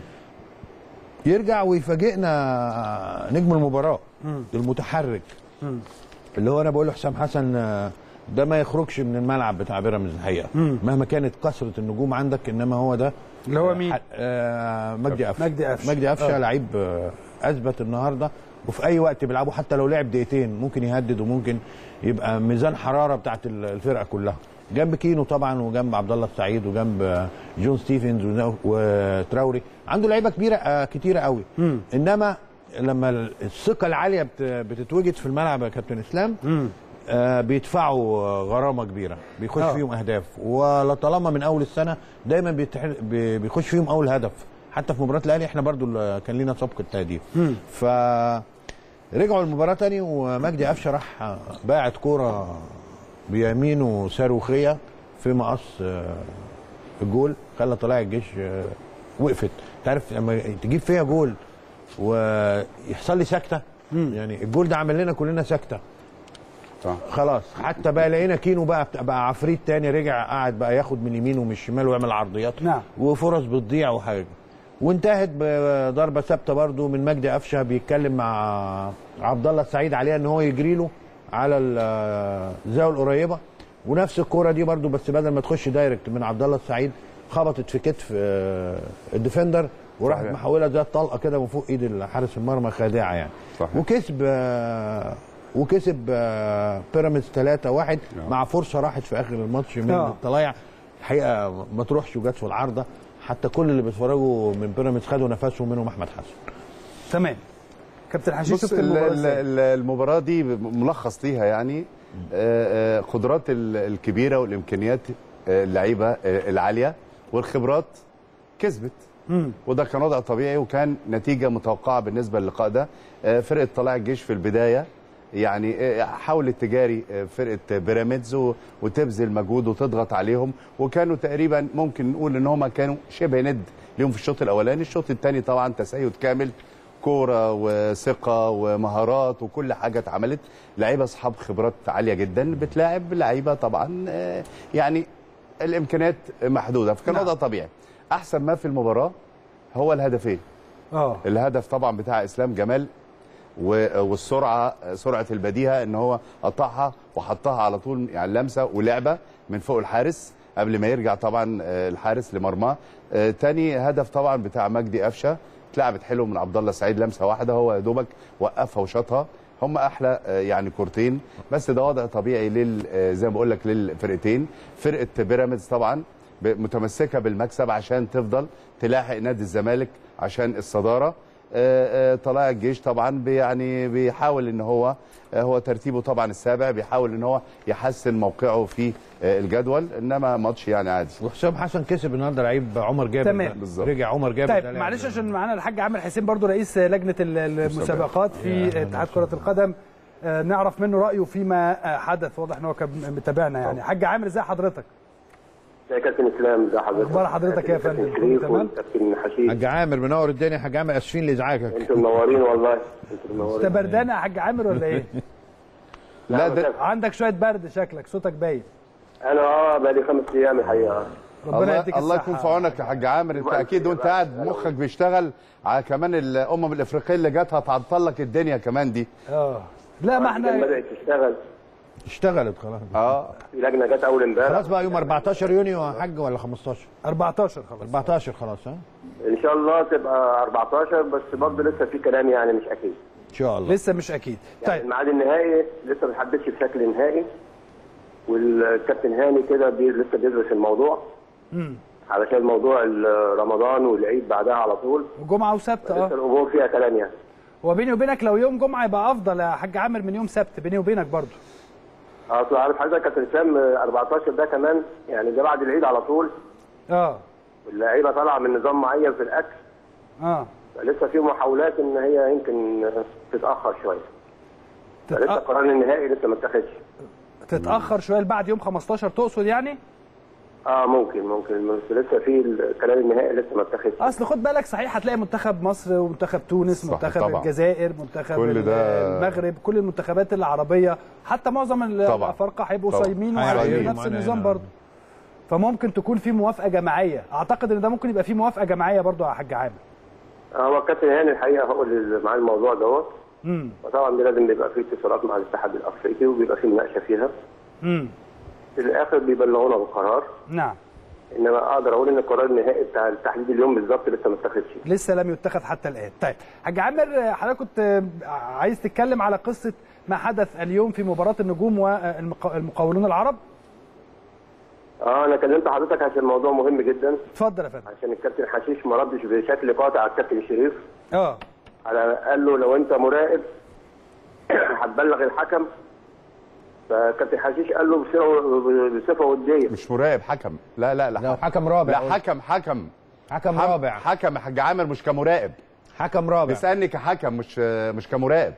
S4: يرجع ويفاجئنا نجم المباراه المتحرك اللي هو انا بقول له حسام حسن آه، ده ما يخرجش من الملعب بتاع بيراميدز الحقيقه مهما كانت كثره النجوم عندك انما هو ده
S1: اللي هو مين؟
S4: ح- آه مجدي قفشه
S1: مجدي قفشة.
S4: مجدي قفشه
S1: آه.
S4: لعيب آه اثبت النهارده وفي اي وقت بيلعبه حتى لو لعب دقيقتين ممكن يهدد وممكن يبقى ميزان حراره بتاعت ال- الفرقه كلها جنب كينو طبعا وجنب عبد الله السعيد وجنب آه، جون ستيفنز وزا- وتراوري عنده لعيبه كبيره آه كتيره قوي انما لما الثقه العاليه بت- بتتوجد في الملعب يا كابتن اسلام آه، بيدفعوا آه، غرامه كبيره بيخش
S1: آه.
S4: فيهم اهداف ولطالما من اول السنه دايما بيتح... بي- بيخش فيهم اول هدف حتى في مباراه الاهلي احنا برضو ال- كان لينا سابقه تهديف ف رجعوا المباراه تاني ومجدي قفشه راح آه، باعت كوره بيمينه صاروخيه في مقص آه، الجول خلى طلائع الجيش آه، وقفت انت عارف لما تجيب فيها جول ويحصل لي سكته يعني الجول ده عمل لنا كلنا سكته
S5: صح.
S4: خلاص حتى بقى لقينا كينو بقى بقى عفريت تاني رجع قاعد بقى ياخد من اليمين ومن الشمال ويعمل عرضيات
S1: نعم.
S4: وفرص بتضيع وحاجه وانتهت بضربه ثابته برضو من مجدي قفشه بيتكلم مع عبد الله السعيد عليها ان هو يجري له على ال- الزاويه القريبه ونفس الكوره دي برضو بس بدل ما تخش دايركت من عبد الله السعيد خبطت في كتف آه، الديفندر وراحت
S5: صحيح.
S4: محوله زي الطلقه كده من فوق ايد حارس المرمى خادعه يعني
S5: صحيح.
S4: وكسب آه، وكسب آه، بيراميدز 3-1 مع فرصه راحت في اخر الماتش من
S1: آه.
S4: الطلايع الحقيقه ما تروحش وجت في العارضه حتى كل اللي بيتفرجوا من بيراميدز خدوا نفسهم منهم احمد حسن
S1: تمام كابتن حشيش
S5: بص
S1: شفت
S5: ال-
S1: المباراه
S5: ال-
S1: ازاي؟
S5: ال- المباراه دي ملخص ليها يعني آه، آه، قدرات ال- الكبيره والامكانيات آه، اللعيبه آه، العاليه والخبرات كسبت وده كان وضع طبيعي وكان نتيجه متوقعه بالنسبه للقاء ده آه، فرقه طلائع الجيش في البدايه يعني آه، حاولت تجاري آه، فرقه بيراميدز و- وتبذل مجهود وتضغط عليهم وكانوا تقريبا ممكن نقول ان هم كانوا شبه ند ليهم في الشوط الاولاني الشوط الثاني طبعا تسيد كامل كوره وثقه ومهارات وكل حاجه اتعملت لعيبه اصحاب خبرات عاليه جدا بتلاعب لعيبه طبعا آه، يعني الامكانيات محدوده فكان
S1: نعم.
S5: وضع طبيعي احسن ما في المباراه هو الهدفين
S1: اه
S5: الهدف طبعا بتاع اسلام جمال و- والسرعه سرعه البديهه ان هو قطعها وحطها على طول يعني لمسه ولعبه من فوق الحارس قبل ما يرجع طبعا آه، الحارس لمرماه آه، تاني هدف طبعا بتاع مجدي قفشه اتلعبت حلو من عبد الله سعيد لمسه واحده هو يا دوبك وقفها وشاطها هم احلى آه، يعني كورتين بس ده وضع طبيعي لل آه، زي ما بقول لك للفرقتين فرقه بيراميدز طبعا ب- متمسكه بالمكسب عشان تفضل تلاحق نادي الزمالك عشان الصداره آه، آه، طلائع الجيش طبعا بي- يعني بيحاول ان هو آه، هو ترتيبه طبعا السابع بيحاول ان هو يحسن موقعه في آه، الجدول انما ماتش يعني عادي
S4: وحسام حسن كسب النهارده لعيب عمر جابر
S1: تمام.
S4: ده.
S5: بالظبط.
S4: رجع عمر جابر
S1: طيب
S4: ده
S1: معلش
S4: لاعب-
S1: عشان معانا الحاج عامر حسين برضو رئيس لجنه ال- المسابقات في اتحاد كره القدم آه، نعرف منه رايه فيما آه، حدث واضح ان هو كان متابعنا يعني حاج عامر ازي حضرتك
S7: يا كابتن اسلام ازي حضرتك
S1: أخبار حضرتك يا فندم؟
S7: كابتن
S1: كله
S7: شريف
S1: تمام؟
S7: والكابتن حشيش
S4: حاج عامر منور الدنيا حاج عامر اسفين لازعاجك
S7: انتوا منورين والله انتوا
S1: انت
S7: منورين
S1: بردان يا حاج عامر ولا ايه
S5: لا ده
S1: عندك شويه برد شكلك صوتك باين
S7: انا اه بقالي خمس ايام الحقيقه
S1: ربنا
S5: الله,
S1: يديك
S5: الله
S1: الصحه
S5: يكون في عونك يا حاج عامر انت اكيد وانت قاعد مخك بيشتغل على كمان الامم الافريقيه اللي جت هتعطل لك الدنيا كمان دي
S1: اه لا ما
S7: كان
S1: احنا
S7: بدات تشتغل
S4: اشتغلت خلاص
S5: اه
S7: في لجنه جت اول امبارح
S4: خلاص بقى يوم 14 يونيو يا حاج ولا 15
S1: 14 خلاص
S4: 14 خلاص ها
S7: ان شاء الله تبقى 14 بس برضه لسه في كلام يعني مش اكيد
S4: ان شاء الله
S1: لسه مش اكيد
S7: يعني
S1: طيب
S7: الميعاد النهائي لسه ما اتحددش بشكل نهائي والكابتن هاني كده بي لسه بيدرس الموضوع علشان موضوع ال- رمضان والعيد بعدها على طول
S1: جمعه وسبت
S7: لسه
S1: اه
S7: الامور فيها كلام يعني
S1: وبيني وبينك لو يوم جمعه يبقى افضل يا حاج عامر من يوم سبت بيني وبينك برضو
S7: اصل عارف حضرتك كابتن اسلام 14 ده كمان يعني ده بعد العيد على طول
S1: اه
S7: واللعيبه طالعه من نظام معين في الاكل
S1: اه
S7: لسه في محاولات ان هي يمكن تتاخر شويه لسه
S1: تتأ-
S7: القرار النهائي لسه ما اتخذش
S1: تتاخر شويه لبعد يوم 15 تقصد يعني
S7: اه ممكن ممكن بس لسه في الكلام النهائي لسه ما اتخذش
S1: اصل خد بالك صحيح هتلاقي منتخب مصر ومنتخب تونس
S5: صح،
S1: منتخب
S5: طبعا.
S1: الجزائر منتخب
S5: كل
S1: ال-
S5: ده-
S1: المغرب كل المنتخبات العربيه حتى معظم ال-
S5: طبعا.
S1: الافارقه هيبقوا
S5: طبعا.
S1: صايمين
S4: هيبقوا
S1: وعاملين
S4: معانا
S1: نفس
S4: هنا.
S1: النظام برضه فممكن تكون في موافقه جماعيه اعتقد ان ده ممكن يبقى في موافقه جماعيه برضه يا حاج عامر
S7: هو الكابتن هاني الحقيقه هو اللي معاه الموضوع دوت
S1: امم
S7: وطبعا دي لازم بيبقى فيه اتصالات مع الاتحاد الافريقي وبيبقى فيه مناقشه فيها
S1: امم
S7: في الاخر بيبلغونا بالقرار
S1: نعم
S7: انما اقدر اقول ان القرار النهائي بتاع التحديد اليوم بالظبط لسه ما اتخذش
S1: لسه لم يتخذ حتى الان طيب حاج عامر حضرتك كنت عايز تتكلم على قصه ما حدث اليوم في مباراه النجوم والمقاولون العرب
S7: اه انا كلمت حضرتك عشان الموضوع مهم جدا
S1: اتفضل يا فندم
S7: عشان الكابتن حشيش ما ردش بشكل قاطع على الكابتن شريف
S1: اه
S7: على قال له لو انت مراقب هتبلغ الحكم فكابتن حشيش قال له بصفه بصفه وديه
S5: مش مراقب حكم لا لا
S4: لا
S5: لا
S4: حكم رابع
S5: لا
S4: قلت.
S5: حكم حكم
S4: حكم
S5: حم-
S4: رابع
S5: حكم يا حاج عامر مش كمراقب
S4: حكم رابع
S5: بيسالني كحكم مش مش كمراقب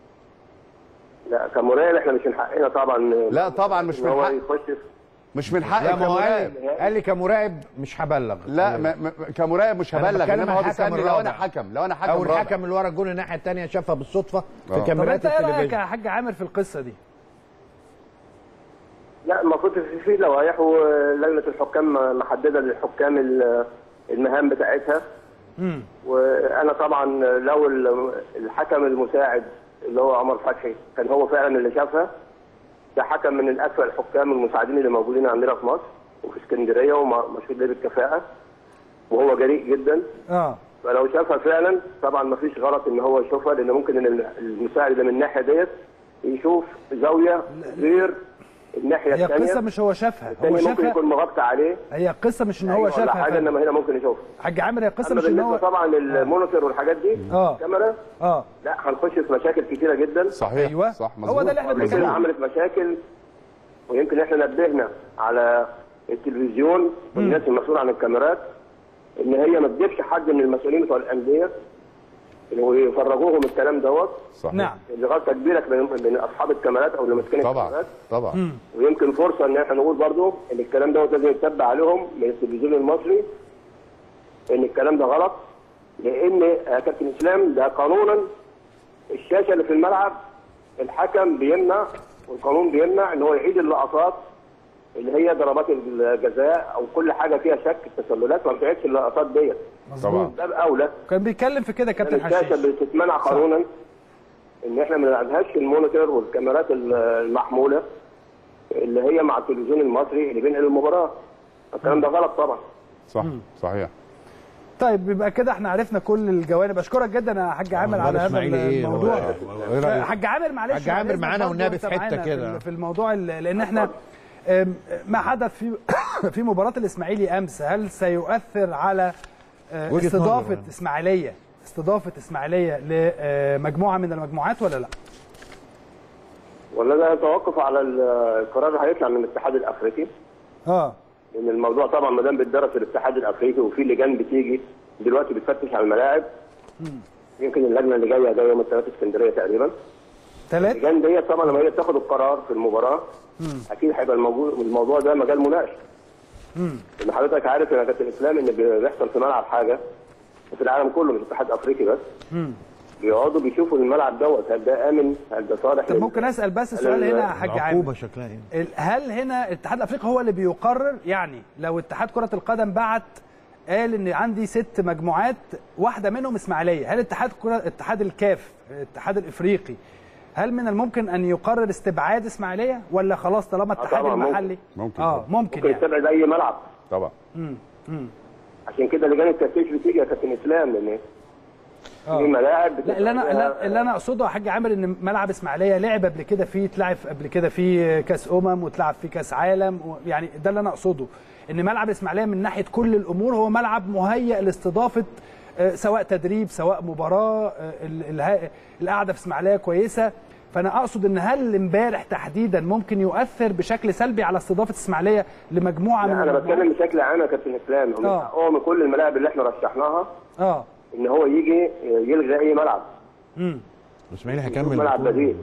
S7: لا كمراقب احنا مش من حقنا طبعا
S5: لا طبعا مش
S7: ان
S5: من
S7: هو
S5: حق
S7: يخش في
S5: مش من حقي
S4: لا ما هو قال
S5: كمراقب
S4: لي قال لي كمراقب مش هبلغ
S5: لا م- م- كمراقب مش
S4: أنا
S5: هبلغ
S4: بتكلم
S5: انما
S4: عن
S5: هو
S4: الحكم
S5: بيسالني لو انا
S4: الرابع.
S5: حكم لو انا حكم
S4: او
S5: رابع.
S4: الحكم اللي ورا الجون الناحيه الثانيه شافها بالصدفه في
S5: آه.
S1: طب
S4: كاميرات
S1: انت ايه رايك
S4: التلفزيون
S1: يا حاج عامر في القصه دي؟
S7: لا المفروض في في لوائح ولجنه الحكام محدده للحكام ال- المهام بتاعتها
S1: امم
S7: وانا طبعا لو ال- الحكم المساعد اللي هو عمر فتحي كان هو فعلا اللي شافها ده حكم من الاسوأ الحكام المساعدين اللي موجودين عندنا في مصر وفي اسكندريه ومشهود ليه بالكفاءه وهو جريء جدا
S1: اه
S7: فلو شافها فعلا طبعا ما فيش غلط ان هو يشوفها لان ممكن ان المساعد ده من الناحيه ديت يشوف زاويه غير الناحيه
S1: هي
S7: الثانيه
S1: القصه مش هو شافها هو
S7: الثاني ممكن
S1: شافها
S7: يكون مغطى عليه
S1: هي القصه مش ان هو
S7: أيوة ولا
S1: شافها
S7: حاجه
S1: يا فندم.
S7: انما هنا ممكن يشوفها
S1: حاج عامر هي القصه
S7: اما
S1: مش ان
S7: بالنسبه
S1: هو
S7: طبعا للمونيتور والحاجات دي
S1: آه.
S7: الكاميرا
S1: اه
S7: لا هنخش في مشاكل كتيره جدا
S5: صحيح
S1: أيوة.
S5: صح
S1: هو
S5: مظبوط
S1: ده اللي إحنا
S7: قبل كده
S1: بنتكلم.
S7: عملت مشاكل ويمكن احنا نبهنا على التلفزيون والناس المسؤوله عن الكاميرات ان هي ما تجيبش حد من المسؤولين بتوع الانديه ويفرجوهم الكلام دوت
S5: صحيح
S1: نعم
S7: اللي غلطه كبيره بين بين اصحاب الكاميرات او اللي ماسكين
S5: طبعا
S7: الكاميرات
S5: طبعا
S7: ويمكن فرصه ان احنا نقول برضو ان الكلام دوت لازم يتبع عليهم من التلفزيون المصري ان الكلام ده غلط لان يا كابتن اسلام ده قانونا الشاشه اللي في الملعب الحكم بيمنع والقانون بيمنع ان هو يعيد اللقطات اللي هي ضربات الجزاء او كل حاجه فيها شك التسللات ما بتعيدش اللقطات ديت
S5: طبعا
S7: ده باولى
S1: كان بيتكلم في كده كابتن
S7: يعني الشاشه
S1: حشيش
S7: بتتمنع قانونا ان احنا ما نلعبهاش في المونيتور والكاميرات المحموله اللي هي مع التلفزيون المصري اللي بينقل المباراه الكلام ده غلط طبعا
S5: صح صحيح
S1: طيب يبقى كده احنا عرفنا كل الجوانب اشكرك جدا يا حاج عامر على هذا
S4: إسماعيل إيه؟
S1: الموضوع
S4: هو- إيه رأيك؟
S1: حاج عامر معلش
S4: حاج عامر
S1: بعد
S4: معانا
S1: إذنك
S4: والنبي
S1: برضه
S4: في
S1: أنت
S4: حتة
S1: معانا في
S4: كده.
S1: ال- في الموضوع ال- لان احنا أم، ما حدث في في مباراه الاسماعيلي امس هل سيؤثر على آه،
S4: وجهة نظر
S1: استضافه
S4: يعني.
S1: اسماعيليه استضافه اسماعيليه لمجموعه من المجموعات ولا لا؟
S7: ولا ده يتوقف على ال- القرار اللي هيطلع من الاتحاد الافريقي
S1: اه
S7: لان الموضوع طبعا ما دام بيتدرس في الاتحاد الافريقي وفي لجان بتيجي دلوقتي بتفتش على الملاعب يمكن اللجنه اللي جايه جايه يوم الثلاث اسكندريه تقريبا
S1: ثلاث
S7: اللجان دي طبعا لما هي تاخد القرار في المباراه اكيد هيبقى الموضوع الموضوع ده مجال مناقشه ان حضرتك عارف يا كابتن اسلام ان بيحصل في ملعب حاجه وفي العالم كله مش الاتحاد الافريقي بس بيقعدوا بيشوفوا الملعب دوت هل ده امن هل ده صالح
S1: طب
S7: لل-
S1: ممكن اسال بس سؤال هنا يا حاج عامر
S4: العقوبه شكلها ايه؟
S1: ال- هل هنا الاتحاد الافريقي هو اللي بيقرر يعني لو اتحاد كره القدم بعت قال ان عندي ست مجموعات واحده منهم اسماعيليه هل اتحاد كره اتحاد الكاف الاتحاد الافريقي هل من الممكن ان يقرر استبعاد اسماعيليه ولا خلاص طالما الاتحاد
S7: طبعاً ممكن.
S1: المحلي
S5: ممكن
S1: اه
S5: طبعاً.
S1: ممكن
S7: ممكن
S1: يعني
S7: يستبعد اي ملعب
S5: طبعا
S7: عشان كده لجان التفتيش بتيجي يا كابتن اسلام لان في ملاعب
S1: لا اللي انا اللي- اللي انا اقصده يا حاج عامر ان ملعب اسماعيليه لعب قبل كده فيه اتلعب قبل كده فيه كاس امم واتلعب فيه كاس عالم و- يعني ده اللي انا اقصده ان ملعب اسماعيليه من ناحيه كل الامور هو ملعب مهيئ لاستضافه آه، سواء تدريب سواء مباراه آه، ال- الها- القعده في اسماعيليه كويسه فانا اقصد ان هل امبارح تحديدا ممكن يؤثر بشكل سلبي على استضافه اسماعيليه لمجموعه من
S7: لا انا
S1: المجموعات؟
S7: بتكلم بشكل عام يا كابتن اسلام هم
S1: آه.
S7: حقهم من كل الملاعب اللي احنا رشحناها
S1: اه
S7: ان هو يجي يلغي اي ملعب
S1: امم
S4: اسماعيل
S7: يشوف
S4: هيكمل
S7: ملعب
S4: البطولة.
S7: بديل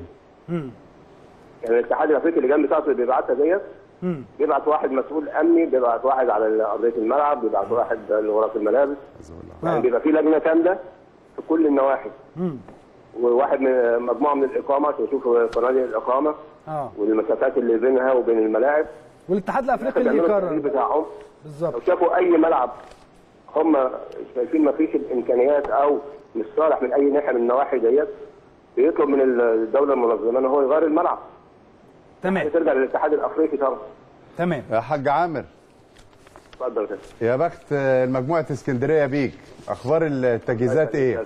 S7: يعني الاتحاد الافريقي اللجان بتاعته اللي بيبعتها ديت
S1: امم
S7: بيبعت واحد مسؤول امني بيبعت واحد على ارضيه الملعب بيبعت واحد اللي ورا في الملابس يعني
S1: آه.
S7: بيبقى في لجنه كامله في كل النواحي
S1: امم
S7: وواحد من مجموعه من الاقامه عشان يشوف فنادق الاقامه
S1: اه
S7: والمسافات اللي بينها وبين الملاعب
S1: والاتحاد الافريقي اللي
S7: بيعملوا التدريب
S1: يقرر
S7: بتاعهم لو
S1: بالظبط
S7: شافوا اي ملعب هم شايفين ما فيش الامكانيات او مش صالح من اي ناحيه من النواحي ديت بيطلب من الدوله المنظمه ان هو يغير الملعب
S1: تمام
S7: ترجع للاتحاد الافريقي طبعا
S1: تمام
S5: يا حاج عامر
S7: اتفضل يا كابتن.
S5: يا بخت آه، مجموعه اسكندريه بيك اخبار التجهيزات ايه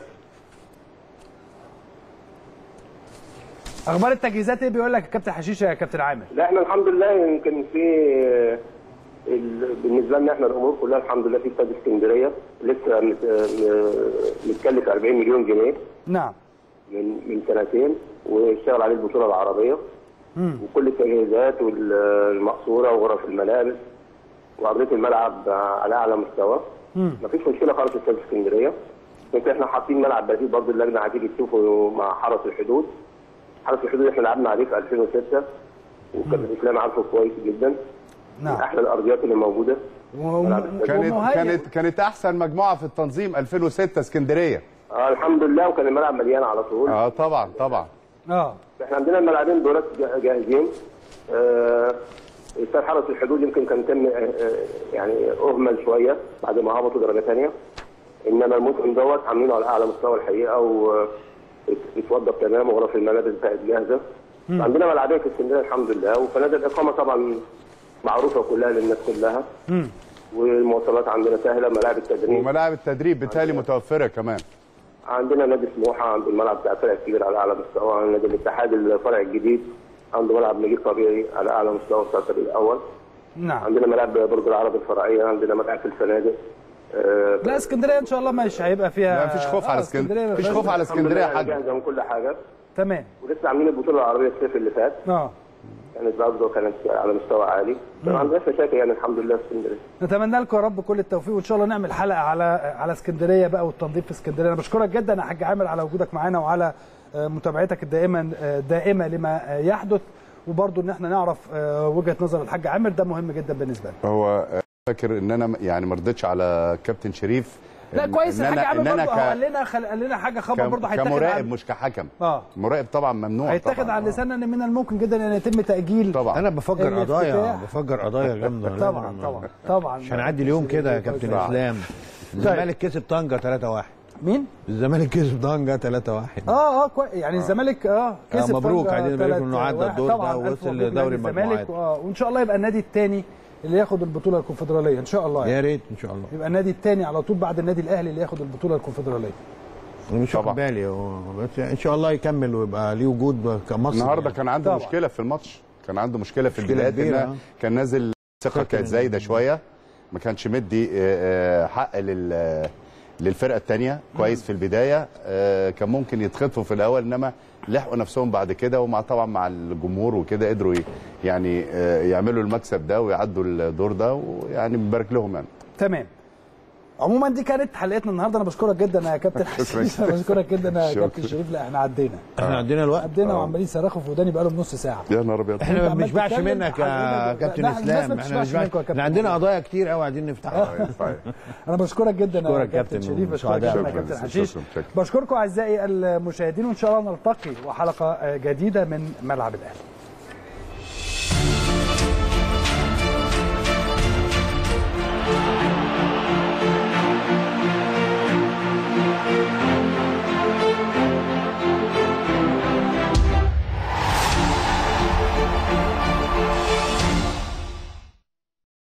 S1: اخبار التجهيزات ايه بيقول لك الكابتن حشيشه يا كابتن عامر
S7: لا احنا الحمد لله يمكن في ال- بالنسبه لنا احنا الامور كلها الحمد لله في استاد اسكندريه لسه مت- م- متكلف 40 مليون جنيه
S1: نعم
S7: من من سنتين واشتغل عليه البطوله العربيه وكل التجهيزات والمقصوره وغرف الملابس وارضيه الملعب على اعلى مستوى مفيش مشكله خالص في استاد اسكندريه يمكن احنا حاطين ملعب بديل برضه اللجنه هتيجي تشوفه مع حرس الحدود حرس الحدود احنا لعبنا عليه في 2006 وكان الاسلام عارفه كويس جدا من
S1: نعم
S7: احلى الارضيات اللي موجوده
S1: و-
S7: ملعب
S5: كانت
S1: ومهيئ.
S5: كانت كانت احسن مجموعه في التنظيم 2006 اسكندريه
S7: آه الحمد لله وكان الملعب مليان على طول
S5: اه طبعا طبعا
S1: اه
S7: احنا عندنا الملاعبين دولت جا- جاهزين آه، استاد حرس الحدود يمكن كان تم آه، آه، يعني اهمل شويه بعد ما هبطوا درجه ثانيه انما الموسم دوت عاملينه على اعلى مستوى الحقيقه ويتوضب تمام وغرف الملابس بقت جاهزه عندنا ملاعبين في اسكندريه الحمد لله وفنادق الاقامه طبعا معروفه كلها للناس كلها والمواصلات عندنا سهله ملاعب التدريب
S5: وملاعب التدريب بالتالي متوفره كمان
S7: عندنا نادي سموحه عنده الملعب بتاع الفرق الكبير على اعلى مستوى نادي الاتحاد الفرع الجديد عنده ملعب نجيب طبيعي على اعلى مستوى بتاع الفريق الاول
S1: نعم
S7: عندنا ملاعب برج العرب الفرعيه عندنا ملاعب في الفنادق آه،
S1: لا اسكندريه ان شاء الله مش هيبقى فيها
S5: لا مفيش خوف على اسكندريه
S1: ما
S5: مفيش
S1: فيهاش-
S5: خوف على
S7: الحمد
S5: اسكندريه
S7: لله
S5: يا حاج
S7: جاهزه من كل حاجه
S1: تمام
S7: ولسه عاملين البطوله العربيه الصيف اللي فات
S1: اه
S7: كانت برضه كانت على مستوى عالي ما عندناش مشاكل يعني الحمد لله في اسكندريه
S1: نتمنى لكم يا رب كل التوفيق وان شاء الله نعمل حلقه على على اسكندريه بقى والتنظيف في اسكندريه انا بشكرك جدا يا حاج عامر على وجودك معانا وعلى آه، متابعتك الدائما آه، دائمه لما آه، يحدث وبرضه ان احنا نعرف آه، وجهه نظر الحاج عامر ده مهم جدا بالنسبه لنا
S5: هو فاكر ان انا يعني ما رضيتش على كابتن شريف
S1: لا
S5: إن-
S1: كويس
S5: إن
S1: الحاج
S5: أنا-
S1: عامر
S5: إن أنا
S1: برضه
S5: ك-
S1: هو قال لنا خل... قال لنا حاجه خبر
S5: ك-
S1: برضه هيتاخد
S5: كمراقب
S1: عن...
S5: مش كحكم
S1: اه
S5: مراقب طبعا ممنوع
S1: هيتاخد
S5: طبعا
S1: عن
S5: آه.
S1: لساننا ان من الممكن جدا ان يتم تاجيل
S5: طبعا
S4: انا بفجر
S1: الافتتاح.
S4: قضايا بفجر قضايا جامده
S1: طبعا طبعا طبعا
S4: مش هنعدي اليوم كده يا كابتن
S5: صعب.
S4: اسلام الزمالك كسب طنجه 3-1
S1: مين؟
S4: الزمالك كسب طنجه 3-1
S1: اه اه كويس يعني الزمالك اه كسب
S4: مبروك،
S1: طنجة
S4: عايزين نبارك له
S1: تلات
S4: إنه عدى
S1: واحد.
S4: الدور ده
S1: طبعاً،
S4: ووصل
S1: ألف مبروك
S4: لدوري
S1: لنادي
S4: المجموعات.
S1: الزمالك اه وان شاء الله يبقى النادي الثاني اللي ياخد البطوله الكونفدراليه ان شاء الله يعني.
S4: يا ريت ان شاء الله
S1: يبقى النادي الثاني على طول بعد النادي الاهلي اللي ياخد البطوله الكونفدراليه
S4: انا مش
S5: طبعا.
S4: واخد بالي هو بس ان شاء الله يكمل ويبقى ليه وجود كمصر
S5: النهارده
S4: يعني.
S5: كان عنده
S1: طبعا.
S5: مشكله في الماتش كان عنده مشكله في
S4: مشكلة
S5: البدايات
S4: كبيرة،
S5: إنها كان نازل ثقه كانت زايده شويه ما كانش مدي آه، آه، حق لل للفرقه الثانيه كويس في البدايه آه، كان ممكن يتخطفوا في الاول انما لحقوا نفسهم بعد كده ومع طبعا مع الجمهور وكده قدروا ي- يعني آه، يعملوا المكسب ده ويعدوا الدور ده ويعني بنبارك لهم يعني
S1: تمام عموما دي كانت حلقتنا النهارده انا بشكرك جدا يا كابتن حسين أنا بشكرك جدا يا
S5: شكرا.
S1: كابتن شريف لا احنا عدينا
S4: احنا عندنا الوقت
S1: عدينا وعمالين يصرخوا في وداني بقالهم نص ساعه
S5: يا نهار ابيض
S4: احنا ما
S1: عمال
S4: بنشبعش
S1: تتكلم
S4: منك يا
S1: على-
S4: كابتن
S1: لا، الناس ما
S4: اسلام احنا
S1: بتشبعش
S4: بنشبعش
S1: منكم يا كابتن
S4: احنا عندنا
S1: والله.
S4: قضايا كتير قوي عايزين نفتحها
S5: صحيح.
S1: انا بشكرك جدا يا
S4: أشكرك
S1: كابتن
S4: كابتن
S1: شريف بشكرك
S4: وسعداء.
S1: جدا يا
S5: شكراً،
S1: كابتن حشيش
S5: شكراً، شكراً.
S1: بشكركم اعزائي المشاهدين وان شاء الله نلتقي وحلقه جديده من ملعب الاهلي